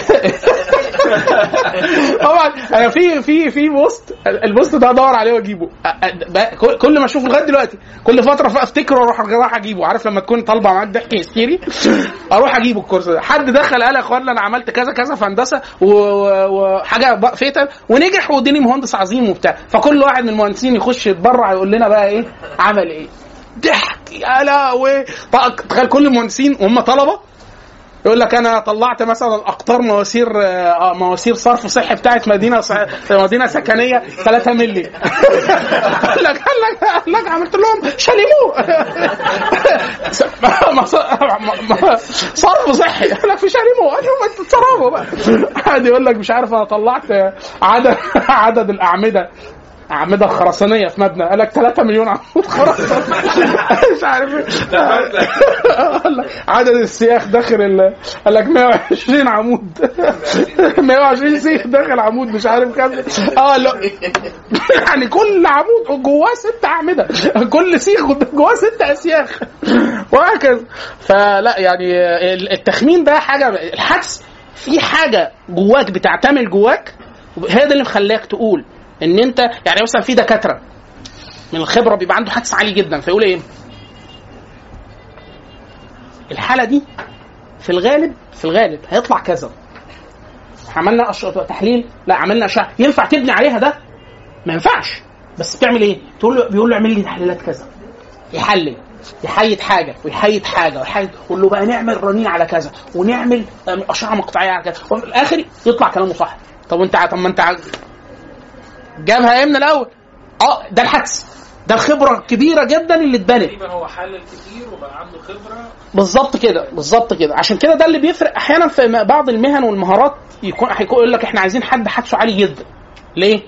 طبعا انا في في في بوست البوست ده ادور عليه واجيبه أ- أ- بقى كل- كل ما اشوفه لغايه دلوقتي كل فتره افتكره واروح رايح اجيبه عارف لما تكون طالبه معاك ضحك هستيري اروح اجيبه الكورس ده حد دخل قال يا اخوانا انا عملت كذا كذا في هندسه و- و- وحاجه بق- فيتال ونجح واديني مهندس عظيم وبتاع فكل واحد من المهندسين يخش يتبرع يقول لنا بقى ايه عمل ايه ضحك يا لهوي طق- تخيل كل المهندسين وهم طلبه يقول لك انا طلعت مثلا اقطار مواسير آه، مواسير صرف صحي بتاعت مدينه ص- مدينه سكنيه 3 مللي قال لك قال لك قال لك عملت لهم شاليمو ما- ما- ما- صرف صحي قال لك في شاليمو قال لهم انتوا تتصرفوا بقى قاعد يقول لك مش عارف انا طلعت عدد عدد الاعمده أعمدة الخرسانية في مبنى قال لك 3 مليون عمود خرسانية مش عارف إيه. قال لك عدد السياخ داخل ال... قال لك 120 عمود 120 سيخ داخل عمود مش عارف كام اه لا يعني كل عمود جواه ست أعمدة كل سيخ جواه ست أسياخ وهكذا فلا يعني التخمين ده حاجة الحدس في حاجة جواك بتعتمل جواك هي ده اللي مخليك تقول ان انت يعني مثلا في دكاتره من الخبره بيبقى عنده حدس عالي جدا فيقول ايه؟ الحاله دي في الغالب في الغالب هيطلع كذا عملنا أش... تحليل لا عملنا اشعه ينفع تبني عليها ده؟ ما ينفعش بس بتعمل ايه؟ تقول له بيقول له اعمل لي تحليلات كذا يحلل يحيد حاجه ويحيد حاجه ويحيد يقول له بقى نعمل رنين على كذا ونعمل آم، اشعه مقطعيه على كذا وفي الاخر يطلع كلامه صح طب وانت طب ما انت ع- جابها ايه من الاول؟ اه ده الحدس ده الخبره الكبيره جدا اللي اتبنت تقريبا هو حلل كتير وبقى عنده خبره بالظبط كده بالظبط كده عشان كده ده اللي بيفرق احيانا في م- بعض المهن والمهارات يكون هيكون يقول لك احنا عايزين حد حدسه عالي جدا ليه؟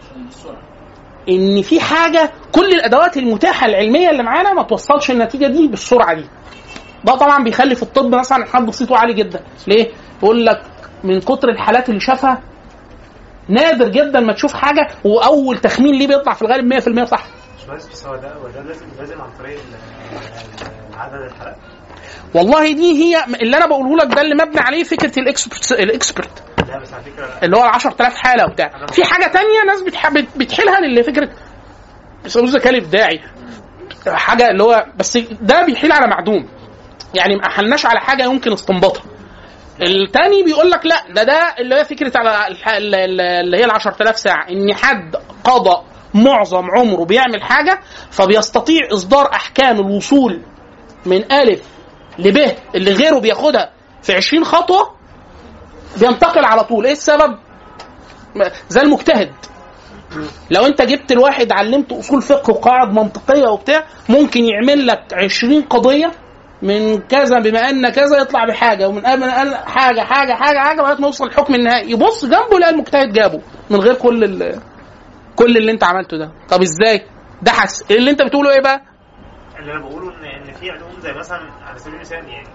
ان في حاجه كل الادوات المتاحه العلميه اللي معانا ما توصلش النتيجه دي بالسرعه دي ده طبعا بيخلي في الطب مثلا حد صيته عالي جدا ليه؟ يقول لك من كتر الحالات اللي شافها نادر جدا ما تشوف حاجه واول تخمين ليه بيطلع في الغالب 100% صح مش بس بس هو ده هو ده لازم لازم عن طريق ال- ال- عدد الحلقات والله دي هي اللي انا بقوله لك ده اللي مبني عليه فكره الاكسبرت الاكسبرت لا بس على فكره اللي هو ال 10000 حاله وبتاع في حاجه تانية ناس بتح... بت- بتحيلها لفكره بيسموه الذكاء الابداعي حاجه اللي هو بس ده بيحيل على معدوم يعني ما احلناش على حاجه يمكن استنباطها التاني بيقول لك لا ده ده اللي هي فكره على الح- ال- ال- اللي هي ال 10000 ساعه ان حد قضى معظم عمره بيعمل حاجه فبيستطيع اصدار احكام الوصول من الف لب اللي غيره بياخدها في 20 خطوه بينتقل على طول ايه السبب م- زي المجتهد لو انت جبت الواحد علمته اصول فقه وقواعد منطقيه وبتاع ممكن يعمل لك 20 قضيه من كذا بما ان كذا يطلع بحاجه ومن أن حاجه حاجه حاجه حاجه لغايه ما يوصل الحكم النهائي يبص جنبه يلاقي المجتهد جابه من غير كل ال- كل اللي انت عملته ده طب ازاي ده حس اللي انت بتقوله ايه بقى اللي انا بقوله ان ان في علوم زي مثلا على سبيل المثال يعني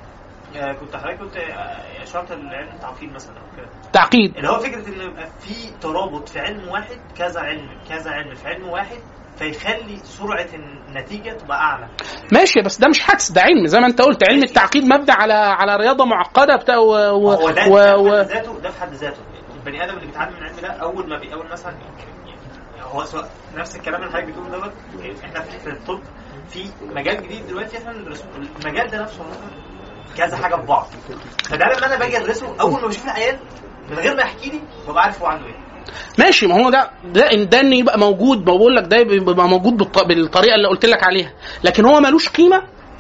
آه، كنت حضرتك كنت آه، اشرت العلم التعقيد مثلا او كده تعقيد اللي هو فكره ان يبقى في ترابط في علم واحد كذا علم كذا علم في علم واحد فيخلي سرعه النتيجه تبقى اعلى ماشي بس ده مش حدس ده علم زي ما انت قلت علم التعقيد مبني على على رياضه معقده بتاع و, و, هو ده و, ده و في حد ذاته ده في حد ذاته البني ادم اللي بيتعلم العلم ده اول ما بيقول مثلا يعني هو سواء نفس الكلام اللي حضرتك بتقوله دوت احنا في الطب في مجال جديد دلوقتي احنا بندرسه المجال ده نفسه مثلا كذا حاجه في بعض فده لما انا باجي ادرسه اول ما بشوف العيان من غير ما يحكي لي ببقى عارف هو عنده ايه ماشي ما هو ده ده ان ده ان يبقى موجود ما بقول لك ده بيبقى موجود بالط- بالطريقه اللي قلت لك عليها لكن هو ملوش قيمه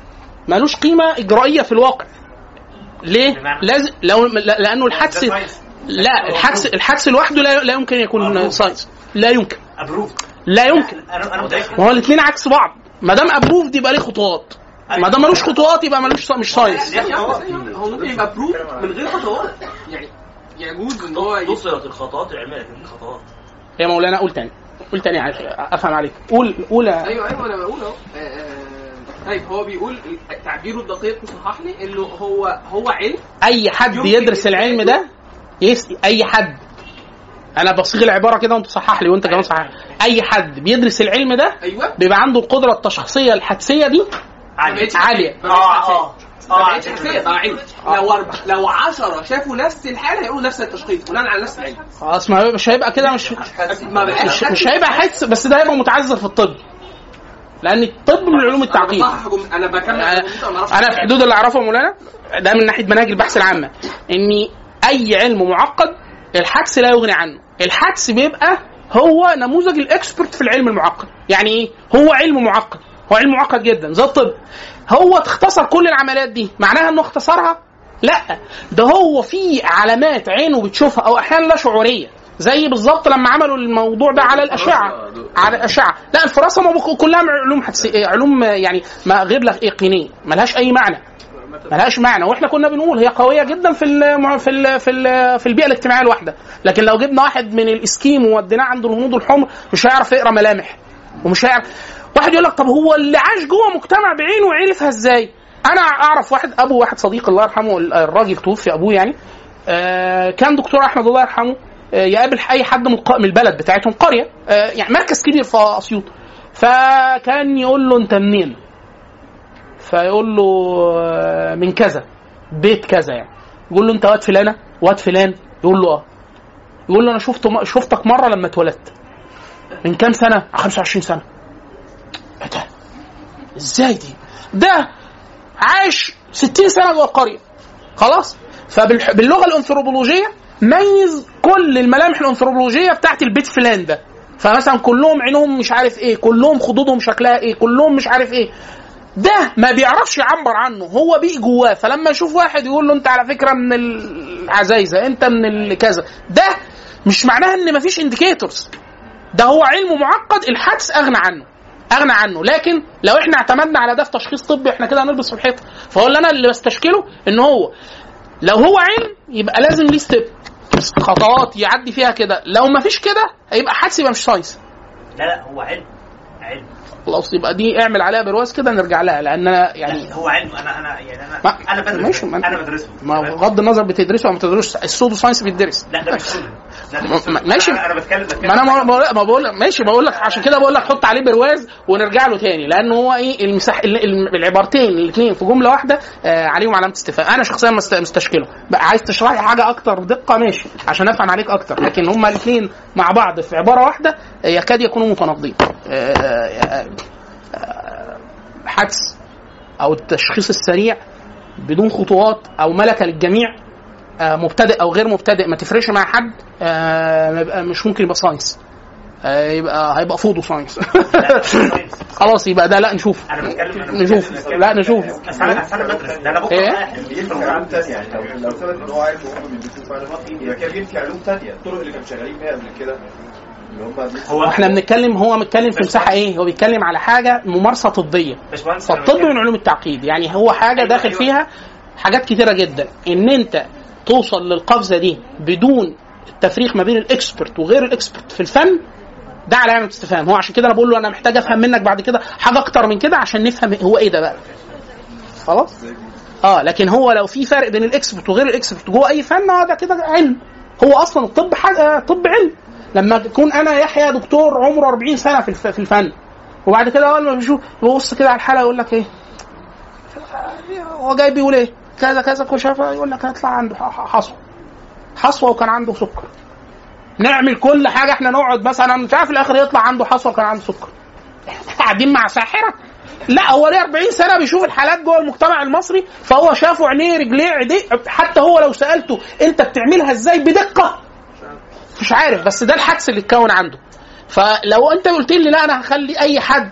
ملوش قيمه اجرائيه في الواقع ليه؟ لازم لو لا- لانه الحدس لا الحدس الحدس لوحده لا, لا يمكن يكون ساينس لا يمكن ابروف لا يمكن انا انا متاكد ما هو الاثنين عكس بعض ما دام ابروف يبقى ليه خطوات ما دام ملوش خطوات يبقى ملوش مش ساينس هو ممكن يبقى بروف من غير خطوات يعني يجوز ان هو نصرت الخطوات العلميه لكن الخطوات يا مولانا قول تاني قول تاني عارف افهم عليك قول قول ايوه ايوه انا بقول اهو آه، آه، طيب هو بيقول تعبيره الدقيق وصحح لي انه هو هو علم اي حد يمكن يدرس العلم ده يس... اي حد انا بصيغ العباره كده وانت صحح لي وانت كمان صحح اي حد بيدرس العلم ده ايوه بيبقى عنده القدره التشخيصيه الحدسيه دي عالية. عاليه اه اه اه ما بقتش حساسية بقى علم لو أربع لو 10 شافوا نفس الحاله هيقولوا نفس التشخيص بناء على نفس العلم خلاص ما مش هيبقى كده مش ما بقاش مش, مش هيبقى حدس بس ده هيبقى متعذر في الطب لان الطب من علوم التعقيد انا بصحح جملة- انا بكمل انا جملتي وما أعرفش أنا في حدود اللي اعرفه يا مولانا ده من ناحيه مناهج البحث العامه ان اي علم معقد الحدس لا يغني عنه الحدس بيبقى هو نموذج الاكسبرت في العلم المعقد يعني ايه هو علم معقد هو علم معقد جدا زي الطب هو اختصر كل العمليات دي معناها انه اختصرها لا ده هو في علامات عينه بتشوفها او احيانا لا شعوريه زي بالظبط لما عملوا الموضوع ده على الاشعه على الاشعه لا الفراسه ما بك- كلها علوم حدسي علوم يعني ما غير لك يقينيه ملهاش اي معنى ملهاش معنى واحنا كنا بنقول هي قويه جدا في ال في ال في ال في البيئه الاجتماعيه الواحده لكن لو جبنا واحد من الاسكيم ووديناه عند الهنود الحمر مش هيعرف يقرا ملامح ومش هيعرف واحد يقول لك طب هو اللي عاش جوه مجتمع بعينه عرفها ازاي؟ انا اعرف واحد ابو واحد صديق الله يرحمه الراجل توفي ابوه يعني آه، كان دكتور احمد الله يرحمه آه، يقابل اي حد من الق- من البلد بتاعتهم قريه آه، يعني مركز كبير في اسيوط فكان يقول له انت منين؟ فيقول له آه، من كذا بيت كذا يعني يقول له انت واد فلانه واد فلان يقول له اه يقول له انا شفت شفتك مره لما اتولدت من كام سنه 25 سنه ايه ده ازاي دي ده عاش 60 سنه جوه القريه خلاص فباللغه الانثروبولوجيه ميز كل الملامح الانثروبولوجيه بتاعت البيت فلان ده فمثلا كلهم عينهم مش عارف ايه كلهم خدودهم شكلها ايه كلهم مش عارف ايه ده ما بيعرفش يعبر عنه هو بيجي جواه فلما يشوف واحد يقول له انت على فكره من العزايزه انت من الكذا ده مش معناها ان مفيش انديكيتورز ده هو علم معقد الحدس اغنى عنه اغنى عنه لكن لو احنا اعتمدنا على ده في تشخيص طبي احنا كده هنلبس في الحيطه فهو اللي انا اللي بستشكله ان هو لو هو علم يبقى لازم ليه ستيب خطوات يعدي فيها كده لو ما فيش كده هيبقى حدس يبقى مش ساينس لا لا هو علم علم خلاص يبقى دي اعمل عليها برواز كده نرجع لها لان انا يعني لا هو علم انا انا يعني انا ما- انا بدرس ماشي، ما- انا بدرسه ما بغض النظر بتدرسه او ما بتدرسش السودو ساينس بيدرس لا ده مش كله لا ده ما- مش كله. ما- ماشي. انا أنا بتكلم بتكلم ما انا ما بقول ما بقول ماشي بقول لك عشان كده بقول لك حط عليه برواز ونرجع له تاني لان هو ايه المساح ال- ال- العبارتين الاثنين في جمله واحده آه عليهم علامه استفهام انا شخصيا مست- مستشكله بقى عايز تشرح لي حاجه اكتر دقه ماشي عشان افهم عليك اكتر لكن هما الاثنين مع بعض في عباره واحده آه، يكاد يكونوا متناقضين آه، آه، آه، حدس او التشخيص السريع بدون خطوات او ملكه للجميع آه، مبتدئ او غير مبتدئ ما تفرقش مع حد آه، ما يبقى مش ممكن يبقى ساينس آه، يبقى هيبقى فوضو ساينس خلاص يبقى ده لا نشوف انا بتكلم انا نشوف بتكلم- لا نشوف بس انا بس انا بدرس ده انا بكره إيه؟ رايح يفهم علوم تانية يعني لو لو ثبت ان هو عارف وهم بيدرسوا معلومات يبقى كان بينفي علوم تانية الطرق اللي كانوا شغالين بيها قبل كده اللي هم دي هو احنا بنتكلم هو متكلم في مساحه ايه هو بيتكلم على حاجه ممارسه طبيه باشمهندس أنا فالطب بتكلم- من علوم التعقيد يعني هو حاجه أيوة، داخل أيوة. فيها حاجات كتيره جدا ان انت توصل للقفزه دي بدون التفريق ما بين الاكسبرت وغير الاكسبرت في الفن ده علامه استفهام هو عشان كده انا بقول له انا محتاج افهم منك بعد كده حاجه اكتر من كده عشان نفهم هو ايه ده بقى خلاص اه لكن هو لو في فرق بين الاكسبرت وغير الاكسبرت جوه اي فن اه ده كده علم هو اصلا الطب حاجه طب علم لما تكون انا يحيى دكتور عمره 40 سنه في الف- في الفن وبعد كده اول ما بيشوف يبص كده على الحلقه يقول لك ايه هو جاي بيقول ايه كذا كذا كل شافه يقول لك هيطلع عنده ح- ح- حصوه حصوه وكان عنده سكر نعمل كل حاجه احنا نقعد مثلا مش عارف في الاخر يطلع عنده حصوه وكان عنده سكر قاعدين مع ساحره لا هو ليه 40 سنه بيشوف الحالات جوه المجتمع المصري فهو شافه عينيه رجليه عيديه حتى هو لو سالته انت بتعملها ازاي بدقه مش عارف بس ده الحدس اللي اتكون عنده فلو انت قلت لي لا انا هخلي اي حد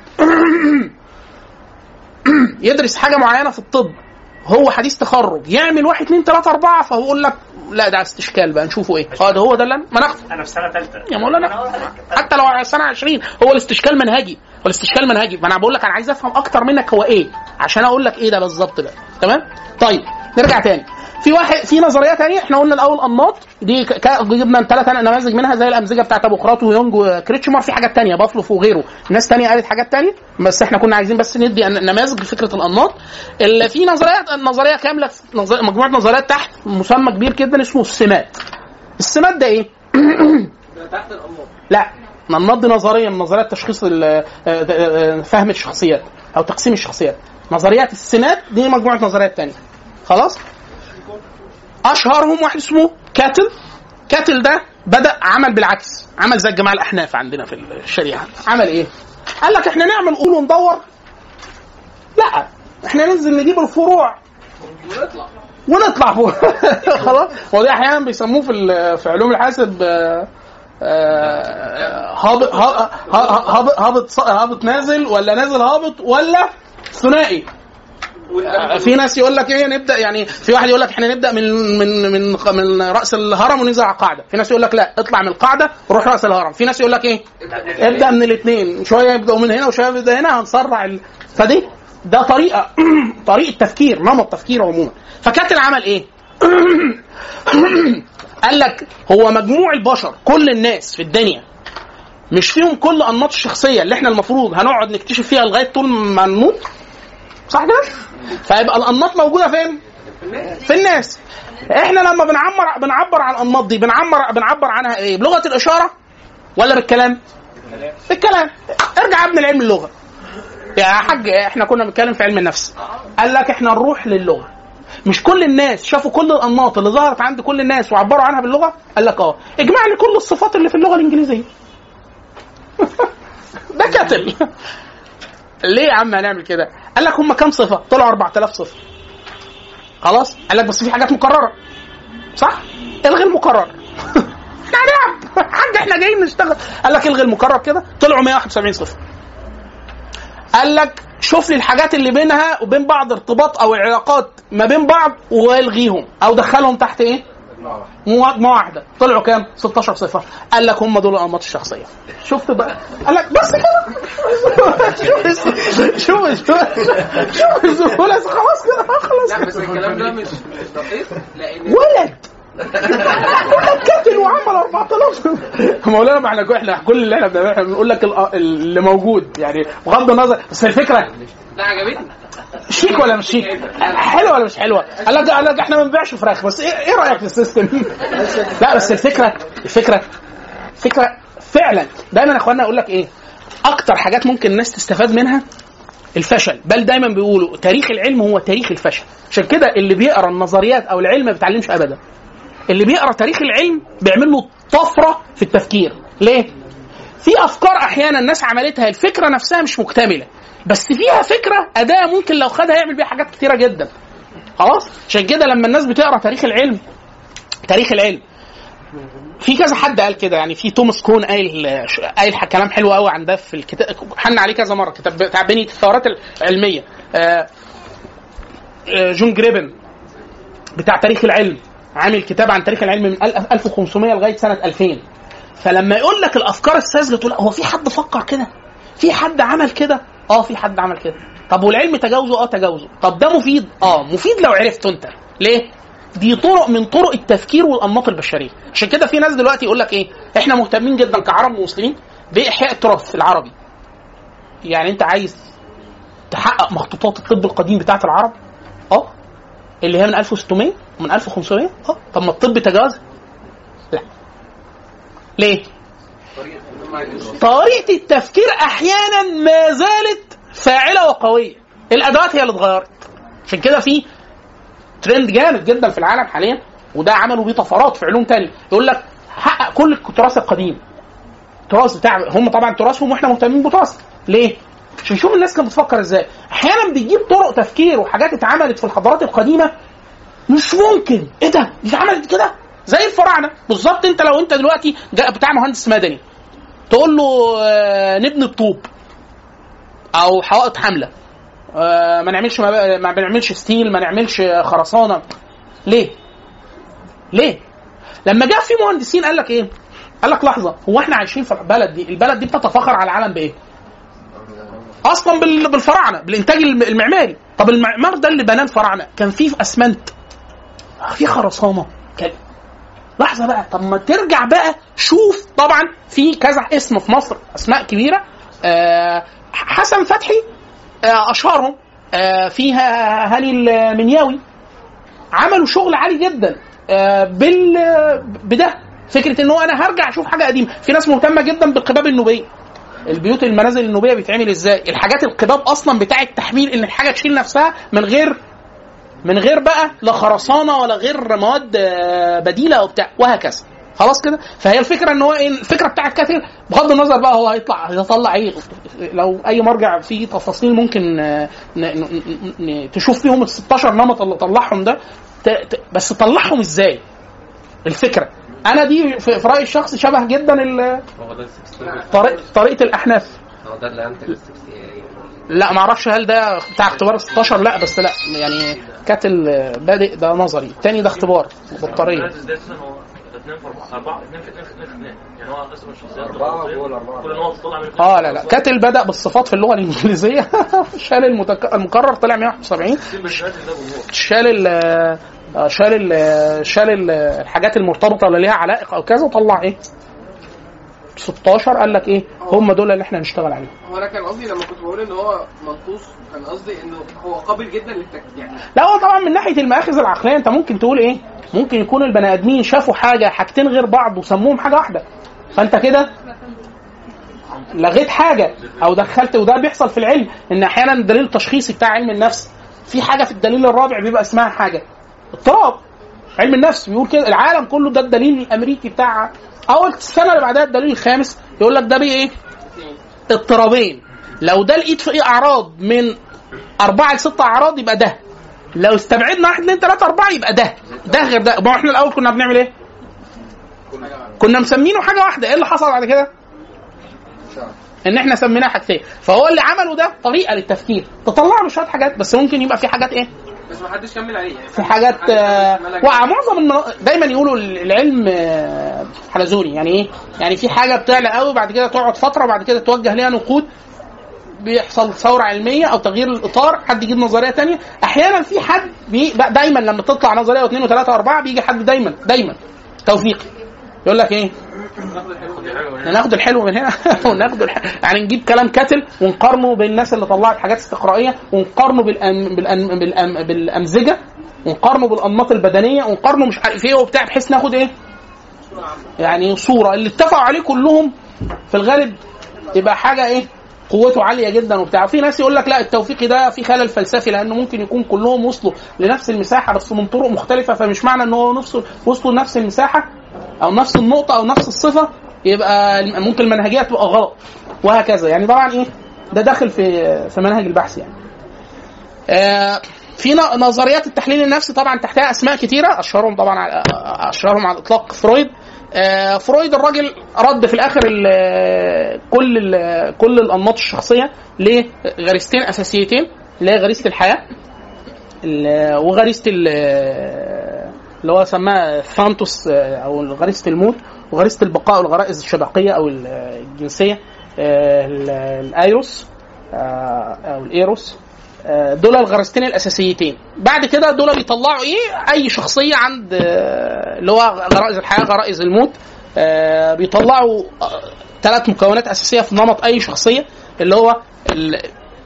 يدرس حاجه معينه في الطب هو حديث تخرج يعمل واحد اثنين ثلاثة أربعة فهو يقول لك لا ده استشكال بقى نشوفه ايه اه ده هو ده اللي أنا- ما ناخده انا في سنه ثالثه يا مولانا حتى لو على سنه 20 هو الاستشكال منهجي هو الاستشكال منهجي ما انا بقول لك انا عايز افهم اكتر منك هو ايه عشان اقول لك ايه ده بالظبط بقى تمام طيب نرجع تاني في واحد في نظريه تانية احنا قلنا الاول انماط دي ك- ك- جبنا ثلاث نماذج منها زي الامزجه بتاعت ابو قراط ويونج وكريتشمر في حاجات تانية بافلوف وغيره ناس تانية قالت حاجات تانية بس احنا كنا عايزين بس ندي ن- نماذج لفكره الانماط اللي في نظريات نظريه كامله نظر- مجموعه نظريات تحت مسمى كبير جدا اسمه السمات السمات ده ايه؟ ده تحت الانماط لا الانماط دي نظريه من نظريات تشخيص ال- آه، آه، فهم الشخصيات او تقسيم الشخصيات نظريات السمات دي مجموعه نظريات تانية خلاص اشهرهم واحد اسمه كاتل كاتل ده بدا عمل بالعكس عمل زي الجماعه الاحناف عندنا في الشريعه عمل ايه قال لك احنا نعمل قول وندور لا احنا ننزل نجيب الفروع ونطلع ونطلع فوق خلاص ودي احيانا بيسموه في ال- في علوم الحاسب آه، آه، هابط ها- ها- هابط هابط ص- هابط نازل ولا نازل هابط ولا ثنائي آه، في ناس يقول لك ايه نبدا يعني في واحد يقول لك احنا نبدا من من من من راس الهرم وننزل على القاعده في ناس يقول لك لا اطلع من القاعده وروح راس الهرم في ناس يقول لك ايه ابدا من الاثنين شويه يبداوا من هنا وشويه يبدا هنا هنسرع ال... فدي ده طريقه طريقه تفكير نمط تفكير عموما فكاتل عمل ايه قال لك هو مجموع البشر كل الناس في الدنيا مش فيهم كل انماط الشخصيه اللي احنا المفروض هنقعد نكتشف فيها لغايه طول ما نموت صح كده؟ فيبقى الانماط موجوده فين؟ في الناس احنا لما بنعمر بنعبر عن الانماط دي بنعمر بنعبر عنها ايه؟ بلغه الاشاره ولا بالكلام؟ بالكلام ارجع يا ابن العلم اللغه يا حاج احنا كنا بنتكلم في علم النفس قال لك احنا نروح للغه مش كل الناس شافوا كل الانماط اللي ظهرت عند كل الناس وعبروا عنها باللغه قال لك اه اجمع لي كل الصفات اللي في اللغه الانجليزيه ده كتل ليه يا عم هنعمل كده قال لك هم كام صفه طلعوا 4000 صفه خلاص قال لك بس في حاجات مكرره صح الغي المكرر احنا هنلعب حاج احنا جايين نشتغل قال لك الغي المكرر كده طلعوا 171 صفه قال لك شوف لي الحاجات اللي بينها وبين بعض ارتباط او علاقات ما بين بعض والغيهم او دخلهم تحت ايه؟ مجموعه واحده طلعوا كام؟ 16 صفه قال لك هم دول الانماط الشخصيه شفت بقى قال لك بس كده شوف شوف شوف شوف الزبونه خلاص كده خلاص لا بس الكلام ده مش مش دقيق لان ولد ولد كتل وعمل 4000 مولانا ما احنا احنا كل اللي احنا بنعمله احنا بنقول لك ال- اللي موجود يعني بغض النظر بس الفكره لا عجبتني شيك ولا مش شيك؟ حلوه ولا مش حلوه؟ قال لك قال لك احنا ما بنبيعش فراخ بس ايه ايه رايك في السيستم؟ لا بس الفكره الفكره فكره فعلا دايما يا اخوانا اقول لك ايه؟ اكتر حاجات ممكن الناس تستفاد منها الفشل بل دايما بيقولوا تاريخ العلم هو تاريخ الفشل عشان كده اللي بيقرا النظريات او العلم ما بيتعلمش ابدا اللي بيقرا تاريخ العلم بيعمل له طفره في التفكير ليه في افكار احيانا الناس عملتها الفكره نفسها مش مكتمله بس فيها فكره اداه ممكن لو خدها يعمل بيها حاجات كتيره جدا خلاص عشان كده لما الناس بتقرا تاريخ العلم تاريخ العلم في كذا حد قال كده يعني في توماس كون قايل قايل كلام حلو قوي عن ده في الكتاب حن عليه كذا مره كتاب بتاع بنيه الثورات العلميه آه، آه، جون جريبن بتاع تاريخ العلم عامل كتاب عن تاريخ العلم من 1500 لغايه سنه 2000 فلما يقول لك الافكار الساذجه تقول هو في حد فكر كده في حد عمل كده اه في حد عمل كده طب والعلم تجاوزه اه تجاوزه طب ده مفيد اه مفيد لو عرفته انت ليه دي طرق من طرق التفكير والانماط البشريه عشان كده في ناس دلوقتي يقول لك ايه احنا مهتمين جدا كعرب ومسلمين باحياء التراث العربي يعني انت عايز تحقق مخطوطات الطب القديم بتاعت العرب اه اللي هي من 1600 ومن 1500 اه طب ما الطب تجاوز لا ليه طريقه التفكير احيانا ما زالت فاعله وقويه الادوات هي اللي اتغيرت عشان كده في ترند جامد جدا في العالم حاليا وده عملوا بيه طفرات في علوم تانية يقول لك حقق كل التراث القديم التراث بتاع هم طبعا تراثهم واحنا مهتمين بتراث ليه؟ عشان نشوف الناس كانت بتفكر ازاي احيانا بتجيب طرق تفكير وحاجات اتعملت في الحضارات القديمه مش ممكن ايه ده دي اتعملت كده زي الفراعنه بالظبط انت لو انت دلوقتي جا- بتاع مهندس مدني تقول له آه، نبني الطوب او حوائط حمله آه، ما نعملش ما ما بنعملش ستيل ما نعملش خرسانه ليه؟ ليه؟ لما جاء في مهندسين قال لك ايه؟ قال لك لحظه هو احنا عايشين في البلد دي البلد دي بتتفاخر على العالم بايه؟ اصلا بال- بالفراعنه بالانتاج الم- المعماري طب المعمار ده اللي بناه الفراعنه كان فيه اسمنت في خرسانه كان لحظه بقى طب ما ترجع بقى شوف طبعا في كذا اسم في مصر اسماء كبيره آه حسن فتحي آه اشهرهم آه فيها هاني المنياوي عملوا شغل عالي جدا آه بال بده فكره ان هو انا هرجع اشوف حاجه قديمه في ناس مهتمه جدا بالقباب النوبيه البيوت المنازل النوبيه بيتعمل ازاي الحاجات القباب اصلا بتاع التحميل ان الحاجه تشيل نفسها من غير من غير بقى لا خرسانه ولا غير مواد آه، بديله او بتاع وهكذا خلاص كده فهي الفكره ان هو ايه الفكره بتاعت كاتب بغض النظر بقى هو هيطلع هيطلع ايه لو اي مرجع فيه تفاصيل ممكن آه، ن- ن- ن- تشوف فيهم ال 16 نمط اللي طلعهم ده ت- ت- بس طلعهم ازاي الفكره انا دي في في رايي الشخصي شبه جدا ال- هو ده طريق طريقه الاحناف هو ده اللي انت الاستفسارية لا ما اعرفش هل ده بتاع اختبار 16 لا بس لا يعني كاتل بادئ ده نظري التاني ده اختبار بطاريه ده اساسا هو اثنين في اربعه اربعه اثنين في اثنين في اثنين في اثنين يعني هو قسم الشخصيات أربعة جوه الأربعة. كل نقطه طلع من اه لا لا كاتل بدا بالصفات في اللغه الانجليزيه شال المتك... المكرر طلع 171 شال ال آه، شال ال شال ال- الحاجات المرتبطه اللي ليها علائق او كذا وطلع ايه 16 قال لك ايه هم دول اللي احنا هنشتغل عليهم هو انا كان قصدي لما كنت بقول ان هو منقوص كان قصدي انه هو قابل جدا للتك يعني لا هو طبعا من ناحيه المآخذ العقليه انت ممكن تقول ايه ممكن يكون البني ادمين شافوا حاجه حاجتين غير بعض وسموهم حاجه واحده فانت كده لغيت حاجه او دخلت وده بيحصل في العلم ان احيانا الدليل التشخيصي بتاع علم النفس في حاجه في الدليل الرابع بيبقى اسمها حاجه اضطراب علم النفس بيقول كده العالم كله ده الدليل الامريكي بتاع اول السنه اللي بعدها الدليل الخامس يقول لك ده بيه ايه اضطرابين لو ده لقيت فيه اعراض من اربعه لست اعراض يبقى ده لو استبعدنا واحد اثنين ثلاثه اربعه يبقى ده ده غير ده ما هو احنا الاول كنا بنعمل ايه؟ كنا مسمينه حاجه واحده ايه اللي حصل بعد كده؟ ان احنا سميناه حاجتين فهو اللي عمله ده طريقه للتفكير تطلع له شويه حاجات بس ممكن يبقى في حاجات ايه؟ بس ما حدش كمل عليه يعني في حاجات آه، ومعظم المنا- دايما يقولوا العلم آه، حلزوني يعني ايه؟ يعني في حاجه بتعلى قوي بعد كده تقعد فتره وبعد كده توجه ليها نقود بيحصل ثوره علميه او تغيير الاطار حد يجيب نظريه تانية احيانا في حد بي بقى دايما لما تطلع نظريه واثنين وثلاثه واربعه بيجي حد دايما دايما توفيقي يقول لك ايه؟ ناخد الحلو من هنا وناخد الح... يعني نجيب كلام كاتل ونقارنه بالناس اللي طلعت حاجات استقرائيه ونقارنه بالأم... بالأم... بالأم... بالامزجه ونقارنه بالانماط البدنيه ونقارنه مش عارف ايه وبتاع بحيث ناخد ايه؟ يعني صوره اللي اتفقوا عليه كلهم في الغالب يبقى حاجه ايه؟ قوته عاليه جدا وبتاع في ناس يقول لك لا التوفيقي ده في خلل فلسفي لانه ممكن يكون كلهم وصلوا لنفس المساحه بس من طرق مختلفه فمش معنى ان هو نفسه وصلوا لنفس المساحه او نفس النقطه او نفس الصفه يبقى ممكن المنهجيه تبقى غلط وهكذا يعني طبعا ايه ده داخل في في منهج البحث يعني آه، في ن- نظريات التحليل النفسي طبعا تحتها اسماء كتيره اشهرهم طبعا على- اشهرهم على الاطلاق فرويد آه، فرويد الراجل رد في الاخر ال- كل ال- كل الانماط الشخصيه لغريزتين اساسيتين اللي هي غريزه الحياه ال- وغريزه ال- اللي هو سماها ثانتوس آه، او غريزه الموت وغريزه البقاء والغرائز الشبقيه او ال- الجنسيه آه، ال- الايروس آه، او الايروس آه، دول الغريزتين الاساسيتين بعد كده دول بيطلعوا ايه اي شخصيه عند آه، اللي هو غرائز الحياه غرائز الموت آه، بيطلعوا ثلاث مكونات اساسيه في نمط اي شخصيه اللي هو ال-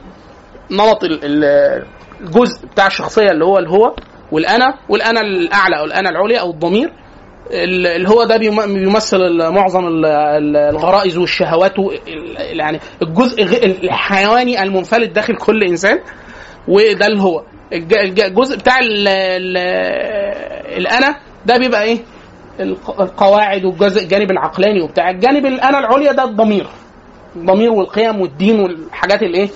نمط ال- ال- الجزء بتاع الشخصيه اللي هو الهو والانا والانا الاعلى او الانا العليا او الضمير ال- اللي هو ده بيم- بيمثل ال- معظم ال- ال- الغرائز والشهوات و- ال- يعني الجزء غ- الحيواني المنفلت داخل كل انسان وده اللي هو الج- الج- الجزء بتاع ال ال الانا ده بيبقى ايه الق- القواعد والجزء الجانب العقلاني وبتاع الجانب الانا العليا ده الضمير الضمير والقيم والدين والحاجات الايه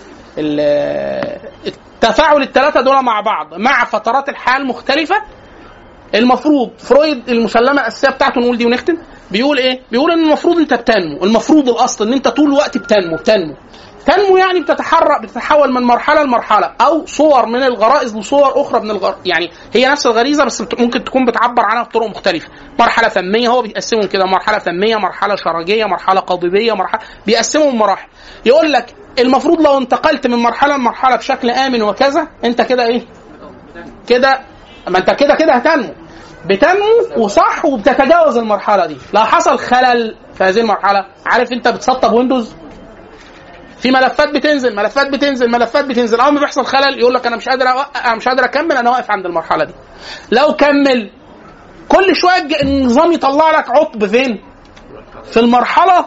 ال- التفاعل الثلاثه دول مع بعض مع فترات الحياه المختلفه المفروض فرويد المسلمه الاساسيه بتاعته نقول دي ونختم بيقول ايه؟ بيقول ان المفروض انت بتنمو، المفروض الاصل ان انت طول الوقت بتنمو بتنمو. تنمو يعني بتتحرك بتتحول من مرحله لمرحله او صور من الغرائز لصور اخرى من الغر... يعني هي نفس الغريزه بس بت- ممكن تكون بتعبر عنها بطرق مختلفه. مرحله فميه هو بيقسمهم كده مرحله فميه، مرحله شرجيه، مرحله قضيبيه، مرحله بيقسمهم مراحل. يقول لك المفروض لو انتقلت من مرحله لمرحله بشكل امن وكذا انت كده ايه؟ كده ما انت كده كده هتنمو بتنمو وصح وبتتجاوز المرحله دي لو حصل خلل في هذه المرحله عارف انت بتسطب ويندوز في ملفات بتنزل ملفات بتنزل ملفات بتنزل اول ما بيحصل خلل يقول لك انا مش قادر أوقع انا مش قادر اكمل انا واقف عند المرحله دي لو كمل كل شويه الج- النظام يطلع لك عطب فين في المرحله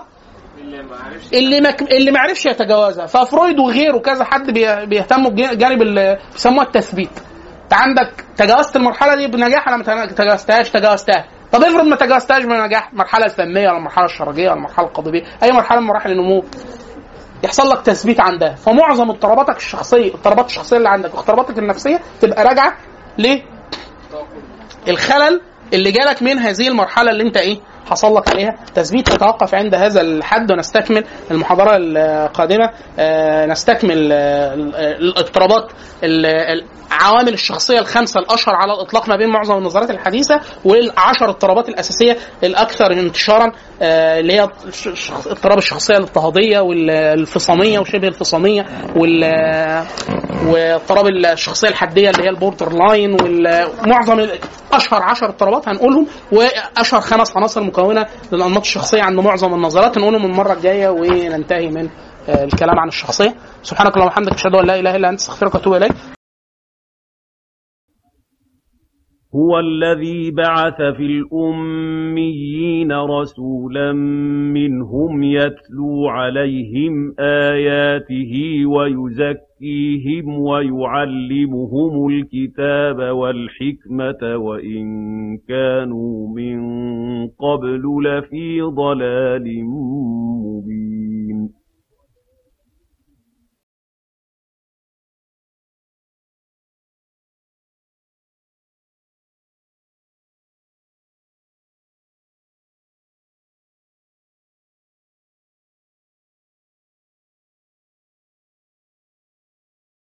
اللي ما اللي ما عرفش يتجاوزها ففرويد وغيره كذا حد بي- بيهتموا بجانب ال- بيسموها التثبيت انت عندك تجاوزت المرحله دي بنجاح ولا ما تجاوزتهاش تجاوزتها طب افرض ما تجاوزتهاش بنجاح المرحله الفميه ولا المرحله الشرجيه ولا المرحله القضيبيه اي مرحله من مراحل النمو يحصل لك تثبيت عندها فمعظم اضطراباتك الشخصيه الاضطرابات الشخصيه اللي عندك واضطراباتك النفسيه تبقى راجعه ليه الخلل اللي جالك من هذه المرحله اللي انت ايه حصل لك عليها تثبيت نتوقف عند هذا الحد ونستكمل المحاضره القادمه آه، نستكمل آه، الاضطرابات ال- العوامل الشخصيه الخمسه الاشهر على الاطلاق ما بين معظم النظريات الحديثه والعشر اضطرابات الاساسيه الاكثر انتشارا آه، اللي هي الش- الشخص- اضطراب الشخصيه الاضطهاديه والانفصاميه وشبه الانفصاميه وال واضطراب الشخصيه الحديه اللي هي البوردر لاين ومعظم ال- اشهر 10 اضطرابات هنقولهم واشهر خمس عناصر مكونه للانماط الشخصيه عند معظم النظريات هنقولهم المره الجايه وننتهي من آه، الكلام عن الشخصيه سبحانك اللهم وبحمدك اشهد ان لا اله الا انت استغفرك واتوب اليك هو الذي بعث في الأميين رسولا منهم يتلو عليهم آياته ويزكيهم ويعلمهم الكتاب والحكمة وإن كانوا من قبل لفي ضلال مبين